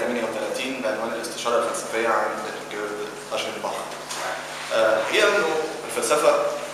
38 بعنوان الاستشارة الفلسفية عند جيرد أشنباخ. آه، الحقيقة إنه الفلسفة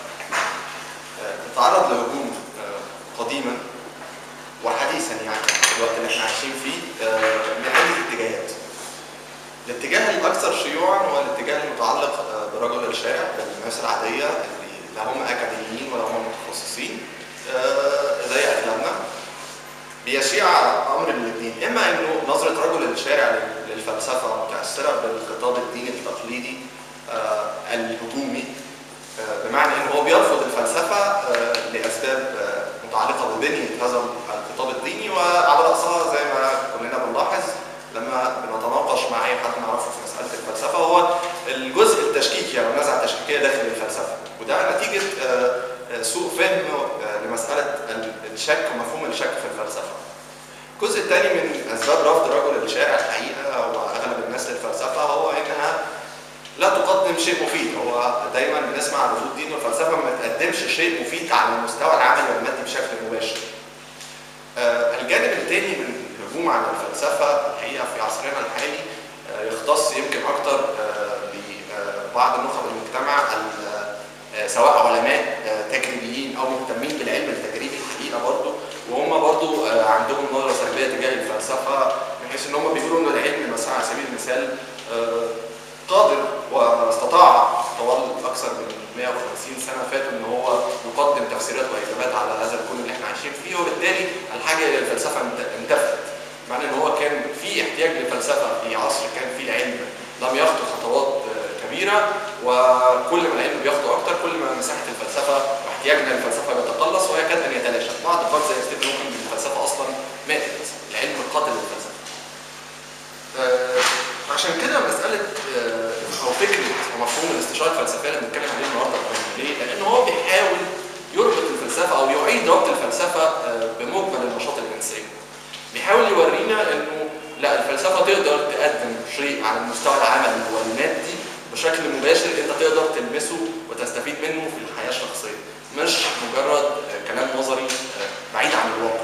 آه، تتعرض لهجوم آه، قديما وحديثا يعني في الوقت اللي احنا عايشين فيه آه، من عدة اتجاهات. الاتجاه الأكثر شيوعا هو الاتجاه المتعلق آه، برجل الشارع بالناس العادية اللي لا هم أكاديميين ولا هم متخصصين آه، زي أغلبنا بيشيع امر الاثنين اما انه نظره رجل الشارع لل- للفلسفه متاثره بالخطاب الديني التقليدي آه، الهجومي آه، بمعنى ان هو بيرفض الفلسفه آه، لاسباب آه، متعلقه ببنيه هذا الخطاب الديني وعلى راسها زي ما كلنا بنلاحظ لما بنتناقش مع اي حد نعرفه في مساله الفلسفه هو الجزء التشكيكي او النزعه التشكيكيه داخل الفلسفه وده نتيجه آه، آه، سوء فهم آه، لمساله ال- الشك ومفهوم الشك في الفلسفه. الجزء الثاني من اسباب رفض رجل الشارع الحقيقه واغلب الناس للفلسفه هو انها لا تقدم شيء مفيد هو دايما بنسمع عن وجود دين والفلسفه ما تقدمش شيء مفيد على المستوى العملي والمادي بشكل مباشر. آه، الجانب الثاني من الهجوم على الفلسفه الحقيقه في عصرنا الحالي آه، يختص يمكن اكثر ببعض النخب المجتمع ال- آه، سواء علماء آه، تجريبيين او مهتمين بالعلم التجريبي الحقيقه برضه وهم برضو آه، عندهم نظره سلبيه تجاه الفلسفه من حيث ان هم بيقولوا ان العلم مثلا على سبيل المثال آه، قادر واستطاع طوال اكثر من 150 سنه فاتوا ان هو يقدم تفسيرات واجابات على هذا الكون اللي احنا عايشين فيه وبالتالي الحاجه الى الفلسفه انت- انتفت معنى ان هو كان في احتياج للفلسفه في عصر كان فيه العلم لم يخطو خطوات آه، كبيره وكل ما العلم بيخطو اكتر كل ما مساحه الفلسفه واحتياجنا للفلسفه بيتقلص ويكاد ان يتلاشى بعض قال زي ستيفن هوكينج إن الفلسفه اصلا ماتت العلم قاتل للفلسفه آه، عشان كده مساله آه، او فكره ومفهوم الاستشاره الفلسفيه اللي بنتكلم عليه النهارده مهم. ليه؟ لان هو بيحاول يربط الفلسفه او يعيد ربط الفلسفه آه، بمجمل النشاط الانساني. بيحاول يورينا انه لا الفلسفه تقدر تقدم شيء على المستوى العملي والمادي بشكل مباشر انت تقدر تلمسه وتستفيد منه في الحياه الشخصيه مش مجرد آه، كلام نظري آه، بعيد عن الواقع.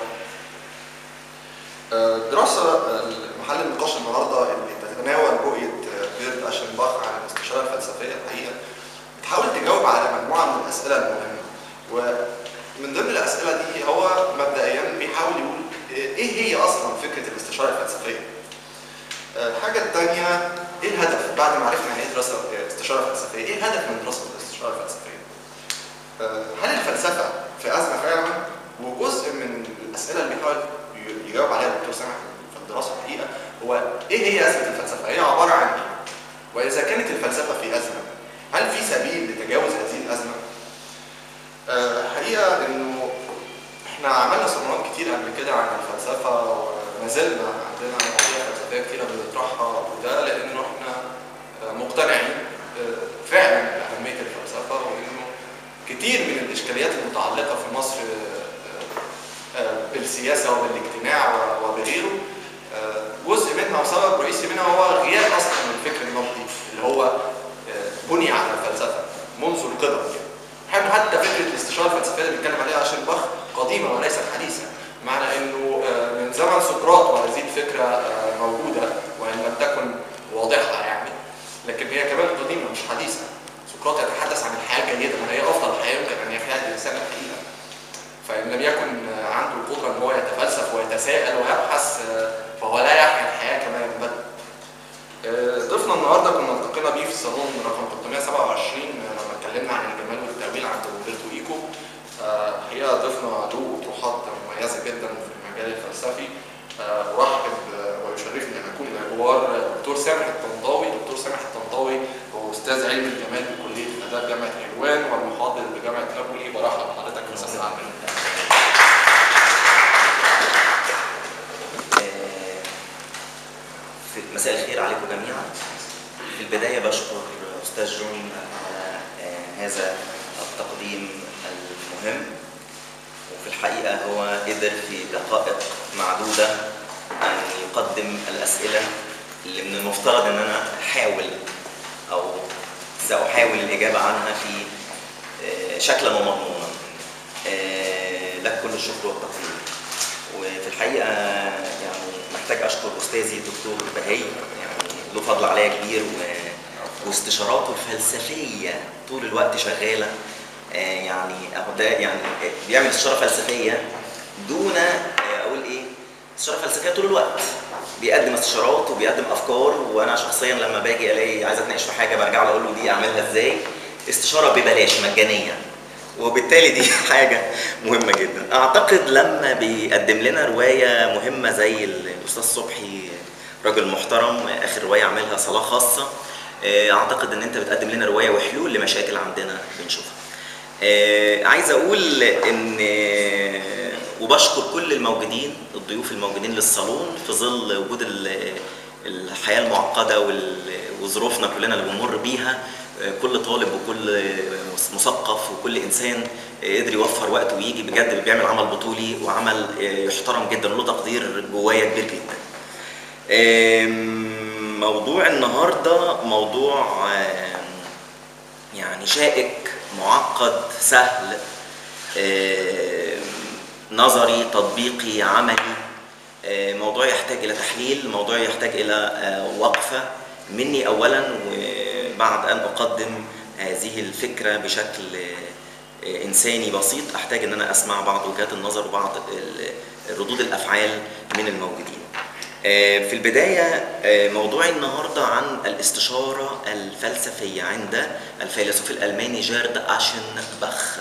آه، دراسه آه، محل النقاش النهارده اللي بتتناول رؤيه آه، بيرد اشنباخ عن الاستشاره الفلسفيه الحقيقه بتحاول تجاوب على مجموعه من الاسئله المهمه ومن ضمن الاسئله دي هو مبدئيا بيحاول يقول ايه هي اصلا فكره الاستشاره الفلسفيه؟ آه، الحاجه الثانيه ايه الهدف بعد ما عرفنا يعني ايه دراسه آه، استشاره فلسفيه؟ ايه الهدف من دراسه الاستشاره الفلسفيه؟ آه، هل الفلسفه في ازمه فعلا؟ وجزء من الاسئله اللي بيحاول ي- يجاوب عليها الدكتور سامح في الدراسه الحقيقه هو ايه هي ازمه الفلسفه؟ هي عباره عن ايه؟ واذا كانت الفلسفه في ازمه هل في سبيل لتجاوز هذه الازمه؟ آه، الحقيقه انه احنا عملنا سيمينارات كتير قبل كده عن الفلسفه وما زلنا عندنا مواضيع فلسفيه كتيره بنطرحها وده لانه احنا آه، مقتنعين آه، فعلا باهميه الفلسفه وانه كتير من الاشكاليات المتعلقه في مصر آه، آه، بالسياسه وبالاجتماع و- وبغيره آه، جزء منها وسبب رئيسي منها هو غياب اصلا الفكر النقدي اللي هو آه، بني على الفلسفه منذ القدم يعني حتى فكره الاستشاره الفلسفيه اللي بيتكلم عليها اشنباخ قديمه وليست حديثه معنى انه آه، من زمن سقراط وهذه الفكره آه، موجوده وان لم تكن واضحه يعني لكن هي كمان قديمه مش حديثه سقراط يتحدث عن الحياه الجيده ما هي افضل حياه يمكن ان يحياها الانسان الحقيقه فان لم يكن آه، عنده القدره ان هو يتفلسف ويتساءل ويبحث آه، فهو لا يحيا الحياه كما ينبغي آه، ضيفنا النهارده كنا التقينا بيه في الصالون رقم 327 لما اتكلمنا عن الجمال والتأويل عند روبرتو ايكو آه، هي ضيفنا له اطروحات مميزه جدا في المجال الفلسفي آه، ارحب آه، ويشرفني ان اكون الى جوار الدكتور سامح الطنطاوي، الدكتور سامح الطنطاوي هو استاذ علم الجمال بكليه اداب جامعه حلوان والمحاضر بجامعه نابولي برحب بحضرتك يا استاذ عامر. في مساء الخير عليكم جميعا في البداية بشكر أستاذ جون على آه، هذا التقديم المهم وفي الحقيقة هو قدر في دقائق معدودة أن يقدم الأسئلة اللي من المفترض أن أنا أحاول أو سأحاول الإجابة عنها في آه، شكلا ومضمونا آه، لك كل الشكر والتقدير وفي الحقيقه يعني محتاج اشكر استاذي الدكتور بهي يعني له فضل عليا كبير و... واستشاراته الفلسفيه طول الوقت شغاله آه، يعني أهو ده يعني بيعمل استشاره فلسفيه دون آه، اقول ايه استشاره فلسفيه طول الوقت بيقدم استشارات وبيقدم افكار وانا شخصيا لما باجي الاقي عايز اتناقش في حاجه برجع له اقول له دي اعملها ازاي استشاره ببلاش مجانيه وبالتالي دي حاجه مهمه جدا اعتقد لما بيقدم لنا روايه مهمه زي الاستاذ صبحي راجل محترم اخر روايه عاملها صلاه خاصه آه، اعتقد ان انت بتقدم لنا روايه وحلول لمشاكل عندنا بنشوفها آه، عايز اقول ان آه، وبشكر كل الموجودين الضيوف الموجودين للصالون في ظل وجود ال- الحياه المعقده وال- وظروفنا كلنا اللي بنمر بيها آه، كل طالب وكل مثقف وكل انسان آه، قدر يوفر وقت ويجي بجد بيعمل عمل بطولي وعمل آه، يحترم جدا وله تقدير جوايا كبير جدا. آم، موضوع النهارده موضوع آم، يعني شائك معقد سهل آم، نظري تطبيقي عملي آه، موضوع يحتاج الى تحليل موضوع يحتاج الى آه، وقفه مني اولا وبعد ان اقدم هذه الفكره بشكل آه، انساني بسيط احتاج ان انا اسمع بعض وجهات النظر وبعض ال- ردود الافعال من الموجودين آه، في البداية آه، موضوعي النهاردة عن الاستشارة الفلسفية عند الفيلسوف الألماني جيرد أشنبخ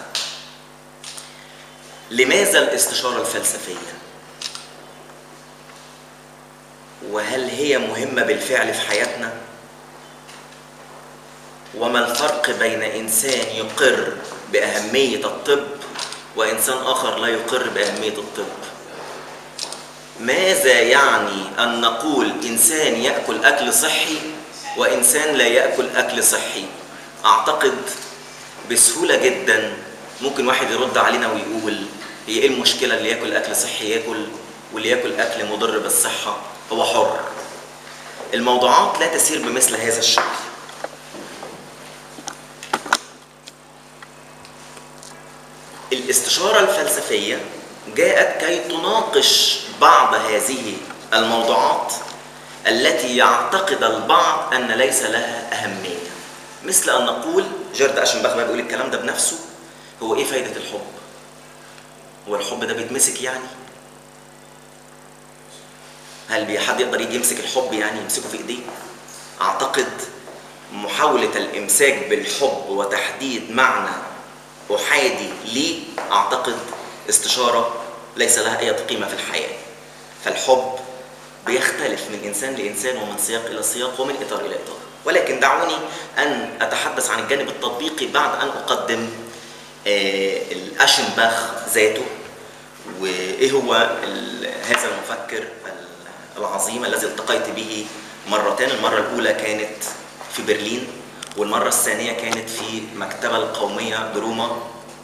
لماذا الاستشارة الفلسفية؟ وهل هي مهمة بالفعل في حياتنا؟ وما الفرق بين إنسان يقر بأهمية الطب وإنسان آخر لا يقر بأهمية الطب؟ ماذا يعني أن نقول إنسان يأكل أكل صحي وإنسان لا يأكل أكل صحي أعتقد بسهولة جدا ممكن واحد يرد علينا ويقول هي إيه المشكلة اللي يأكل أكل صحي يأكل واللي يأكل أكل مضر بالصحة هو حر الموضوعات لا تسير بمثل هذا الشكل الاستشارة الفلسفية جاءت كي تناقش بعض هذه الموضوعات التي يعتقد البعض أن ليس لها أهمية مثل أن نقول جيرد أشنباخ بقى بيقول الكلام ده بنفسه هو إيه فايدة الحب؟ هو الحب ده بيتمسك يعني؟ هل بي- حد يقدر يجي يمسك الحب يعني يمسكه في إيديه؟ أعتقد محاولة الإمساك بالحب وتحديد معنى أحادي ليه أعتقد استشارة ليس لها أي قيمة في الحياة فالحب بيختلف من إنسان لإنسان ومن سياق إلى سياق ومن إطار إلى إطار ولكن دعوني أن أتحدث عن الجانب التطبيقي بعد أن أقدم آه، الأشنباخ ذاته وإيه هو ال- هذا المفكر ال- العظيم الذي التقيت به مرتين المرة الأولى كانت في برلين والمرة الثانية كانت في المكتبة القومية بروما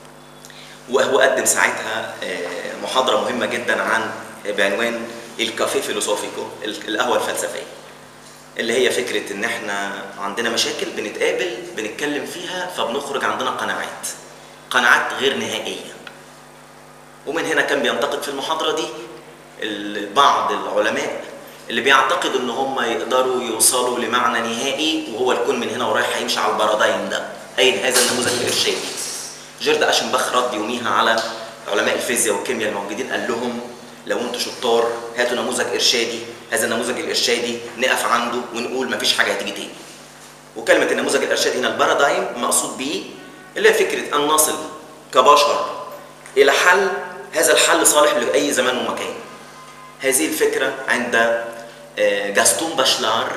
وهو قدم ساعتها آه، محاضرة مهمة جدا عن بعنوان الكافيه فيلوسوفيكو ال- القهوة الفلسفية اللي هي فكرة إن إحنا عندنا مشاكل بنتقابل بنتكلم فيها فبنخرج عندنا قناعات قناعات غير نهائية ومن هنا كان بينتقد في المحاضرة دي ال- بعض العلماء اللي بيعتقدوا ان هم يقدروا يوصلوا لمعنى نهائي وهو الكون من هنا ورايح هيمشي على البارادايم ده اي هذا النموذج الارشادي جيرد اشنباخ رد يوميها على علماء الفيزياء والكيمياء الموجودين قال لهم لو انتوا شطار هاتوا نموذج ارشادي هذا النموذج الارشادي نقف عنده ونقول مفيش حاجه هتيجي تاني وكلمه النموذج الارشادي هنا البارادايم مقصود بيه اللي هي فكره ان نصل كبشر الى حل هذا الحل صالح لاي زمان ومكان هذه الفكره عند آه، جاستون باشلار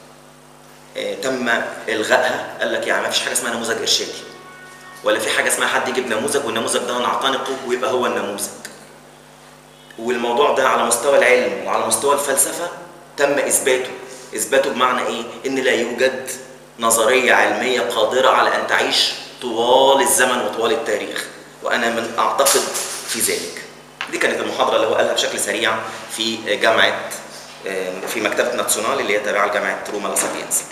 آه، تم الغائها قال لك يعني ما فيش حاجه اسمها نموذج ارشادي ولا في حاجه اسمها حد يجيب نموذج والنموذج ده نعتنقه ويبقى هو النموذج والموضوع ده على مستوى العلم وعلى مستوى الفلسفه تم اثباته اثباته بمعنى ايه ان لا يوجد نظريه علميه قادره على ان تعيش طوال الزمن وطوال التاريخ وانا من اعتقد في ذلك دي كانت المحاضره اللي هو قالها بشكل سريع في جامعه في مكتبه ناتسيونال اللي هي تابعه لجامعه روما لا سابينسا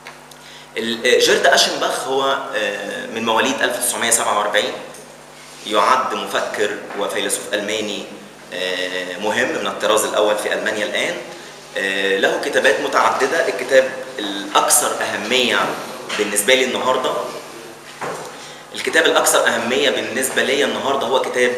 ال- جيرد اشنباخ هو آه، من مواليد 1947 يعد مفكر وفيلسوف الماني آه، مهم من الطراز الأول في ألمانيا الآن آه، له كتابات متعددة الكتاب الأكثر أهمية بالنسبة لي النهاردة الكتاب الأكثر أهمية بالنسبة لي النهاردة هو كتاب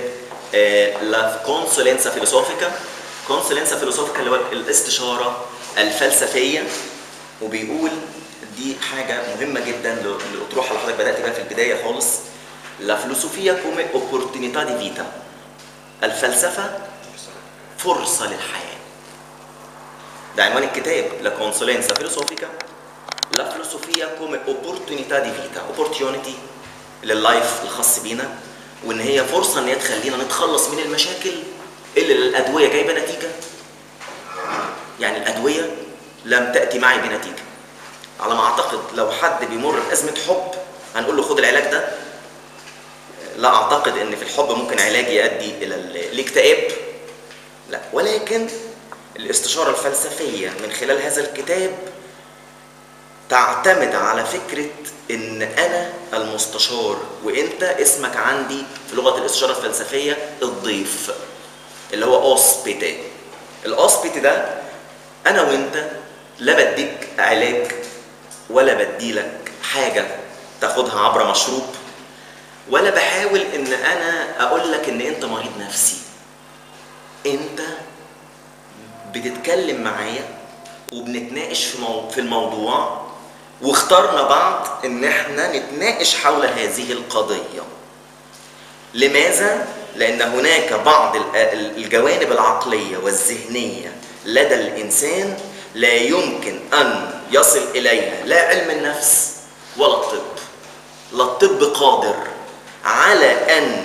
لا كونسولينسا فيلوسوفيكا كونسولينسا فيلوسوفيكا اللي هو الاستشارة الفلسفية وبيقول دي حاجة مهمة جدا للأطروحة اللي حضرتك بدأت بيها في البداية خالص لا فيلوسوفيا كومي اوبورتونيتا دي فيتا الفلسفة فرصة للحياة ده عنوان الكتاب لا كونسولينسا فيلوسوفيكا لا فيلوسوفيا كومي اوبورتونيتا دي فيتا اوبورتيونيتي لللايف الخاص بينا وان هي فرصه ان هي تخلينا نتخلص من المشاكل اللي الادويه جايبه نتيجه يعني الادويه لم تاتي معي بنتيجه على ما اعتقد لو حد بيمر بازمه حب هنقول له خد العلاج ده لا اعتقد ان في الحب ممكن علاج يؤدي الى الاكتئاب لا ولكن الاستشاره الفلسفيه من خلال هذا الكتاب تعتمد على فكره ان انا المستشار وانت اسمك عندي في لغه الاستشاره الفلسفيه الضيف اللي هو اوسبيتي الاوسبيتي ده انا وانت لا بديك علاج ولا بديلك حاجه تاخدها عبر مشروب ولا بحاول ان انا اقول لك ان انت مريض نفسي انت بتتكلم معايا وبنتناقش في مو... في الموضوع واخترنا بعض ان احنا نتناقش حول هذه القضيه لماذا لان هناك بعض الجوانب العقليه والذهنيه لدى الانسان لا يمكن ان يصل اليها لا علم النفس ولا الطب لا الطب قادر على ان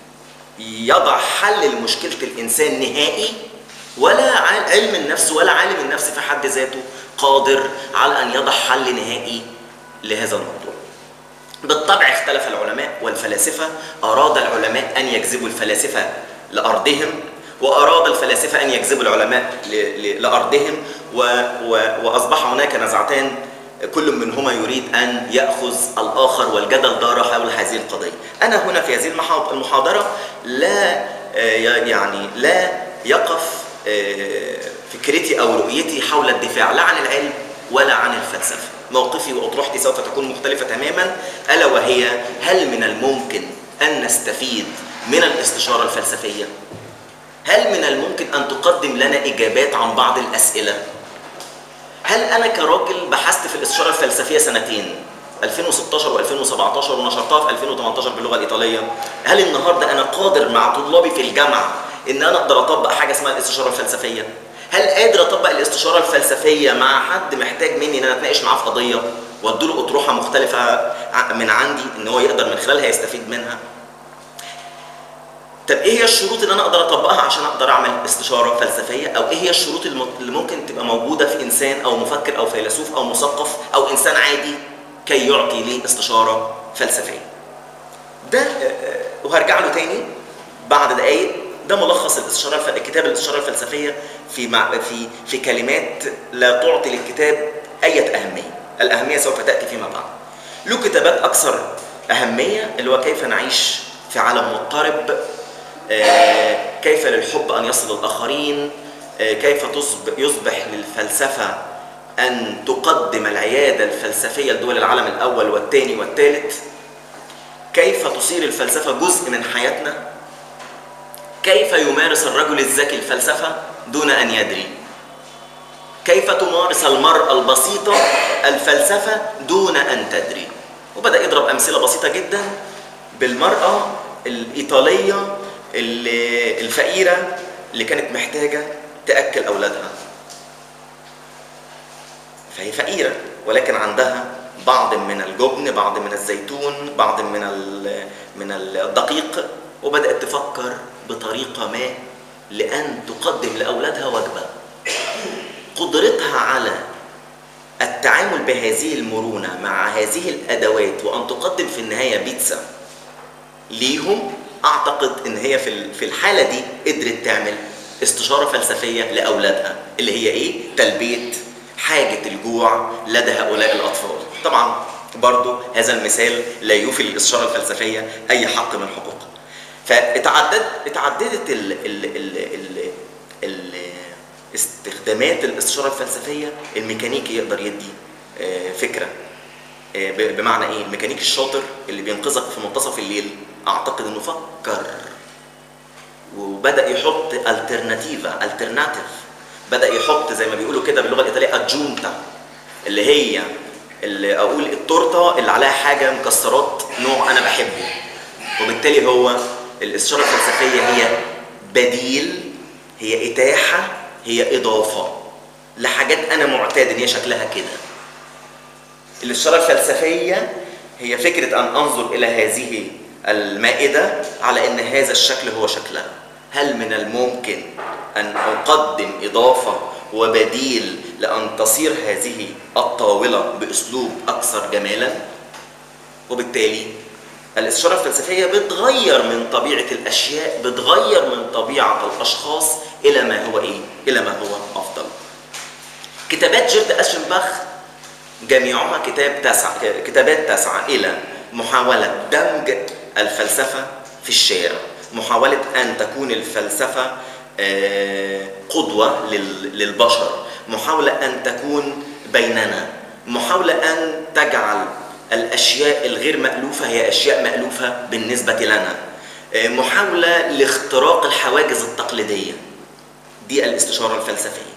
يضع حل لمشكله الانسان نهائي ولا علم النفس ولا عالم النفس في حد ذاته قادر على ان يضع حل نهائي لهذا الموضوع. بالطبع اختلف العلماء والفلاسفه، اراد العلماء ان يجذبوا الفلاسفه لارضهم واراد الفلاسفه ان يجذبوا العلماء لارضهم و... و... واصبح هناك نزعتان كل منهما يريد ان ياخذ الاخر والجدل دار حول هذه القضيه. انا هنا في هذه المحاضره لا يعني لا يقف فكرتي او رؤيتي حول الدفاع لا عن العلم ولا عن الفلسفه. موقفي واطروحتي سوف تكون مختلفه تماما الا وهي هل من الممكن ان نستفيد من الاستشاره الفلسفيه؟ هل من الممكن ان تقدم لنا اجابات عن بعض الاسئله؟ هل انا كراجل بحثت في الاستشاره الفلسفيه سنتين 2016 و2017 ونشرتها في 2018 باللغه الايطاليه هل النهارده انا قادر مع طلابي في الجامعه ان انا اقدر اطبق حاجه اسمها الاستشاره الفلسفيه هل قادر اطبق الاستشاره الفلسفيه مع حد محتاج مني ان انا اتناقش معاه في قضيه واديله اطروحه مختلفه من عندي ان هو يقدر من خلالها يستفيد منها طب ايه هي الشروط اللي انا اقدر اطبقها عشان اقدر اعمل استشاره فلسفيه او ايه هي الشروط اللي ممكن تبقى موجوده في انسان او مفكر او فيلسوف او مثقف او انسان عادي كي يعطي لي استشاره فلسفيه ده وهرجع له تاني بعد دقايق ده ملخص الاستشاره الكتاب الاستشاره الفلسفيه في مع في في كلمات لا تعطي للكتاب اي اهميه الاهميه سوف تاتي فيما بعد له كتابات اكثر اهميه اللي هو كيف نعيش في عالم مضطرب كيف للحب ان يصل الاخرين كيف يصبح للفلسفه ان تقدم العياده الفلسفيه لدول العالم الاول والثاني والثالث كيف تصير الفلسفه جزء من حياتنا كيف يمارس الرجل الذكي الفلسفه دون ان يدري كيف تمارس المراه البسيطه الفلسفه دون ان تدري وبدا يضرب امثله بسيطه جدا بالمراه الايطاليه الفقيره اللي كانت محتاجه تاكل اولادها فهي فقيره ولكن عندها بعض من الجبن بعض من الزيتون بعض من من الدقيق وبدات تفكر بطريقه ما لان تقدم لاولادها وجبه قدرتها على التعامل بهذه المرونه مع هذه الادوات وان تقدم في النهايه بيتزا ليهم اعتقد ان هي في في الحاله دي قدرت تعمل استشاره فلسفيه لاولادها اللي هي ايه؟ تلبيه حاجه الجوع لدى هؤلاء الاطفال. طبعا برضو هذا المثال لا يوفي للاستشاره الفلسفيه اي حق من حقوقها. فاتعدد اتعددت ال ال ال ال ال استخدامات الاستشاره الفلسفيه الميكانيكي يقدر يدي آه، فكره آه، ب- بمعنى ايه الميكانيكي الشاطر اللي بينقذك في منتصف الليل اعتقد انه فكر وبدا يحط الترناتيفا الترناتيف بدا يحط زي ما بيقولوا كده باللغه الايطاليه اجونتا اللي هي اللي اقول التورته اللي عليها حاجه مكسرات نوع انا بحبه وبالتالي هو الاستشاره الفلسفيه هي بديل هي اتاحه هي اضافه لحاجات انا معتاد ان هي شكلها كده الاستشاره الفلسفيه هي فكره ان انظر الى هذه المائده على ان هذا الشكل هو شكلها هل من الممكن ان اقدم اضافه وبديل لان تصير هذه الطاوله باسلوب اكثر جمالا وبالتالي الاستشاره الفلسفيه بتغير من طبيعه الاشياء بتغير من طبيعه الاشخاص الى ما هو ايه الى ما هو افضل كتابات جيرد اشنباخ جميعها كتاب تسعى كتابات تسعى الى محاوله دمج الفلسفه في الشارع محاوله ان تكون الفلسفه آه، قدوه لل- للبشر محاوله ان تكون بيننا محاوله ان تجعل الاشياء الغير مالوفه هي اشياء مالوفه بالنسبه لنا آه، محاوله لاختراق الحواجز التقليديه دي الاستشاره الفلسفيه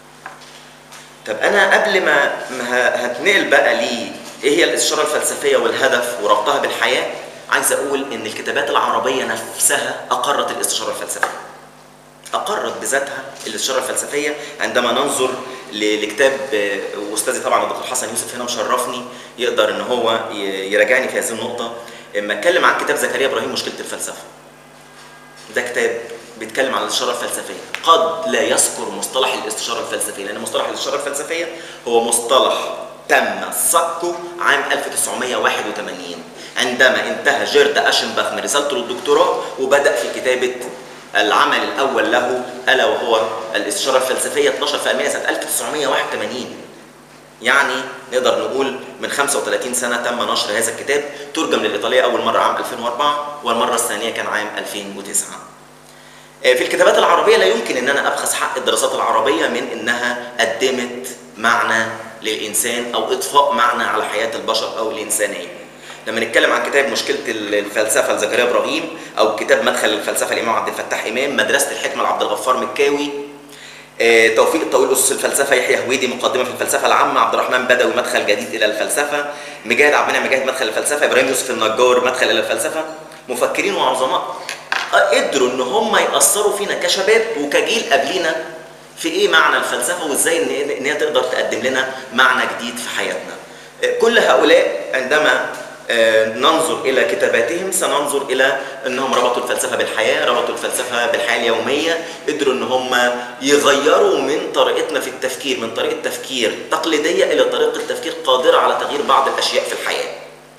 طب انا قبل ما ما ه- هتنقل بقى لي ايه هي الاستشاره الفلسفيه والهدف وربطها بالحياه عايز اقول ان الكتابات العربيه نفسها اقرت الاستشاره الفلسفيه اقرت بذاتها الاستشاره الفلسفيه عندما ننظر ل- لكتاب آه، واستاذي طبعا الدكتور حسن يوسف هنا مشرفني يقدر ان هو ي- يراجعني في هذه النقطه اما اتكلم عن كتاب زكريا ابراهيم مشكله الفلسفه ده كتاب بيتكلم عن الاستشاره الفلسفيه قد لا يذكر مصطلح الاستشاره الفلسفيه لان مصطلح الاستشاره الفلسفيه هو مصطلح تم صكه عام 1981 عندما انتهى جيرد اشنباخ من رسالته للدكتوراه وبدا في كتابه العمل الاول له الا وهو الاستشاره الفلسفيه 12 في المئة سنه 1981 يعني نقدر نقول من 35 سنة تم نشر هذا الكتاب ترجم للإيطالية أول مرة عام 2004 والمرة الثانية كان عام 2009 آه، في الكتابات العربية لا يمكن أن أنا أبخس حق الدراسات العربية من أنها قدمت معنى للإنسان أو إضفاء معنى على حياة البشر أو الإنسانية لما نتكلم عن كتاب مشكلة الفلسفة لزكريا إبراهيم أو كتاب مدخل الفلسفة لإمام عبد الفتاح إمام مدرسة الحكمة لعبد الغفار مكاوي آه، توفيق الطويل أسس الفلسفة يحيى هويدي مقدمة في الفلسفة العامة عبد الرحمن بدوي مدخل جديد إلى الفلسفة مجاهد عبد المنعم مجاهد مدخل الفلسفة إبراهيم يوسف النجار مدخل إلى الفلسفة مفكرين وعظماء آه، قدروا إن هم يأثروا فينا كشباب وكجيل قبلينا في إيه معنى الفلسفة وإزاي إن إن هي تقدر تقدم لنا معنى جديد في حياتنا آه، كل هؤلاء عندما آه، ننظر الى كتاباتهم سننظر الى انهم ربطوا الفلسفه بالحياه ربطوا الفلسفه بالحياه اليوميه قدروا ان هم يغيروا من طريقتنا في التفكير من طريقه تفكير تقليديه الى طريقه تفكير قادره على تغيير بعض الاشياء في الحياه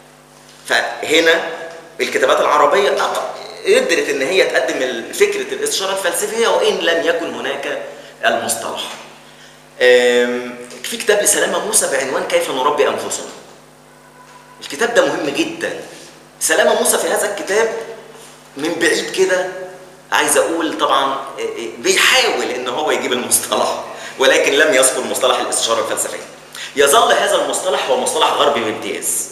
فهنا الكتابات العربيه أق- قدرت ان هي تقدم ال- فكره الاستشاره الفلسفيه وان لم يكن هناك المصطلح آم، في كتاب لسلامه موسى بعنوان كيف نربي انفسنا الكتاب ده مهم جدا سلامة موسى في هذا الكتاب من بعيد كده عايز اقول طبعا بيحاول ان هو يجيب المصطلح ولكن لم يذكر مصطلح الاستشاره الفلسفيه يظل هذا المصطلح هو مصطلح غربي بامتياز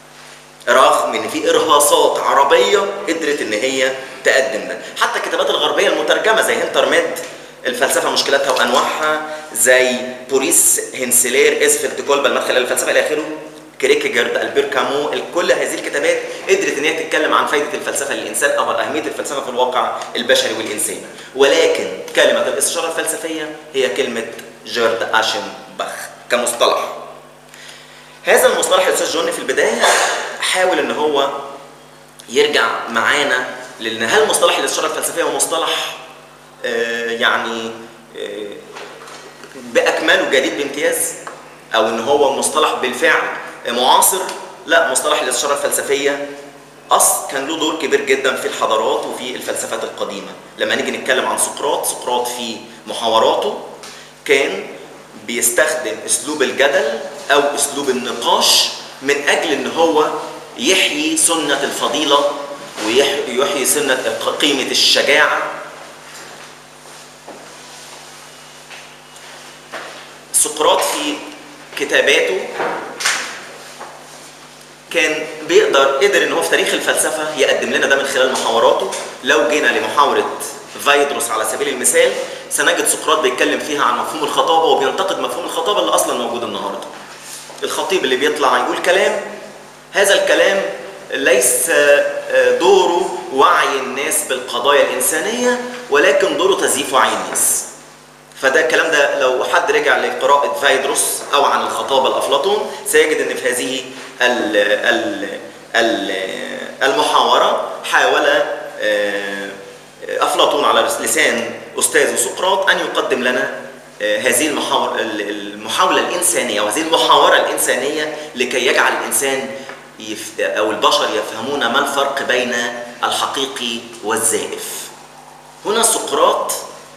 رغم ان في ارهاصات عربيه قدرت ان هي تقدم ده حتى الكتابات الغربيه المترجمه زي هنترميد الفلسفه مشكلاتها وانواعها زي بوريس هنسلير اسفلت كولبا المدخل الى الفلسفه الى اخره كريكيجارد البير كامو كل هذه الكتابات قدرت ان هي تتكلم عن فائده الفلسفه للانسان او اهميه الفلسفه في الواقع البشري والانساني ولكن كلمه الاستشاره الفلسفيه هي كلمه جيرد اشنباخ كمصطلح هذا المصطلح الاستاذ جون في البدايه حاول ان هو يرجع معانا لان هل مصطلح الاستشاره الفلسفيه هو مصطلح آه يعني آه باكمله جديد بامتياز او ان هو مصطلح بالفعل معاصر لا مصطلح الاستشاره الفلسفيه اصل كان له دور كبير جدا في الحضارات وفي الفلسفات القديمه لما نيجي نتكلم عن سقراط سقراط في محاوراته كان بيستخدم اسلوب الجدل او اسلوب النقاش من اجل ان هو يحيي سنه الفضيله ويحيي سنة قيمة الشجاعة سقراط في كتاباته كان بيقدر قدر ان هو في تاريخ الفلسفه يقدم لنا ده من خلال محاوراته لو جينا لمحاوره فايدروس على سبيل المثال سنجد سقراط بيتكلم فيها عن مفهوم الخطابه وبينتقد مفهوم الخطابه اللي اصلا موجود النهارده. الخطيب اللي بيطلع يقول كلام هذا الكلام ليس دوره وعي الناس بالقضايا الانسانيه ولكن دوره تزييف وعي الناس. فده الكلام ده لو حد رجع لقراءة فايدروس أو عن الخطابة لأفلاطون سيجد أن في هذه ال ال ال المحاورة حاول أفلاطون على لسان أستاذه سقراط أن يقدم لنا هذه المحاورة المحاولة الإنسانية وهذه المحاورة الإنسانية لكي يجعل الإنسان أو البشر يفهمون ما الفرق بين الحقيقي والزائف هنا سقراط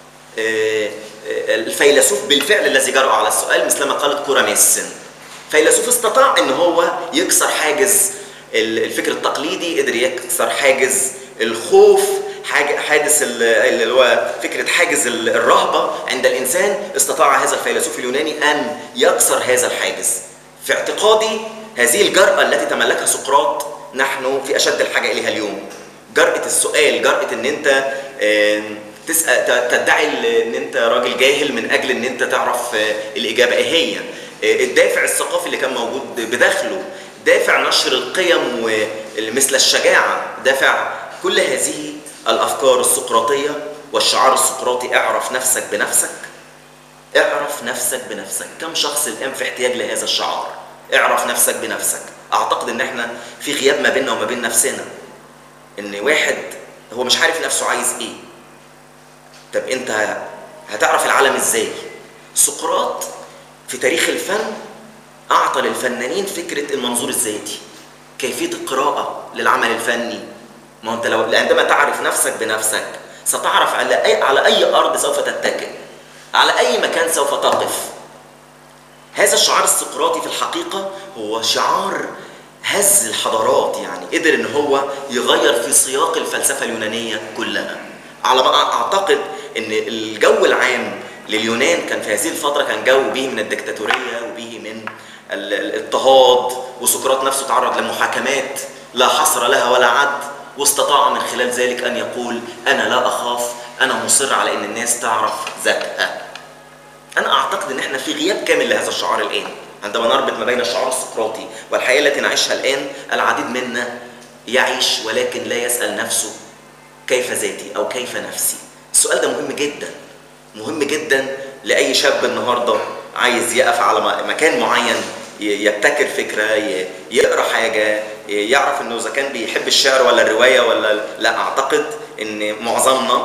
الفيلسوف بالفعل الذي جرأ على السؤال مثلما قالت كورا ميسن فيلسوف استطاع ان هو يكسر حاجز الفكر التقليدي قدر يكسر حاجز الخوف حادث اللي هو فكره حاجز الرهبه عند الانسان استطاع هذا الفيلسوف اليوناني ان يكسر هذا الحاجز في اعتقادي هذه الجرأة التي تملكها سقراط نحن في اشد الحاجه اليها اليوم جرأة السؤال جرأة ان انت تسأل تدعي ان انت راجل جاهل من اجل ان انت تعرف الاجابه ايه هي الدافع الثقافي اللي كان موجود بداخله دافع نشر القيم مثل الشجاعه دافع كل هذه الافكار السقراطيه والشعار السقراطي اعرف نفسك بنفسك اعرف نفسك بنفسك كم شخص الان في احتياج لهذا الشعار اعرف نفسك بنفسك اعتقد ان احنا في غياب ما بيننا وما بين نفسنا ان واحد هو مش عارف نفسه عايز ايه طب انت هتعرف العالم ازاي سقراط في تاريخ الفن اعطى للفنانين فكره المنظور الذاتي كيفيه القراءه للعمل الفني ما انت لو عندما تعرف نفسك بنفسك ستعرف على اي على اي ارض سوف تتكئ على اي مكان سوف تقف هذا الشعار السقراطي في الحقيقه هو شعار هز الحضارات يعني قدر ان هو يغير في سياق الفلسفه اليونانيه كلها على ما اعتقد ان الجو العام لليونان كان في هذه الفتره كان جو به من الدكتاتوريه وبه من الاضطهاد وسقراط نفسه تعرض لمحاكمات لا حصر لها ولا عد واستطاع من خلال ذلك ان يقول انا لا اخاف انا مصر على ان الناس تعرف ذاتها انا اعتقد ان احنا في غياب كامل لهذا الشعار الان عندما نربط ما بين الشعار السقراطي والحياه التي نعيشها الان العديد منا يعيش ولكن لا يسال نفسه كيف ذاتي او كيف نفسي السؤال ده مهم جدا مهم جدا لاي شاب النهارده عايز يقف على مكان معين يبتكر فكره يقرا حاجه يعرف انه اذا كان بيحب الشعر ولا الروايه ولا لا اعتقد ان معظمنا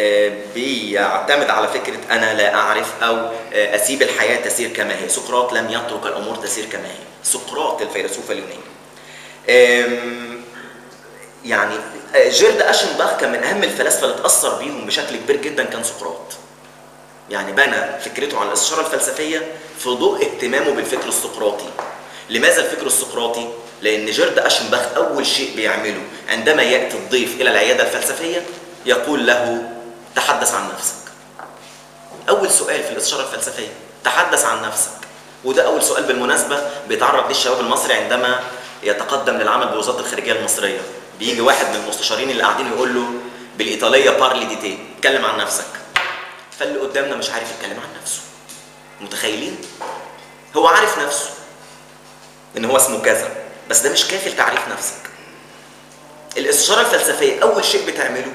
بيعتمد على فكره انا لا اعرف او اسيب الحياه تسير كما هي سقراط لم يترك الامور تسير كما هي سقراط الفيلسوف اليوناني يعني جيرد اشنباخ كان من اهم الفلاسفه اللي اتاثر بيهم بشكل كبير جدا كان سقراط يعني بنى فكرته عن الاستشاره الفلسفيه في ضوء اهتمامه بالفكر السقراطي لماذا الفكر السقراطي لان جيرد اشنباخ اول شيء بيعمله عندما ياتي الضيف الى العياده الفلسفيه يقول له تحدث عن نفسك اول سؤال في الاستشاره الفلسفيه تحدث عن نفسك وده اول سؤال بالمناسبه بيتعرض ليه الشباب المصري عندما يتقدم للعمل بوزاره الخارجيه المصريه بيجي واحد من المستشارين اللي قاعدين يقول له بالايطاليه بارلي دي تي اتكلم عن نفسك فاللي قدامنا مش عارف يتكلم عن نفسه متخيلين هو عارف نفسه ان هو اسمه كذا بس ده مش كافي لتعريف نفسك الاستشاره الفلسفيه اول شيء بتعمله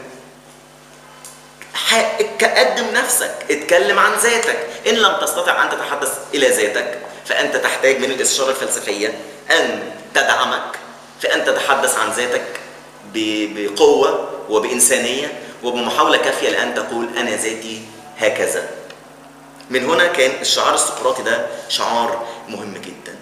قدم نفسك اتكلم عن ذاتك ان لم تستطع ان تتحدث الى ذاتك فانت تحتاج من الاستشاره الفلسفيه ان تدعمك في ان تتحدث عن ذاتك بقوه وبانسانيه وبمحاوله كافيه لان تقول انا ذاتي هكذا من هنا كان الشعار السقراطي ده شعار مهم جدا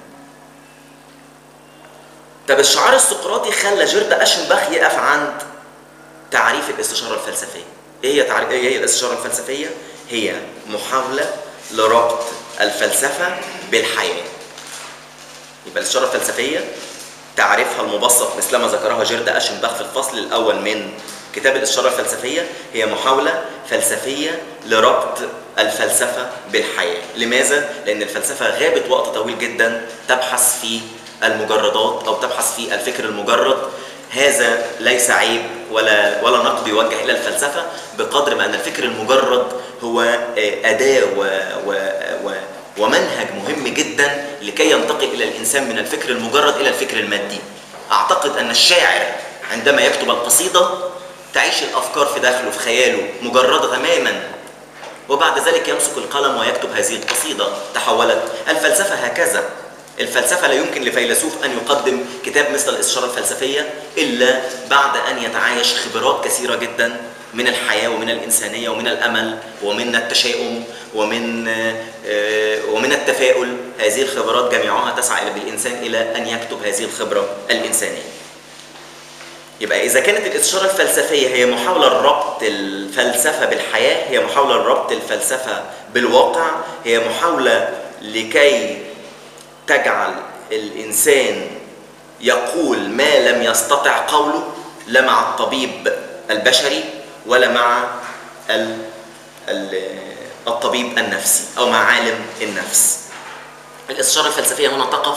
طب الشعار السقراطي خلى جيرد اشنباخ يقف عند تعريف الاستشاره الفلسفيه ايه هي تعريف ايه هي الاستشاره الفلسفيه هي محاوله لربط الفلسفه بالحياه يبقى الاستشاره الفلسفيه تعريفها المبسط مثلما ذكرها جيردا أشنباخ في الفصل الأول من كتاب الاستشارة الفلسفية هي محاولة فلسفية لربط الفلسفة بالحياة لماذا؟ لأن الفلسفة غابت وقت طويل جدا تبحث في المجردات أو تبحث في الفكر المجرد هذا ليس عيب ولا ولا نقد يوجه الى الفلسفه بقدر ما ان الفكر المجرد هو اداه و و و ومنهج مهم جدا لكي ينتقل الى الانسان من الفكر المجرد الى الفكر المادي. اعتقد ان الشاعر عندما يكتب القصيده تعيش الافكار في داخله في خياله مجرده تماما وبعد ذلك يمسك القلم ويكتب هذه القصيده تحولت الفلسفه هكذا الفلسفه لا يمكن لفيلسوف ان يقدم كتاب مثل الاستشاره الفلسفيه الا بعد ان يتعايش خبرات كثيره جدا من الحياه ومن الانسانيه ومن الامل ومن التشاؤم ومن ومن التفاؤل هذه الخبرات جميعها تسعى بالانسان الى ان يكتب هذه الخبره الانسانيه. يبقى اذا كانت الاستشاره الفلسفيه هي محاوله لربط الفلسفه بالحياه هي محاوله لربط الفلسفه بالواقع هي محاوله لكي تجعل الانسان يقول ما لم يستطع قوله لا مع الطبيب البشري ولا مع ال ال الطبيب النفسي او مع عالم النفس. الاستشاره الفلسفيه هنا تقف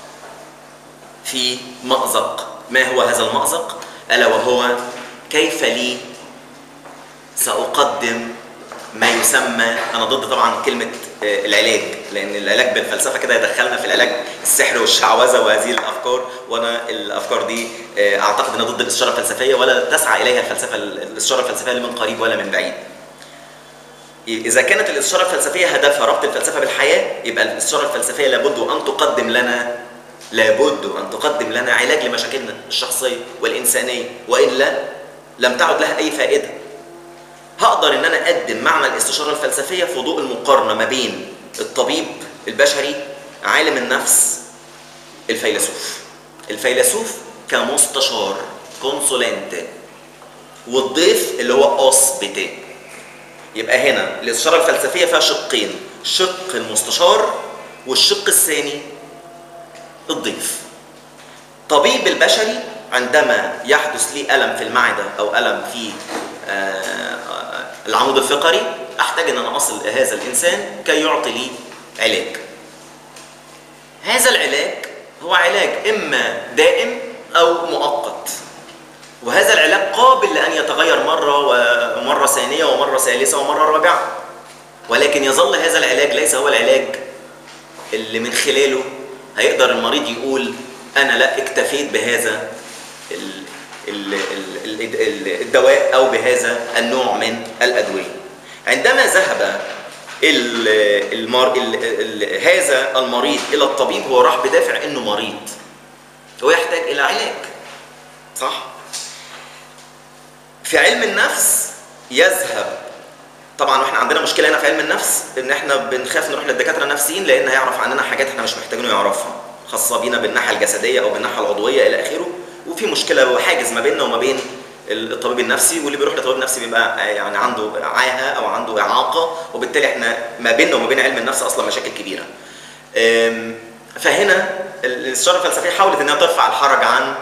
في مأزق، ما هو هذا المأزق؟ الا وهو كيف لي سأقدم ما يسمى انا ضد طبعا كلمه العلاج لان العلاج بالفلسفه كده يدخلنا في العلاج السحر والشعوذه وهذه الافكار وانا الافكار دي اعتقد انها ضد الاستشاره الفلسفيه ولا تسعى اليها الفلسفه الاستشاره الفلسفيه لا من قريب ولا من بعيد. اذا كانت الاستشاره الفلسفيه هدفها ربط الفلسفه بالحياه يبقى الاستشاره الفلسفيه لابد ان تقدم لنا لابد ان تقدم لنا علاج لمشاكلنا الشخصيه والانسانيه والا لم تعد لها اي فائده. هقدر ان انا اقدم معنى الاستشاره الفلسفيه في ضوء المقارنه ما بين الطبيب البشري عالم النفس الفيلسوف الفيلسوف كمستشار كونسولنت والضيف اللي هو اوسبيتي يبقى هنا الاستشاره الفلسفيه فيها شقين شق المستشار والشق الثاني الضيف طبيب البشري عندما يحدث لي الم في المعده او الم في العمود الفقري احتاج ان انا اصل هذا الانسان كي يعطي لي علاج هذا العلاج هو علاج اما دائم او مؤقت وهذا العلاج قابل لان يتغير مره ومره ثانيه ومره ثالثه ومره رابعه ولكن يظل هذا العلاج ليس هو العلاج اللي من خلاله هيقدر المريض يقول انا لا اكتفيت بهذا الدواء او بهذا النوع من الادويه. عندما ذهب المر... هذا المريض الى الطبيب هو راح بدافع انه مريض. هو يحتاج الى علاج. صح؟ في علم النفس يذهب طبعا واحنا عندنا مشكله هنا في علم النفس ان احنا بنخاف نروح للدكاتره النفسيين لان هيعرف عننا حاجات احنا مش محتاجينه يعرفها خاصه بينا بالناحيه الجسديه او بالناحيه العضويه الى اخره وفي مشكله وحاجز ما بيننا وما بين الطبيب النفسي واللي بيروح لطبيب نفسي بيبقى يعني عنده عاهه او عنده اعاقه وبالتالي احنا ما بيننا وما بين علم النفس اصلا مشاكل كبيره. فهنا الاستشاره الفلسفيه حاولت انها ترفع الحرج عن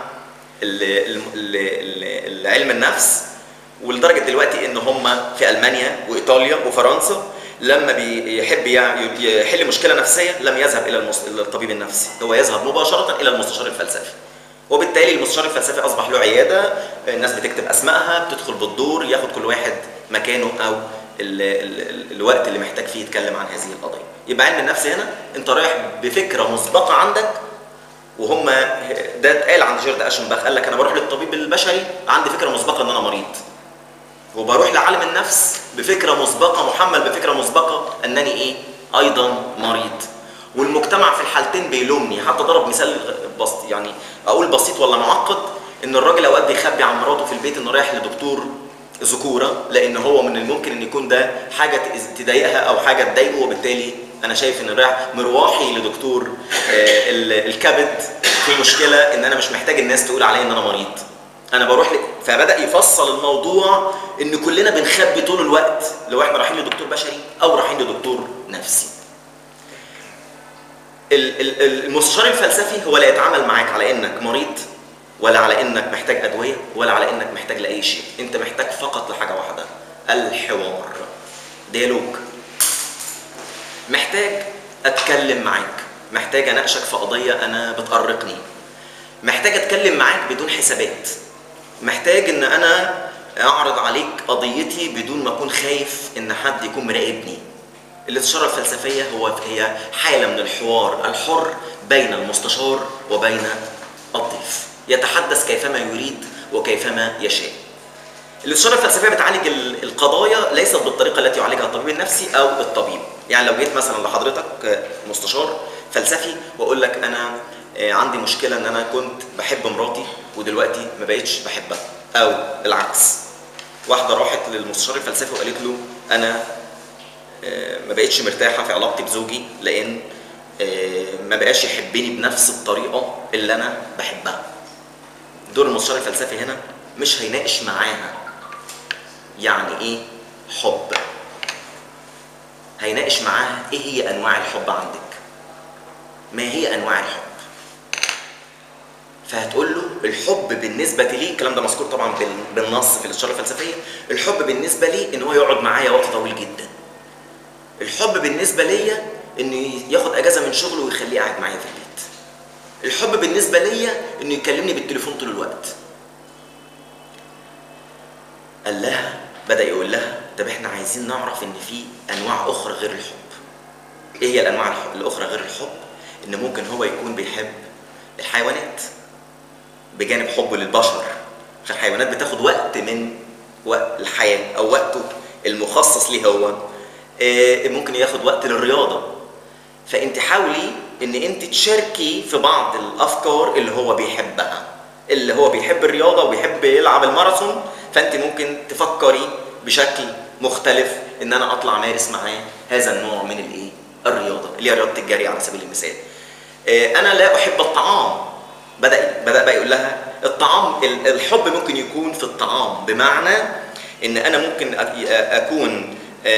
علم النفس ولدرجه دلوقتي ان هم في المانيا وايطاليا وفرنسا لما بيحب يحل مشكله نفسيه لم يذهب الى الطبيب النفسي هو يذهب مباشره الى المستشار الفلسفي وبالتالي المستشار الفلسفي اصبح له عياده الناس بتكتب اسمائها بتدخل بالدور ياخد كل واحد مكانه او ال ال الوقت اللي محتاج فيه يتكلم عن هذه القضيه يبقى علم النفس هنا انت رايح بفكره مسبقه عندك وهم ده اتقال عند جيرد اشنباخ قال لك انا بروح للطبيب البشري عندي فكره مسبقه ان انا مريض وبروح لعالم النفس بفكره مسبقه محمل بفكره مسبقه انني ايه ايضا مريض والمجتمع في الحالتين بيلومني حتى ضرب مثال بسيط يعني اقول بسيط ولا معقد ان الراجل اوقات بيخبي عن مراته في البيت انه رايح لدكتور ذكوره لان هو من الممكن ان يكون ده حاجه تضايقها او حاجه تضايقه وبالتالي انا شايف ان رايح مروحي لدكتور الكبد في مشكله ان انا مش محتاج الناس تقول عليا ان انا مريض انا بروح ل... فبدا يفصل الموضوع ان كلنا بنخبي طول الوقت لو احنا رايحين لدكتور بشري او رايحين لدكتور نفسي ال- ال- المستشار الفلسفي هو لا يتعامل معاك على انك مريض ولا على انك محتاج ادويه ولا على انك محتاج لاي شيء انت محتاج فقط لحاجه واحده الحوار ديالوج محتاج اتكلم معاك محتاج اناقشك في قضيه انا بتقرقني محتاج اتكلم معاك بدون حسابات محتاج ان انا اعرض عليك قضيتي بدون ما اكون خايف ان حد يكون مراقبني الاستشاره الفلسفيه هو هي حاله من الحوار الحر بين المستشار وبين الضيف يتحدث كيفما يريد وكيفما يشاء الاستشاره الفلسفيه بتعالج ال- القضايا ليست بالطريقه التي يعالجها الطبيب النفسي او الطبيب يعني لو جيت مثلا لحضرتك مستشار فلسفي واقول لك انا آه، عندي مشكله ان انا كنت بحب مراتي ودلوقتي ما بقتش بحبها او العكس واحده راحت للمستشار الفلسفي وقالت له انا آه، ما بقتش مرتاحه في علاقتي بزوجي لان آه، ما بقاش يحبني بنفس الطريقه اللي انا بحبها دور المستشار الفلسفي هنا مش هيناقش معاها يعني ايه حب هيناقش معاها ايه هي انواع الحب عندك ما هي انواع الحب فهتقول له الحب بالنسبه لي الكلام ده مذكور طبعا بال- بالنص في الاستشاره الفلسفيه الحب بالنسبه لي ان هو يقعد معايا وقت طويل جدا الحب بالنسبه ليا انه ياخد اجازه من شغله ويخليه قاعد معايا في البيت الحب بالنسبه ليا انه يكلمني بالتليفون طول الوقت قال لها بدا يقول لها طب احنا عايزين نعرف ان في انواع اخرى غير الحب ايه هي الانواع الح- الاخرى غير الحب ان ممكن هو يكون بيحب الحيوانات بجانب حبه للبشر فالحيوانات بتاخد وقت من وقت الحياه او وقته المخصص ليه هو آه، ممكن ياخد وقت للرياضه فانت حاولي ان انت تشاركي في بعض الافكار اللي هو بيحبها اللي هو بيحب الرياضه وبيحب يلعب الماراثون فانت ممكن تفكري بشكل مختلف ان انا اطلع امارس معاه هذا النوع من الايه الرياضه اللي هي رياضه الجري على سبيل المثال آه، انا لا احب الطعام بدا بدا بقى يقول لها الطعام ال- الحب ممكن يكون في الطعام بمعنى ان انا ممكن أ- اكون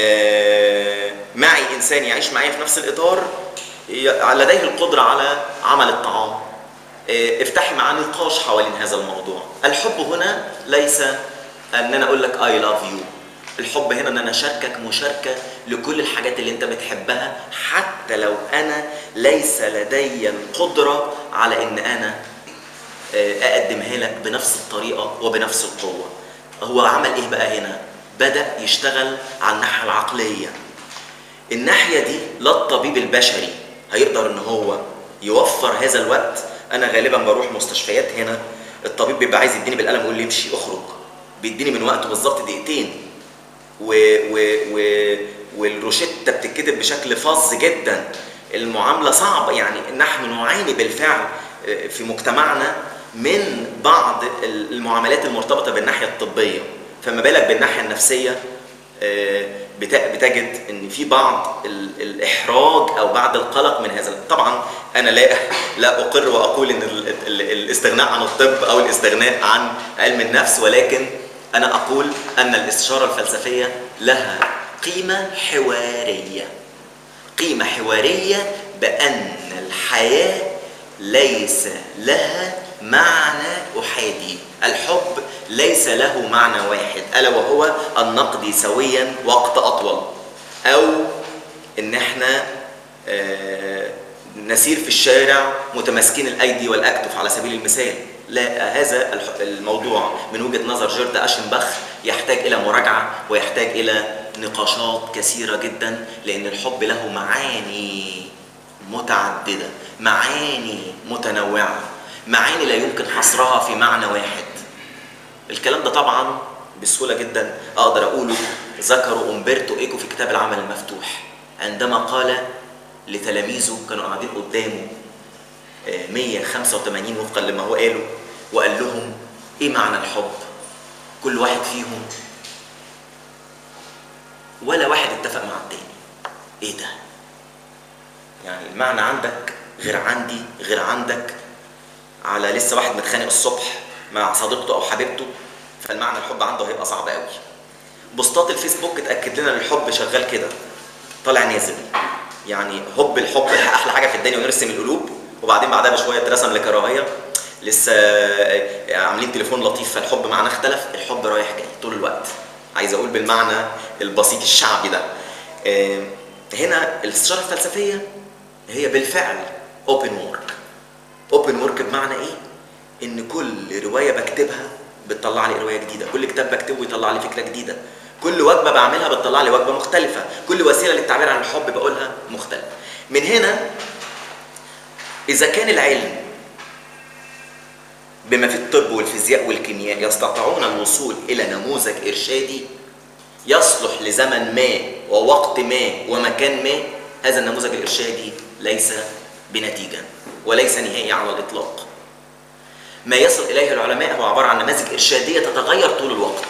آه، معي انسان يعيش معايا في نفس الاطار ي- لديه القدره على عمل الطعام آه، افتحي معاه نقاش حوالين هذا الموضوع الحب هنا ليس ان انا اقول لك اي لاف يو الحب هنا ان انا اشاركك مشاركه لكل الحاجات اللي انت بتحبها حتى لو انا ليس لدي القدره على ان انا آه، اقدمها لك بنفس الطريقه وبنفس القوه هو عمل ايه بقى هنا بدا يشتغل على الناحيه العقليه الناحيه دي لا الطبيب البشري هيقدر ان هو يوفر هذا الوقت انا غالبا بروح مستشفيات هنا الطبيب بيبقى عايز يديني بالقلم يقول لي امشي اخرج بيديني من وقته بالظبط دقيقتين و و و والروشته بتتكتب بشكل فظ جدا المعامله صعبه يعني نحن نعاني بالفعل آه، في مجتمعنا من بعض المعاملات المرتبطه بالناحيه الطبيه فما بالك بالناحيه النفسيه آه، بت- بتجد ان في بعض ال- الاحراج او بعض القلق من هذا طبعا انا لا لا اقر واقول ان ال- ال- الاستغناء عن الطب او الاستغناء عن علم النفس ولكن انا اقول ان الاستشاره الفلسفيه لها قيمه حواريه قيمه حواريه بان الحياه ليس لها معنى احادي الحب ليس له معنى واحد الا وهو ان نقضي سويا وقت اطول او ان احنا آه، نسير في الشارع متماسكين الايدي والاكتف على سبيل المثال لا هذا الح- الموضوع من وجهه نظر جيرد اشنبخ يحتاج الى مراجعه ويحتاج الى نقاشات كثيره جدا لان الحب له معاني متعدده معاني متنوعه معاني لا يمكن حصرها في معنى واحد الكلام ده طبعا بسهوله جدا اقدر اقوله ذكره امبرتو ايكو في كتاب العمل المفتوح عندما قال لتلاميذه كانوا قاعدين قدامه آه، 185 وفقا لما هو قاله وقال لهم ايه معنى الحب كل واحد فيهم ولا واحد اتفق مع التاني ايه ده يعني المعنى عندك غير عندي غير عندك على لسه واحد متخانق الصبح مع صديقته او حبيبته فالمعنى الحب عنده هيبقى صعب قوي بوستات الفيسبوك اتاكد لنا ان الحب شغال كده طالع نازل يعني حب الحب احلى حاجه في الدنيا ونرسم القلوب وبعدين بعدها بشويه اترسم لكراهيه لسه عاملين تليفون لطيف فالحب معنا اختلف الحب رايح جاي طول الوقت عايز اقول بالمعنى البسيط الشعبي ده آه، هنا الاستشاره الفلسفيه هي بالفعل اوبن وورك اوبن وورك بمعنى ايه ان كل روايه بكتبها بتطلع لي روايه جديده كل كتاب بكتبه يطلع لي فكره جديده كل وجبه بعملها بتطلع لي وجبه مختلفه كل وسيله للتعبير عن الحب بقولها مختلفه من هنا اذا كان العلم بما في الطب والفيزياء والكيمياء يستطيعون الوصول الى نموذج ارشادي يصلح لزمن ما ووقت ما ومكان ما هذا النموذج الارشادي ليس بنتيجه وليس نهائي على الاطلاق ما يصل اليه العلماء هو عباره عن نماذج ارشاديه تتغير طول الوقت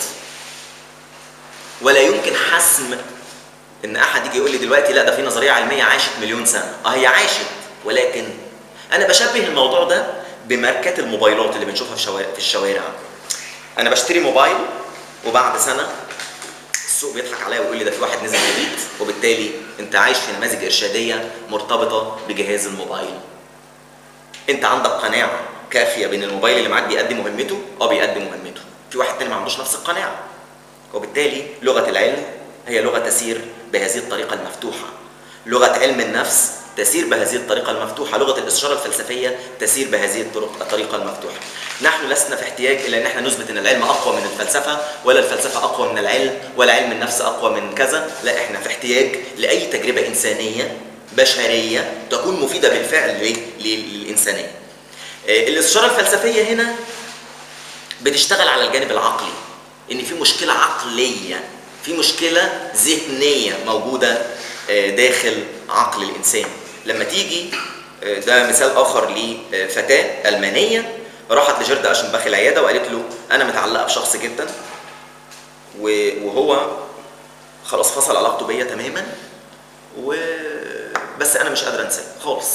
ولا يمكن حسم ان احد يجي يقول لي دلوقتي لا ده في نظريه علميه عاشت مليون سنه اه هي عاشت ولكن انا بشبه الموضوع ده بماركات الموبايلات اللي بنشوفها في الشوارع في الشوارع انا بشتري موبايل وبعد سنه السوق بيضحك عليا ويقول لي ده في واحد نزل جديد وبالتالي انت عايش في نماذج ارشاديه مرتبطه بجهاز الموبايل انت عندك قناعه كافيه بان الموبايل اللي معاك بيقدم مهمته اه بيقدم مهمته في واحد تاني ما عندوش نفس القناعه وبالتالي لغه العلم هي لغه تسير بهذه الطريقه المفتوحه لغه علم النفس تسير بهذه الطريقة المفتوحة لغة الاستشارة الفلسفية تسير بهذه الطرق الطريقة المفتوحة نحن لسنا في احتياج إلى أن احنا نثبت أن العلم أقوى من الفلسفة ولا الفلسفة أقوى من العلم ولا علم النفس أقوى من كذا لا احنا في احتياج لأي تجربة إنسانية بشرية تكون مفيدة بالفعل للإنسانية الاستشارة الفلسفية هنا بتشتغل على الجانب العقلي ان في مشكله عقليه في مشكله ذهنيه موجوده داخل عقل الانسان لما تيجي ده مثال اخر لفتاه المانيه راحت لجيرد اشنباخ العياده وقالت له انا متعلقه بشخص جدا وهو خلاص فصل علاقته بيا تماما و بس انا مش قادره انساه خالص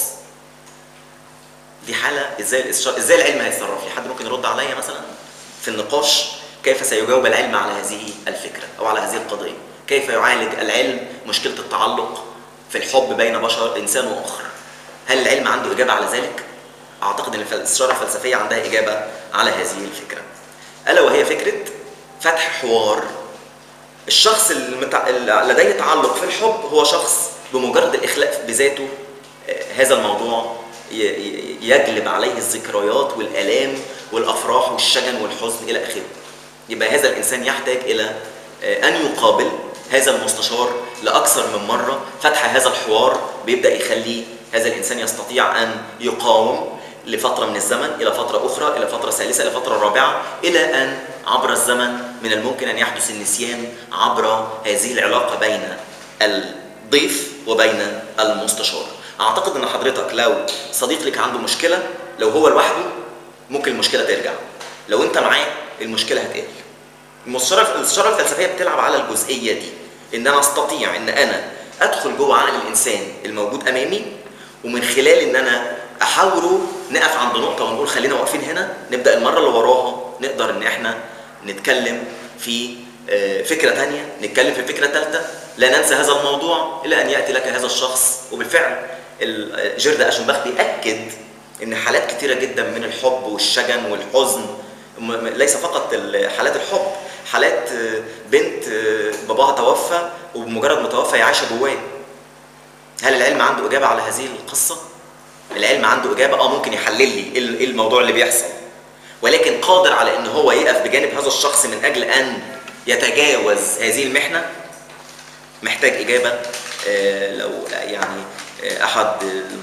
دي حاله ازاي الاستشار ازاي العلم هيتصرف لي حد ممكن يرد عليا مثلا في النقاش كيف سيجاوب العلم على هذه الفكره او على هذه القضيه كيف يعالج العلم مشكله التعلق في الحب بين بشر انسان واخر هل العلم عنده اجابه على ذلك اعتقد ان الاستشاره الفلسفيه عندها اجابه على هذه الفكره الا وهي فكره فتح حوار الشخص المتع... اللي لديه تعلق في الحب هو شخص بمجرد الاخلاء بذاته هذا الموضوع يجلب عليه الذكريات والالام والافراح والشجن والحزن الى اخره يبقى هذا الانسان يحتاج الى ان يقابل هذا المستشار لاكثر من مره فتح هذا الحوار بيبدا يخلي هذا الانسان يستطيع ان يقاوم لفتره من الزمن الى فتره اخرى الى فتره ثالثه الى فتره رابعه الى ان عبر الزمن من الممكن ان يحدث النسيان عبر هذه العلاقه بين الضيف وبين المستشار اعتقد ان حضرتك لو صديق لك عنده مشكله لو هو لوحده ممكن المشكله ترجع لو انت معاه المشكله هتقل الاستشاره الفلسفيه بتلعب على الجزئيه دي ان انا استطيع ان انا ادخل جوه عقل الانسان الموجود امامي ومن خلال ان انا احاوره نقف عند نقطه ونقول خلينا واقفين هنا نبدا المره اللي وراها نقدر ان احنا نتكلم في فكره ثانيه نتكلم في فكره ثالثه لا ننسى هذا الموضوع الى ان ياتي لك هذا الشخص وبالفعل جيرد اشنباخ بياكد ان حالات كثيره جدا من الحب والشجن والحزن ليس فقط حالات الحب حالات بنت باباها توفى وبمجرد ما توفى هي عايشه جواه هل العلم عنده اجابه على هذه القصه العلم عنده اجابه اه ممكن يحلل لي ايه الموضوع اللي بيحصل ولكن قادر على ان هو يقف بجانب هذا الشخص من اجل ان يتجاوز هذه المحنه محتاج اجابه لو يعني احد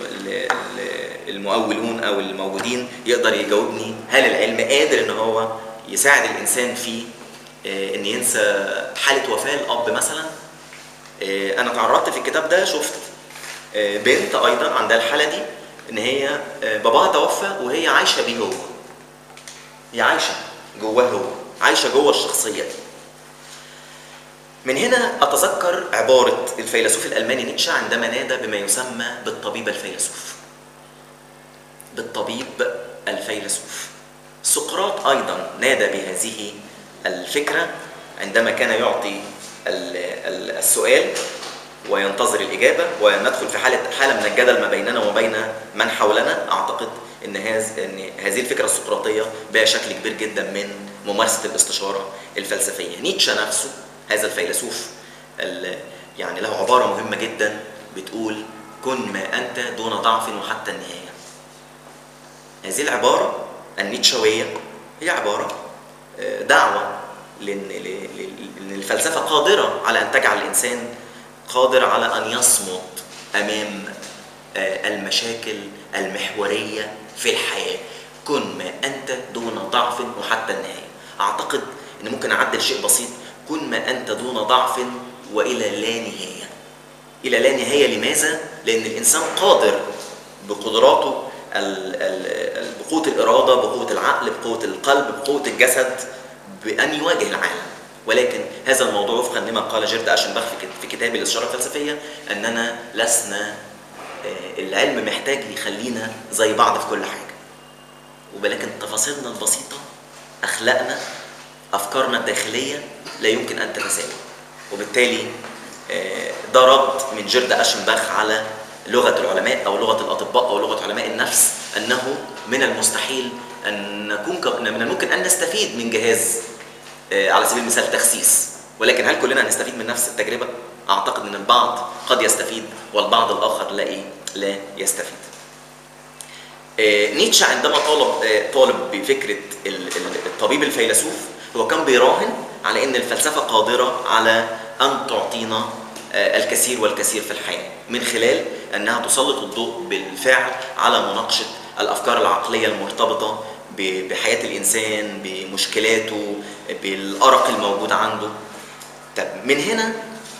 المؤولون او الموجودين يقدر يجاوبني هل العلم قادر ان هو يساعد الانسان في ان ينسى حاله وفاه الاب مثلا انا تعرضت في الكتاب ده شفت بنت ايضا عندها الحاله دي ان هي باباها توفى وهي عايشه بيه هو هي عايشه جواه هو عايشه جوه الشخصيه دي من هنا اتذكر عباره الفيلسوف الالماني نيتشه عندما نادى بما يسمى بالطبيب الفيلسوف بالطبيب الفيلسوف سقراط ايضا نادى بهذه الفكره عندما كان يعطي السؤال وينتظر الاجابه وندخل في حاله حاله من الجدل ما بيننا وبين من حولنا اعتقد ان هذا ان هذه الفكره السقراطيه بها شكل كبير جدا من ممارسه الاستشاره الفلسفيه نيتشه نفسه هذا الفيلسوف ال- يعني له عباره مهمه جدا بتقول كن ما انت دون ضعف وحتى النهايه هذه العباره النيتشويه هي عباره آه، دعوه لان ل- ل- لأن الفلسفه قادره على ان تجعل الانسان قادر على ان يصمد امام آه، المشاكل المحوريه في الحياه كن ما انت دون ضعف وحتى النهايه اعتقد ان ممكن اعدل شيء بسيط كن ما انت دون ضعف والى لا نهايه الى لا نهايه لماذا لان الانسان قادر بقدراته ال- ال- ال- بقوه الاراده بقوه العقل بقوه القلب بقوه الجسد بان يواجه العالم ولكن هذا الموضوع وفقا لما قال جيرد اشنباخ في كت- في كتابه الاستشاره الفلسفيه اننا لسنا آه، العلم محتاج يخلينا زي بعض في كل حاجه ولكن تفاصيلنا البسيطه اخلاقنا افكارنا الداخليه لا يمكن ان تتساوى وبالتالي آه، ده رد من جيرد اشنباخ على لغه العلماء او لغه الاطباء او لغه علماء النفس انه من المستحيل ان نكون ك- من الممكن ان نستفيد من جهاز آه، على سبيل المثال تخسيس ولكن هل كلنا هنستفيد من نفس التجربه؟ اعتقد ان البعض قد يستفيد والبعض الاخر لا ايه؟ لا يستفيد. آه، نيتشه عندما طالب آه، طالب بفكره ال- ال- الطبيب الفيلسوف هو كان بيراهن على ان الفلسفه قادره على ان تعطينا آه، الكثير والكثير في الحياه من خلال انها تسلط الضوء بالفعل على مناقشه الافكار العقليه المرتبطه ب- بحياه الانسان بمشكلاته بالارق الموجود عنده طب من هنا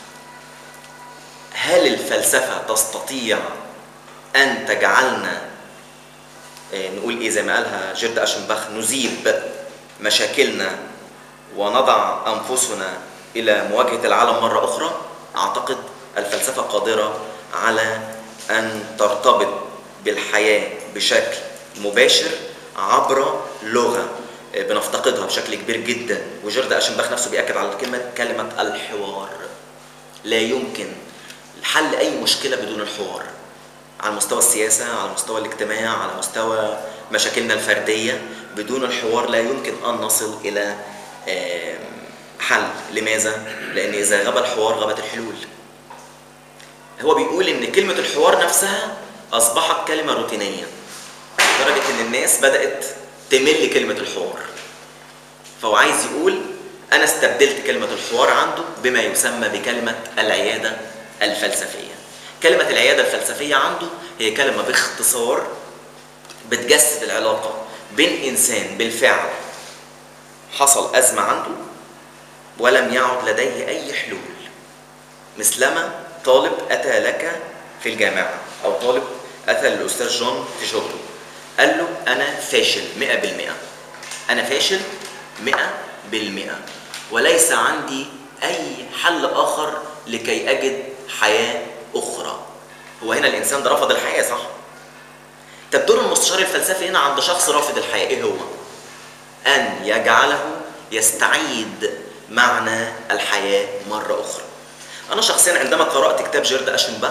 هل الفلسفه تستطيع ان تجعلنا آه، نقول ايه زي ما قالها جيرد اشنباخ نذيب مشاكلنا ونضع انفسنا الى مواجهه العالم مره اخرى اعتقد الفلسفه قادره على ان ترتبط بالحياه بشكل مباشر عبر لغه آه، بنفتقدها بشكل كبير جدا وجيرد اشنباخ نفسه بياكد على كلمه كلمه الحوار لا يمكن حل اي مشكله بدون الحوار على مستوى السياسة على مستوى الاجتماع على مستوى مشاكلنا الفردية بدون الحوار لا يمكن أن نصل إلى آم، حل لماذا؟ لأن إذا غاب الحوار غابت الحلول هو بيقول إن كلمة الحوار نفسها أصبحت كلمة روتينية لدرجة إن الناس بدأت تمل كلمة الحوار فهو عايز يقول أنا استبدلت كلمة الحوار عنده بما يسمى بكلمة العيادة الفلسفية كلمة العيادة الفلسفية عنده هي كلمة باختصار بتجسد العلاقة بين إنسان بالفعل حصل أزمة عنده ولم يعد لديه أي حلول مثلما طالب أتى لك في الجامعة أو طالب أتى للأستاذ جون في شغله قال له أنا فاشل 100% أنا فاشل 100% وليس عندي أي حل آخر لكي أجد حياة أخرى هو هنا الإنسان ده رفض الحياة صح؟ طب دور المستشار الفلسفي هنا عند شخص رافض الحياة إيه هو؟ أن يجعله يستعيد معنى الحياة مرة أخرى أنا شخصيا عندما قرأت كتاب جيرد أشنباخ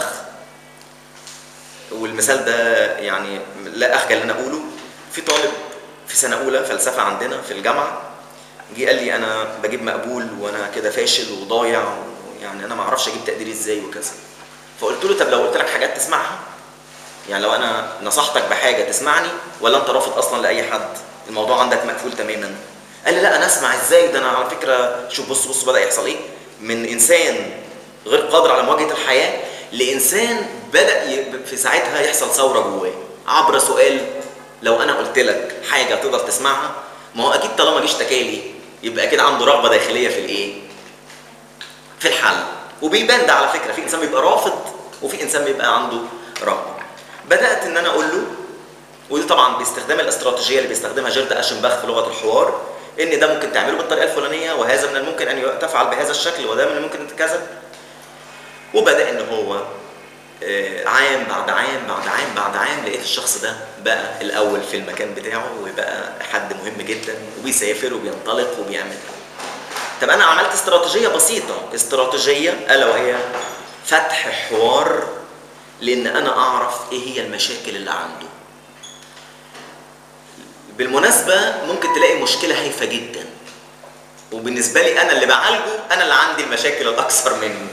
والمثال ده يعني لا أخجل أن أقوله في طالب في سنة أولى فلسفة عندنا في الجامعة جه قال لي أنا بجيب مقبول وأنا كده فاشل وضايع يعني أنا ما أعرفش أجيب تقديري إزاي وكذا فقلت له طب لو قلت لك حاجات تسمعها يعني لو أنا نصحتك بحاجة تسمعني ولا أنت رافض أصلا لأي حد الموضوع عندك مقفول تماما قال لي لا انا اسمع ازاي ده انا على فكره شوف بص بص بدا يحصل ايه من انسان غير قادر على مواجهه الحياه لانسان بدا ي- في ساعتها يحصل ثوره جواه عبر سؤال لو انا قلت لك حاجه تقدر تسمعها ما هو اكيد طالما جه اشتكى لي يبقى اكيد عنده رغبه داخليه في الايه في الحل وبيبان ده على فكره في انسان بيبقى رافض وفي انسان بيبقى عنده رغبه بدات ان انا اقول له ودي طبعا باستخدام الاستراتيجيه اللي بيستخدمها جيرد اشنباخ في لغه الحوار ان ده ممكن تعمله بالطريقه الفلانيه وهذا من الممكن ان تفعل بهذا الشكل وده من الممكن ان كذا وبدا ان هو آه، عام بعد عام بعد عام بعد عام لقيت الشخص ده بقى الاول في المكان بتاعه وبقى حد مهم جدا وبيسافر وبينطلق وبيعمل طب انا عملت استراتيجيه بسيطه استراتيجيه الا وهي فتح حوار لان انا اعرف ايه هي المشاكل اللي عنده بالمناسبه ممكن تلاقي مشكله هايفه جدا وبالنسبه لي انا اللي بعالجه انا اللي عندي المشاكل الاكثر منه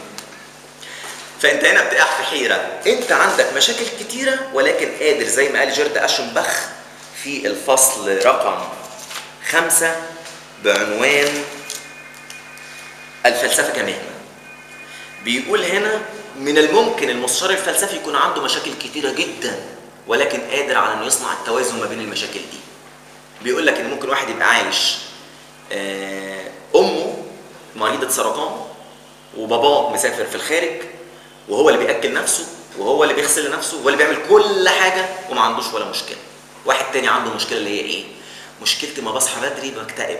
فانت هنا بتقع في حيره انت عندك مشاكل كتيره ولكن قادر زي ما قال جيرد اشنبخ في الفصل رقم خمسة بعنوان الفلسفة كمهنة بيقول هنا من الممكن المستشار الفلسفي يكون عنده مشاكل كتيرة جدا ولكن قادر على انه يصنع التوازن ما بين المشاكل دي بيقول لك ان ممكن واحد يبقى عايش آه، امه مريضة سرطان وباباه مسافر في الخارج وهو اللي بياكل نفسه وهو اللي بيغسل نفسه وهو اللي بيعمل كل حاجه وما عندوش ولا مشكله واحد تاني عنده مشكله اللي هي ايه مشكلتي ما بصحى بدري بكتئب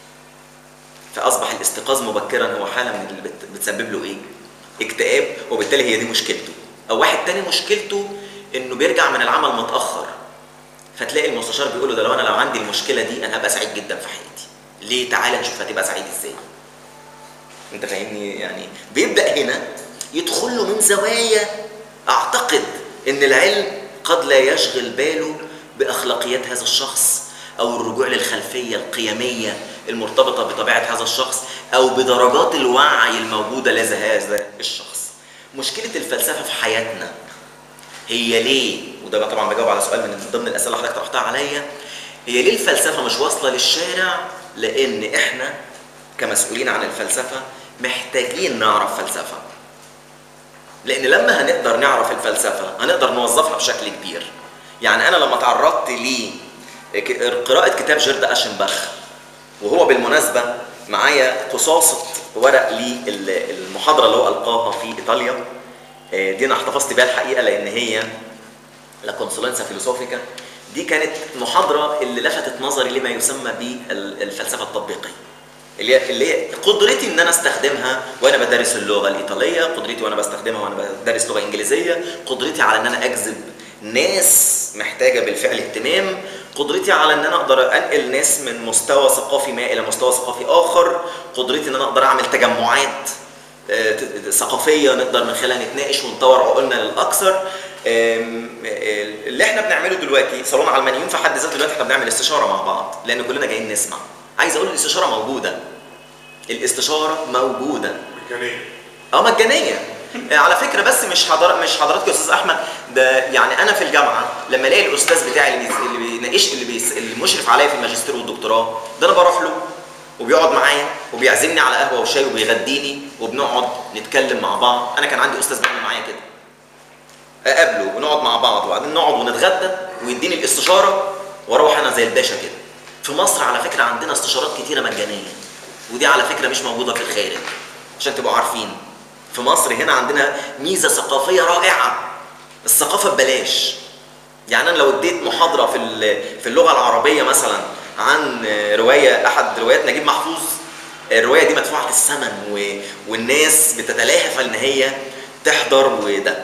فاصبح الاستيقاظ مبكرا هو حاله من اللي بت- بتسبب له ايه اكتئاب وبالتالي هي دي مشكلته او واحد تاني مشكلته انه بيرجع من العمل متاخر فتلاقي المستشار بيقول له ده لو انا لو عندي المشكله دي انا هبقى سعيد جدا في حياتي ليه تعالى نشوف هتبقى سعيد ازاي انت فاهمني يعني بيبدا هنا يدخل له من زوايا اعتقد ان العلم قد لا يشغل باله باخلاقيات هذا الشخص او الرجوع للخلفيه القيميه المرتبطه بطبيعه هذا الشخص او بدرجات الوعي الموجوده لدى هذا الشخص مشكله الفلسفه في حياتنا هي ليه وده بقى طبعا بجاوب على سؤال من ضمن الاسئله اللي حضرتك طرحتها عليا هي ليه الفلسفه مش واصله للشارع لان احنا كمسؤولين عن الفلسفه محتاجين نعرف فلسفه لان لما هنقدر نعرف الفلسفه هنقدر نوظفها بشكل كبير يعني انا لما تعرضت لقراءه كتاب جيرد اشنبخ وهو بالمناسبه معايا قصاصه ورق للمحاضره اللي هو القاها في ايطاليا آه، دي انا احتفظت بيها الحقيقه لان هي لا كونسولنسا فيلوسوفيكا دي كانت محاضره اللي لفتت نظري لما يسمى بالفلسفه التطبيقيه اللي هي اللي هي قدرتي ان انا استخدمها وانا بدرس اللغه الايطاليه قدرتي وانا بستخدمها وانا بدرس لغه انجليزيه قدرتي على ان انا اجذب ناس محتاجه بالفعل اهتمام قدرتي على ان انا اقدر انقل ناس من مستوى ثقافي ما الى مستوى ثقافي اخر قدرتي ان انا اقدر اعمل تجمعات آه، ت- ت- ثقافيه نقدر من خلالها نتناقش ونطور عقولنا للاكثر آم، آه، اللي احنا بنعمله دلوقتي صالون علمانيون في حد ذاته دلوقتي احنا بنعمل استشاره مع بعض لان كلنا جايين نسمع عايز اقول الاستشاره موجوده الاستشاره موجوده ميكانية اه مجانيه آه، على فكره بس مش حضر مش حضرتك يا استاذ احمد ده يعني انا في الجامعه لما الاقي الاستاذ بتاعي اللي بيس- اللي بيناقش اللي بيس المشرف عليا في الماجستير والدكتوراه ده انا بروح له وبيقعد معايا وبيعزمني على قهوه وشاي وبيغديني وبنقعد نتكلم مع بعض انا كان عندي استاذ بيعمل معايا كده اقابله ونقعد مع بعض وبعدين نقعد ونتغدى ويديني الاستشاره واروح انا زي الباشا كده في مصر على فكره عندنا استشارات كتيره مجانيه ودي على فكره مش موجوده في الخارج عشان تبقوا عارفين في مصر هنا عندنا ميزه ثقافيه رائعه الثقافه ببلاش يعني انا لو اديت محاضره في ال- في اللغه العربيه مثلا عن روايه احد روايات نجيب محفوظ الروايه دي مدفوعه الثمن و... والناس بتتلاهف ان هي تحضر وده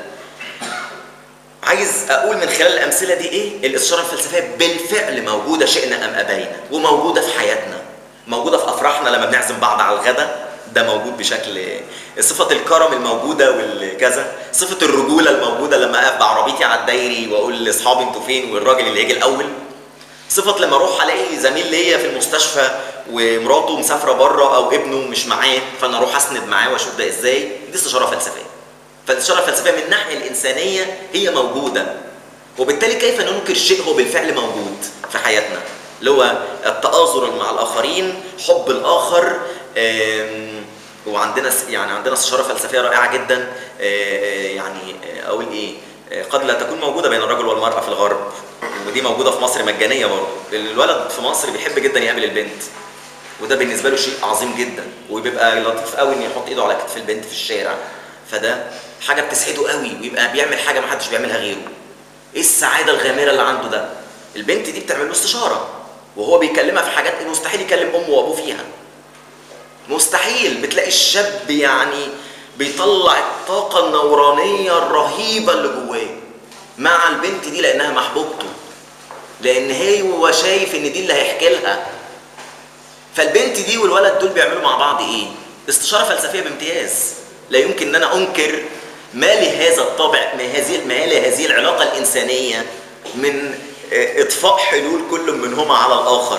عايز اقول من خلال الامثله دي ايه الاستشاره الفلسفيه بالفعل موجوده شئنا ام ابينا وموجوده في حياتنا موجوده في افراحنا لما بنعزم بعض على الغداء ده موجود بشكل صفة الكرم الموجودة والكذا صفة الرجولة الموجودة لما أقف بعربيتي على الدايري وأقول لأصحابي أنتوا فين والراجل اللي يجي الأول صفة لما أروح ألاقي زميل ليا في المستشفى ومراته مسافرة بره أو ابنه مش معاه فأنا أروح أسند معاه وأشوف ده إزاي دي استشارة فلسفية فالاستشارة الفلسفية من الناحية الإنسانية هي موجودة وبالتالي كيف ننكر شيء هو بالفعل موجود في حياتنا اللي هو التآزر مع الآخرين حب الآخر آم، وعندنا س- يعني عندنا استشارة فلسفية رائعة جدا آه، يعني آه، أقول إيه آه، قد لا تكون موجودة بين الرجل والمرأة في الغرب ودي موجودة في مصر مجانية برضه الولد في مصر بيحب جدا يقابل البنت وده بالنسبه له شيء عظيم جدا وبيبقى لطيف قوي ان يحط ايده على كتف البنت في الشارع فده حاجه بتسعده قوي ويبقى بيعمل حاجه ما حدش بيعملها غيره ايه السعاده الغامره اللي عنده ده البنت دي بتعمل له استشاره وهو بيكلمها في حاجات مستحيل يكلم امه وابوه فيها مستحيل بتلاقي الشاب يعني بيطلع الطاقه النورانيه الرهيبه اللي جواه مع البنت دي لانها محبوبته لان هو شايف ان دي اللي هيحكي لها فالبنت دي والولد دول بيعملوا مع بعض ايه؟ استشاره فلسفيه بامتياز لا يمكن ان انا انكر ما لهذا الطابع ما هذه ما لهذه العلاقه الانسانيه من آه، اطفاء حلول كل منهما على الاخر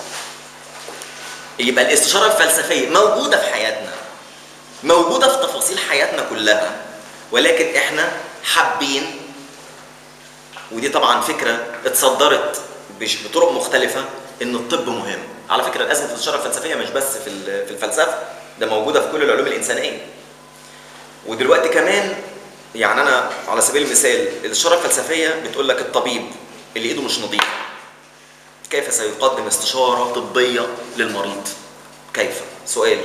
يبقى الاستشاره الفلسفيه موجوده في حياتنا موجوده في تفاصيل حياتنا كلها ولكن احنا حابين ودي طبعا فكره اتصدرت بش- بطرق مختلفه ان الطب مهم على فكره ازمه الاستشاره الفلسفيه مش بس في ال- في الفلسفه ده موجوده في كل العلوم الانسانيه ودلوقتي كمان يعني انا على سبيل المثال الاستشاره الفلسفيه بتقول لك الطبيب اللي ايده مش نظيفه كيف سيقدم استشاره طبيه للمريض كيف سؤال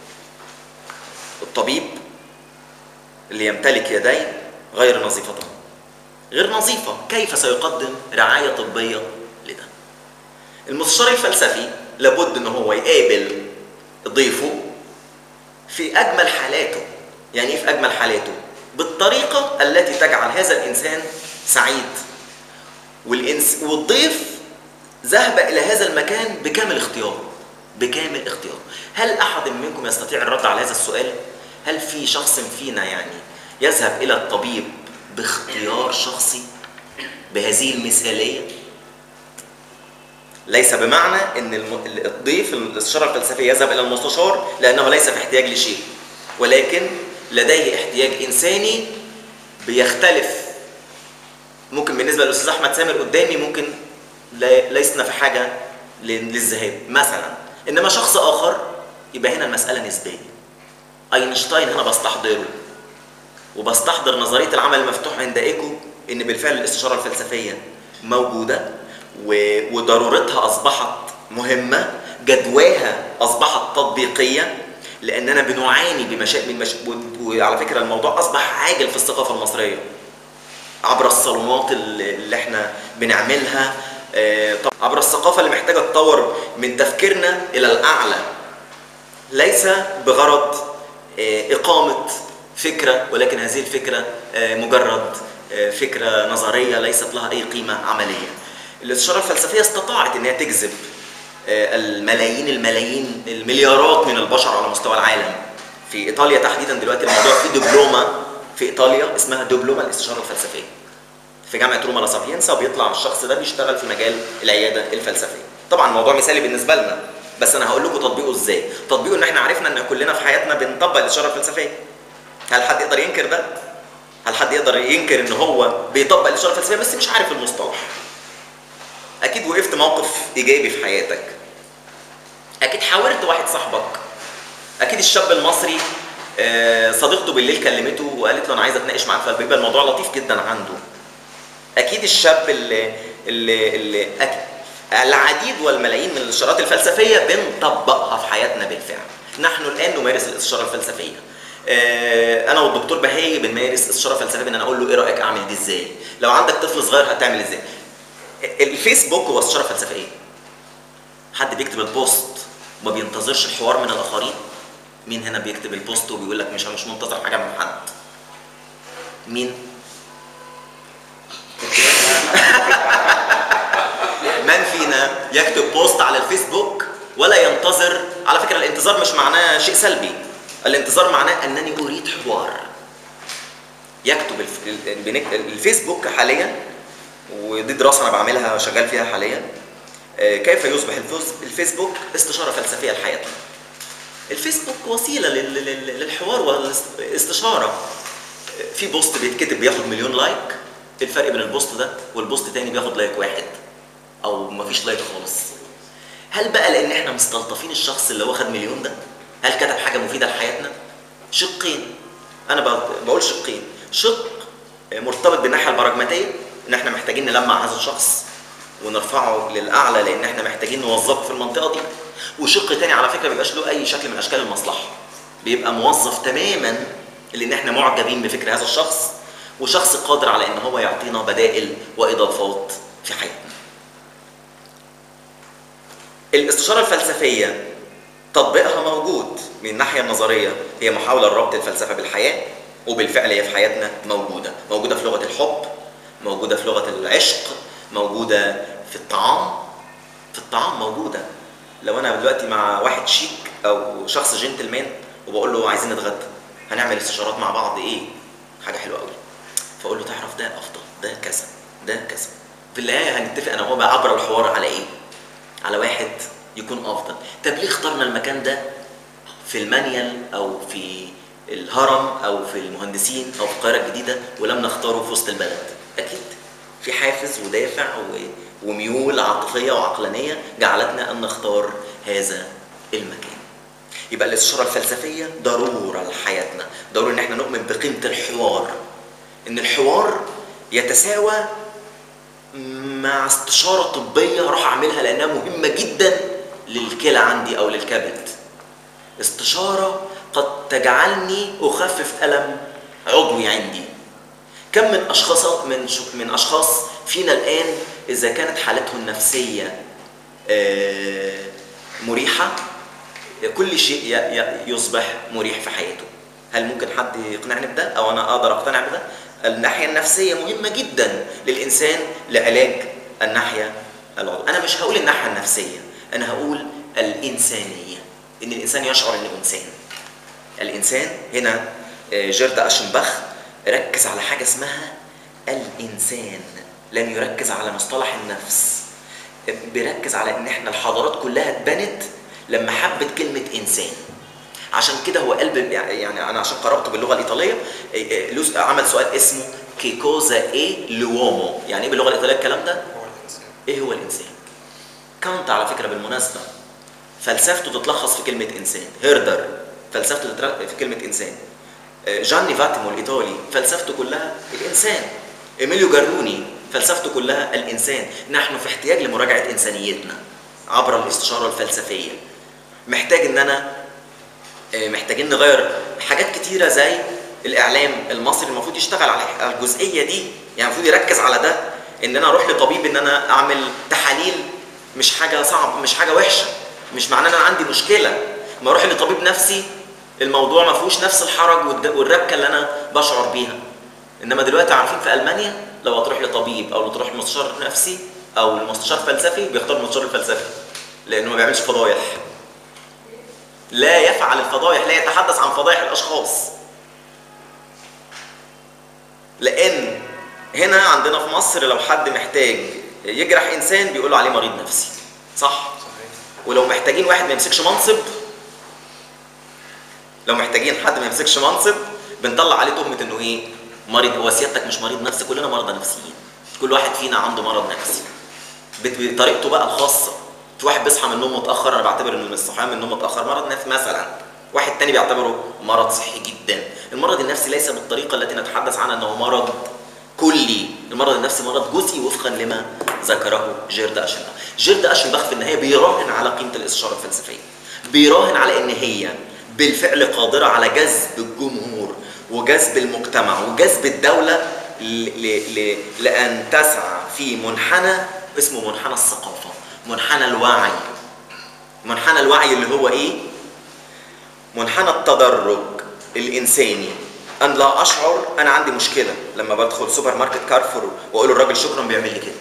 الطبيب اللي يمتلك يدين غير نظيفتان غير نظيفة كيف سيقدم رعاية طبية لده المستشار الفلسفي لابد ان هو يقابل ضيفه في اجمل حالاته يعني ايه في اجمل حالاته بالطريقة التي تجعل هذا الانسان سعيد والإنس والضيف ذهب الى هذا المكان بكامل اختياره بكامل اختياره هل احد منكم يستطيع الرد على هذا السؤال هل في شخص فينا يعني يذهب الى الطبيب باختيار شخصي بهذه المثاليه ليس بمعنى ان الم- الضيف الاستشاره الفلسفيه يذهب الى المستشار لانه ليس في احتياج لشيء ولكن لديه احتياج انساني بيختلف ممكن بالنسبه للاستاذ احمد سامر قدامي ممكن لا- لسنا في حاجه لل- للذهاب مثلا انما شخص اخر يبقى هنا المساله نسبيه اينشتاين هنا بستحضره وبستحضر نظريه العمل المفتوح عند ايكو ان بالفعل الاستشاره الفلسفيه موجوده و- وضرورتها اصبحت مهمه جدواها اصبحت تطبيقيه لاننا بنعاني بمشاكل من مش... و- وعلى فكره الموضوع اصبح عاجل في الثقافه المصريه عبر الصالونات اللي اللي احنا بنعملها آه، طب- عبر الثقافه اللي محتاجه تطور من تفكيرنا الى الاعلى ليس بغرض آه، إقامة فكرة ولكن هذه الفكرة آه، مجرد آه، فكرة نظرية ليست لها أي قيمة عملية الاستشارة الفلسفية استطاعت أنها تجذب آه، الملايين الملايين المليارات من البشر على مستوى العالم في إيطاليا تحديدا دلوقتي الموضوع في دبلومة في إيطاليا اسمها دبلومة الاستشارة الفلسفية في جامعه روما لا سابينسا وبيطلع الشخص ده بيشتغل في مجال العياده الفلسفيه طبعا الموضوع مثالي بالنسبه لنا بس انا هقول لكم تطبيقه ازاي تطبيقه ان احنا عرفنا ان كلنا في حياتنا بنطبق الاشاره الفلسفيه هل حد يقدر ينكر ده هل حد يقدر ينكر ان هو بيطبق الاشاره الفلسفيه بس مش عارف المصطلح اكيد وقفت موقف ايجابي في حياتك اكيد حاورت واحد صاحبك اكيد الشاب المصري آه، صديقته بالليل كلمته وقالت له انا عايزه اتناقش معاك فبيبقى الموضوع لطيف جدا عنده اكيد الشاب اللي اللي, اللي أك... العديد والملايين من الاستشارات الفلسفيه بنطبقها في حياتنا بالفعل نحن الان نمارس الاستشاره الفلسفيه آه، انا والدكتور بهاي بنمارس استشاره فلسفيه ان انا اقول له ايه رايك اعمل دي ازاي لو عندك طفل صغير هتعمل ازاي الفيسبوك هو استشاره فلسفيه حد بيكتب البوست وما بينتظرش الحوار من الاخرين مين هنا بيكتب البوست وبيقول لك مش مش منتظر حاجه من حد مين من فينا يكتب بوست على الفيسبوك ولا ينتظر على فكره الانتظار مش معناه شيء سلبي الانتظار معناه انني اريد حوار يكتب الف... ال- بنك- الفيسبوك حاليا ودي دراسه انا بعملها شغال فيها حاليا آه، كيف يصبح الفوز- الفيسبوك استشاره فلسفيه لحياتنا الفيسبوك وسيله لل- لل- للحوار والاستشاره في بوست بيتكتب بياخد مليون لايك الفرق بين البوست ده والبوست تاني بياخد لايك واحد او مفيش لايك خالص هل بقى لان احنا مستلطفين الشخص اللي واخد مليون ده هل كتب حاجه مفيده لحياتنا شقين انا ب- بقول شقين شق مرتبط بالناحيه البراجماتيه ان احنا محتاجين نلمع هذا الشخص ونرفعه للاعلى لان احنا محتاجين نوظفه في المنطقه دي وشق تاني على فكره بيبقاش له اي شكل من اشكال المصلحه بيبقى موظف تماما لان احنا معجبين بفكر هذا الشخص وشخص قادر على ان هو يعطينا بدائل واضافات في حياتنا الاستشاره الفلسفيه تطبيقها موجود من الناحيه النظريه هي محاوله لربط الفلسفه بالحياه وبالفعل هي في حياتنا موجوده موجوده في لغه الحب موجوده في لغه العشق موجوده في الطعام في الطعام موجوده لو انا دلوقتي مع واحد شيك او شخص جنتلمان وبقول له عايزين نتغدى هنعمل استشارات مع بعض ايه حاجه حلوه قوي فاقول له تعرف ده افضل ده كذا ده كذا في النهايه هنتفق انا وهو بقى عبر الحوار على ايه على واحد يكون افضل طب ليه اخترنا المكان ده في المانيال او في الهرم او في المهندسين او في القاهره الجديده ولم نختاره في وسط البلد اكيد في حافز ودافع و- وميول عاطفيه وعقلانيه جعلتنا ان نختار هذا المكان يبقى الاستشاره الفلسفيه ضروره لحياتنا ضروري ان احنا نؤمن بقيمه الحوار ان الحوار يتساوى مع استشاره طبيه راح اعملها لانها مهمه جدا للكلى عندي او للكبد استشاره قد تجعلني اخفف الم عضوي عندي كم من اشخاص من ش- من اشخاص فينا الان اذا كانت حالته النفسيه آه، مريحه كل شيء ي- ي- يصبح مريح في حياته هل ممكن حد يقنعني بده او انا اقدر اقتنع بده الناحيه النفسيه مهمه جدا للانسان لعلاج الناحيه العضويه انا مش هقول الناحيه النفسيه انا هقول الانسانيه ان الانسان يشعر انه انسان الانسان هنا آه، جيرد اشنبخ ركز على حاجه اسمها الانسان لم يركز على مصطلح النفس بيركز على ان احنا الحضارات كلها اتبنت لما حبت كلمه انسان عشان كده هو قلب يعني انا عشان قراته باللغه الايطاليه إيه، إيه، لوس عمل سؤال اسمه كيكوزا ايه لوومو يعني ايه باللغه الايطاليه الكلام ده هو الانسان ايه هو الانسان كانت على فكره بالمناسبه فلسفته تتلخص في كلمه انسان هيردر فلسفته تتر- في كلمه انسان آه، جاني فاتيمو الايطالي فلسفته كلها الانسان ايميليو جاروني فلسفته كلها الانسان نحن في احتياج لمراجعه انسانيتنا عبر الاستشاره الفلسفيه محتاج ان انا آه، محتاجين نغير حاجات كتيره زي الاعلام المصري المفروض يشتغل على على الجزئيه دي يعني المفروض يركز على ده ان انا اروح لطبيب ان انا اعمل تحاليل مش حاجه صعب مش حاجه وحشه مش معناه ان انا عندي مشكله ما اروح لطبيب نفسي الموضوع ما فيهوش نفس الحرج والد- والربكه اللي انا بشعر بيها انما دلوقتي عارفين في المانيا لو هتروح لطبيب او لو تروح لمستشار نفسي او لمستشار فلسفي بيختار المستشار الفلسفي لانه ما بيعملش فضايح لا يفعل الفضايح لا يتحدث عن فضايح الاشخاص لان هنا عندنا في مصر لو حد محتاج يجرح انسان بيقولوا عليه مريض نفسي صح صحيح ولو محتاجين واحد ما يمسكش منصب لو محتاجين حد ما يمسكش منصب بنطلع عليه تهمه انه ايه مريض هو سيادتك مش مريض نفسي كلنا مرضى نفسيين كل واحد فينا عنده مرض نفسي بت- بطريقته بقى الخاصه في واحد بيصحى من النوم متاخر انا بعتبر ان الصحيان من النوم متاخر مرض نفسي مثلا واحد تاني بيعتبره مرض صحي جدا المرض النفسي ليس بالطريقه التي نتحدث عنها انه مرض كلي المرض النفسي مرض جزئي وفقا لما ذكره جيرد اشنبخ جيرد اشنبخ في النهايه بيراهن على قيمه الاستشاره الفلسفيه بيراهن على ان هي بالفعل قادره على جذب الجمهور وجذب المجتمع وجذب الدوله ل... ل... ل... لان تسعى في منحنى اسمه منحنى الثقافه منحنى الوعي منحنى الوعي اللي هو ايه منحنى التدرج الانساني ان لا اشعر انا عندي مشكله لما بدخل سوبر ماركت كارفور واقول الراجل شكرا بيعمل لي كده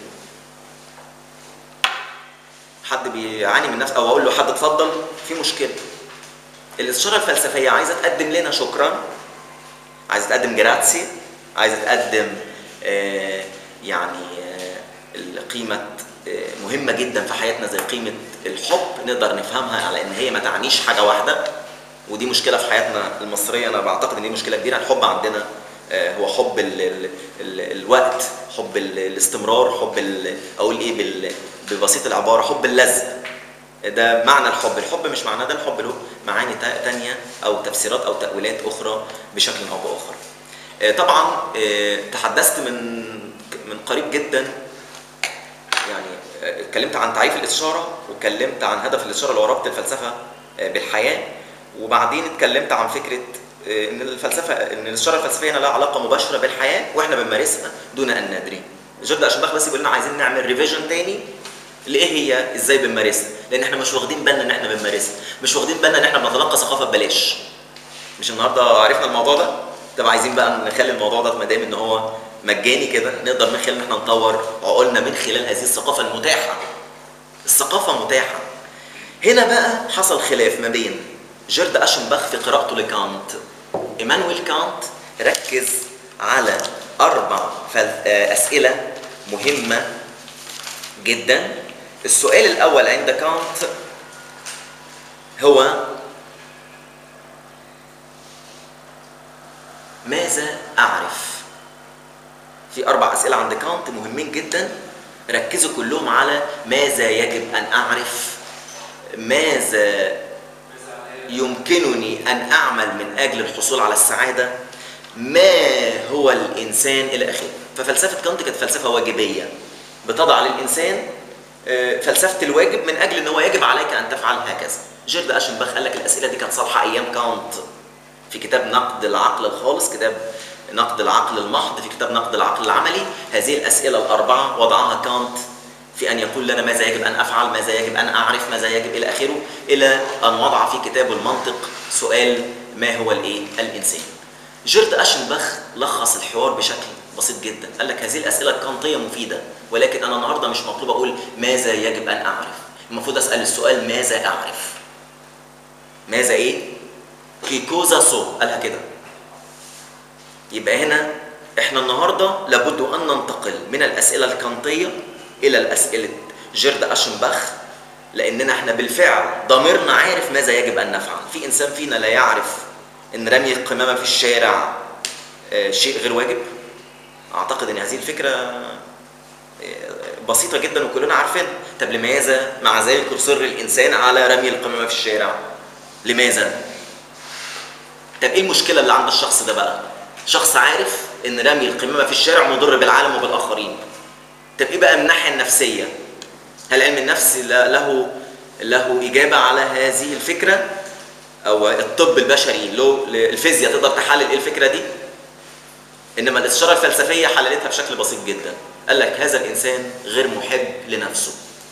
حد بيعاني من نفس او اقول له حد اتفضل في مشكله الاستشاره الفلسفيه عايزه تقدم لنا شكرا عايزه تقدم جراتسي عايزه تقدم آه يعني آه قيمه آه مهمه جدا في حياتنا زي قيمه الحب نقدر نفهمها على ان هي ما تعنيش حاجه واحده ودي مشكله في حياتنا المصريه انا بعتقد ان دي مشكله كبيره الحب عندنا آه، هو حب ال ال ال الوقت حب ال الاستمرار حب ال اقول ايه بال ببسيط العباره حب اللذة ده معنى الحب الحب مش معناه ده الحب له معاني تا- تانية او تفسيرات او تاويلات اخرى بشكل او باخر آه، طبعا آه، تحدثت من من قريب جدا يعني آه، اتكلمت عن تعريف الاستشاره واتكلمت عن هدف الاستشاره اللي هو ربط الفلسفه آه، بالحياه وبعدين اتكلمت عن فكره آه، ان الفلسفه ان الاستشاره الفلسفيه هنا لها علاقه مباشره بالحياه واحنا بنمارسها دون ان ندري. جورد اشنباخ بس بيقول لنا عايزين نعمل ريفيجن تاني لايه هي ازاي بنمارسها لان احنا مش واخدين بالنا ان احنا بنمارسها مش واخدين بالنا ان احنا بنتلقى ثقافه ببلاش مش النهارده عرفنا الموضوع ده طب عايزين بقى نخلي الموضوع ده ما دام ان هو مجاني كده نقدر من خلال ان احنا نطور عقولنا من خلال هذه الثقافه المتاحه الثقافه متاحه هنا بقى حصل خلاف ما بين جيرد اشنباخ في قراءته لكانت ايمانويل كانت ركز على اربع فل- آه، اسئله مهمه جدا السؤال الاول عند كانت هو ماذا اعرف في اربع اسئله عند كانت مهمين جدا ركزوا كلهم على ماذا يجب ان اعرف ماذا يمكنني ان اعمل من اجل الحصول على السعاده ما هو الانسان الى اخره ففلسفه كانت كانت فلسفه واجبيه بتضع للانسان آه، فلسفه الواجب من اجل ان هو يجب عليك ان تفعل هكذا جيرد اشنباخ قال لك الاسئله دي كانت صالحه ايام كانت في كتاب نقد العقل الخالص كتاب نقد العقل المحض في كتاب نقد العقل العملي هذه الاسئله الاربعه وضعها كانت في ان يقول لنا ماذا يجب ان افعل ماذا يجب ان اعرف ماذا يجب الى اخره الى ان وضع في كتابه المنطق سؤال ما هو الايه الانسان جيرد اشنباخ لخص الحوار بشكل بسيط جدا قال لك هذه الاسئله الكانطيه مفيده ولكن انا النهارده مش مطلوب اقول ماذا يجب ان اعرف المفروض اسال السؤال ماذا اعرف ماذا ايه كيكوزا سو قالها كده يبقى هنا احنا النهارده لابد ان ننتقل من الاسئله الكانطيه الى الاسئله جيرد اشنباخ لاننا احنا بالفعل ضميرنا عارف ماذا يجب ان نفعل في انسان فينا لا يعرف ان رمي القمامه في الشارع آه، شيء غير واجب اعتقد ان هذه الفكره آه، بسيطه جدا وكلنا عارفينها طب لماذا مع ذلك يصر الانسان على رمي القمامه في الشارع لماذا طب ايه المشكله اللي عند الشخص ده بقى شخص عارف ان رمي القمامه في الشارع مضر بالعالم وبالاخرين طب ايه بقى من الناحيه النفسيه هل علم النفس ل- له له اجابه على هذه الفكره او الطب البشري له الفيزياء تقدر تحلل ايه الفكره دي انما الاستشاره الفلسفيه حللتها بشكل بسيط جدا قال لك هذا الانسان غير محب لنفسه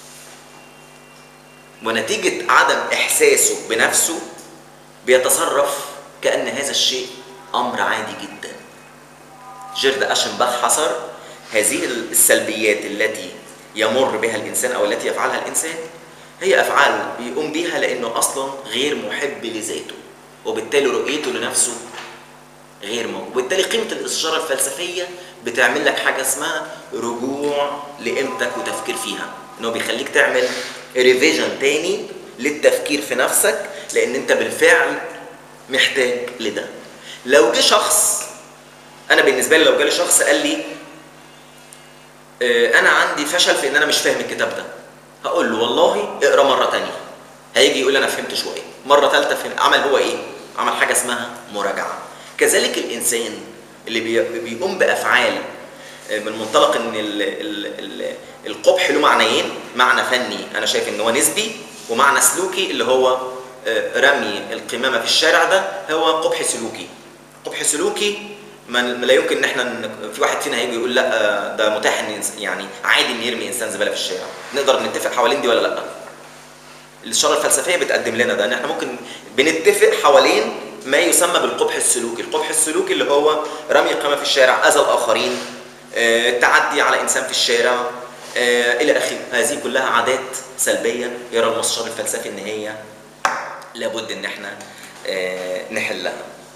ونتيجه عدم احساسه بنفسه بيتصرف كان هذا الشيء امر عادي جدا جيرد اشنباخ حصر هذه السلبيات التي يمر بها الانسان او التي يفعلها الانسان هي افعال بيقوم بيها لانه اصلا غير محب لذاته وبالتالي رؤيته لنفسه غير موجود وبالتالي قيمه الاستشاره الفلسفيه بتعمل لك حاجه اسمها رجوع لقيمتك وتفكير فيها انه بيخليك تعمل ريفيجن تاني للتفكير في نفسك لان انت بالفعل محتاج لده لو جه شخص انا بالنسبه لي لو جالي شخص قال لي آه، انا عندي فشل في ان انا مش فاهم الكتاب ده هقول له والله اقرا مره تانية هيجي يقول لي انا فهمت شويه مره ثالثه فهم عمل هو ايه عمل حاجه اسمها مراجعه كذلك الانسان اللي بي- بيقوم بافعال آه، من منطلق ان ال ال ال القبح له معنيين معنى فني انا شايف ان هو نسبي ومعنى سلوكي اللي هو آه، رمي القمامه في الشارع ده هو قبح سلوكي قبح سلوكي ما ما لا يمكن ان احنا ن- في واحد فينا هيجي يقول لا آه، ده متاح ان إنس- يعني عادي ان يرمي انسان زباله في الشارع نقدر نتفق حوالين دي ولا لا الاشاره الفلسفيه بتقدم لنا ده ان احنا ممكن بنتفق حوالين ما يسمى بالقبح السلوكي القبح السلوكي اللي هو رمي القمامه في الشارع اذى الاخرين آه، التعدي على انسان في الشارع آه، الى اخره هذه كلها عادات سلبيه يرى المستشار الفلسفي ان هي لابد ان احنا آه، نحلها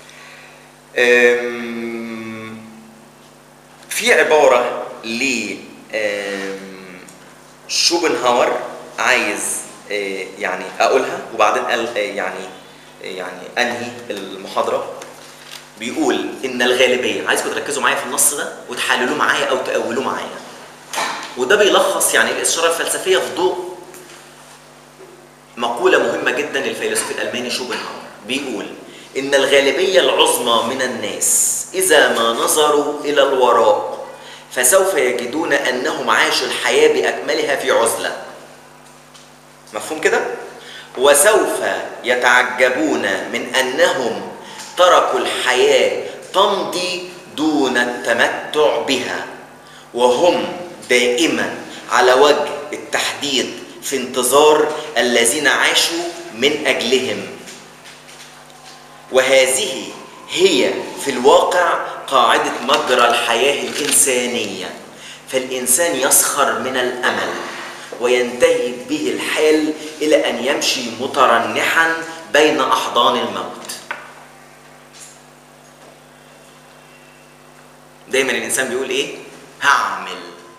أم، في عبارة ل أم، شوبنهاور عايز آه، يعني أقولها وبعدين قال آه، يعني آه، يعني أنهي المحاضرة بيقول إن الغالبية عايزكم تركزوا معايا في النص ده وتحللوه معايا أو تأولوه معايا وده بيلخص يعني الاستشارة الفلسفية في ضوء مقولة مهمة جدا للفيلسوف الألماني شوبنهاور بيقول إن الغالبية العظمى من الناس إذا ما نظروا إلى الوراء فسوف يجدون أنهم عاشوا الحياة بأكملها في عزلة مفهوم كده؟ وسوف يتعجبون من أنهم تركوا الحياة تمضي دون التمتع بها وهم دائما على وجه التحديد في انتظار الذين عاشوا من اجلهم وهذه هي في الواقع قاعده مجرى الحياه الانسانيه فالانسان يسخر من الامل وينتهي به الحال الى ان يمشي مترنحا بين احضان الموت دايما الانسان بيقول ايه هعمل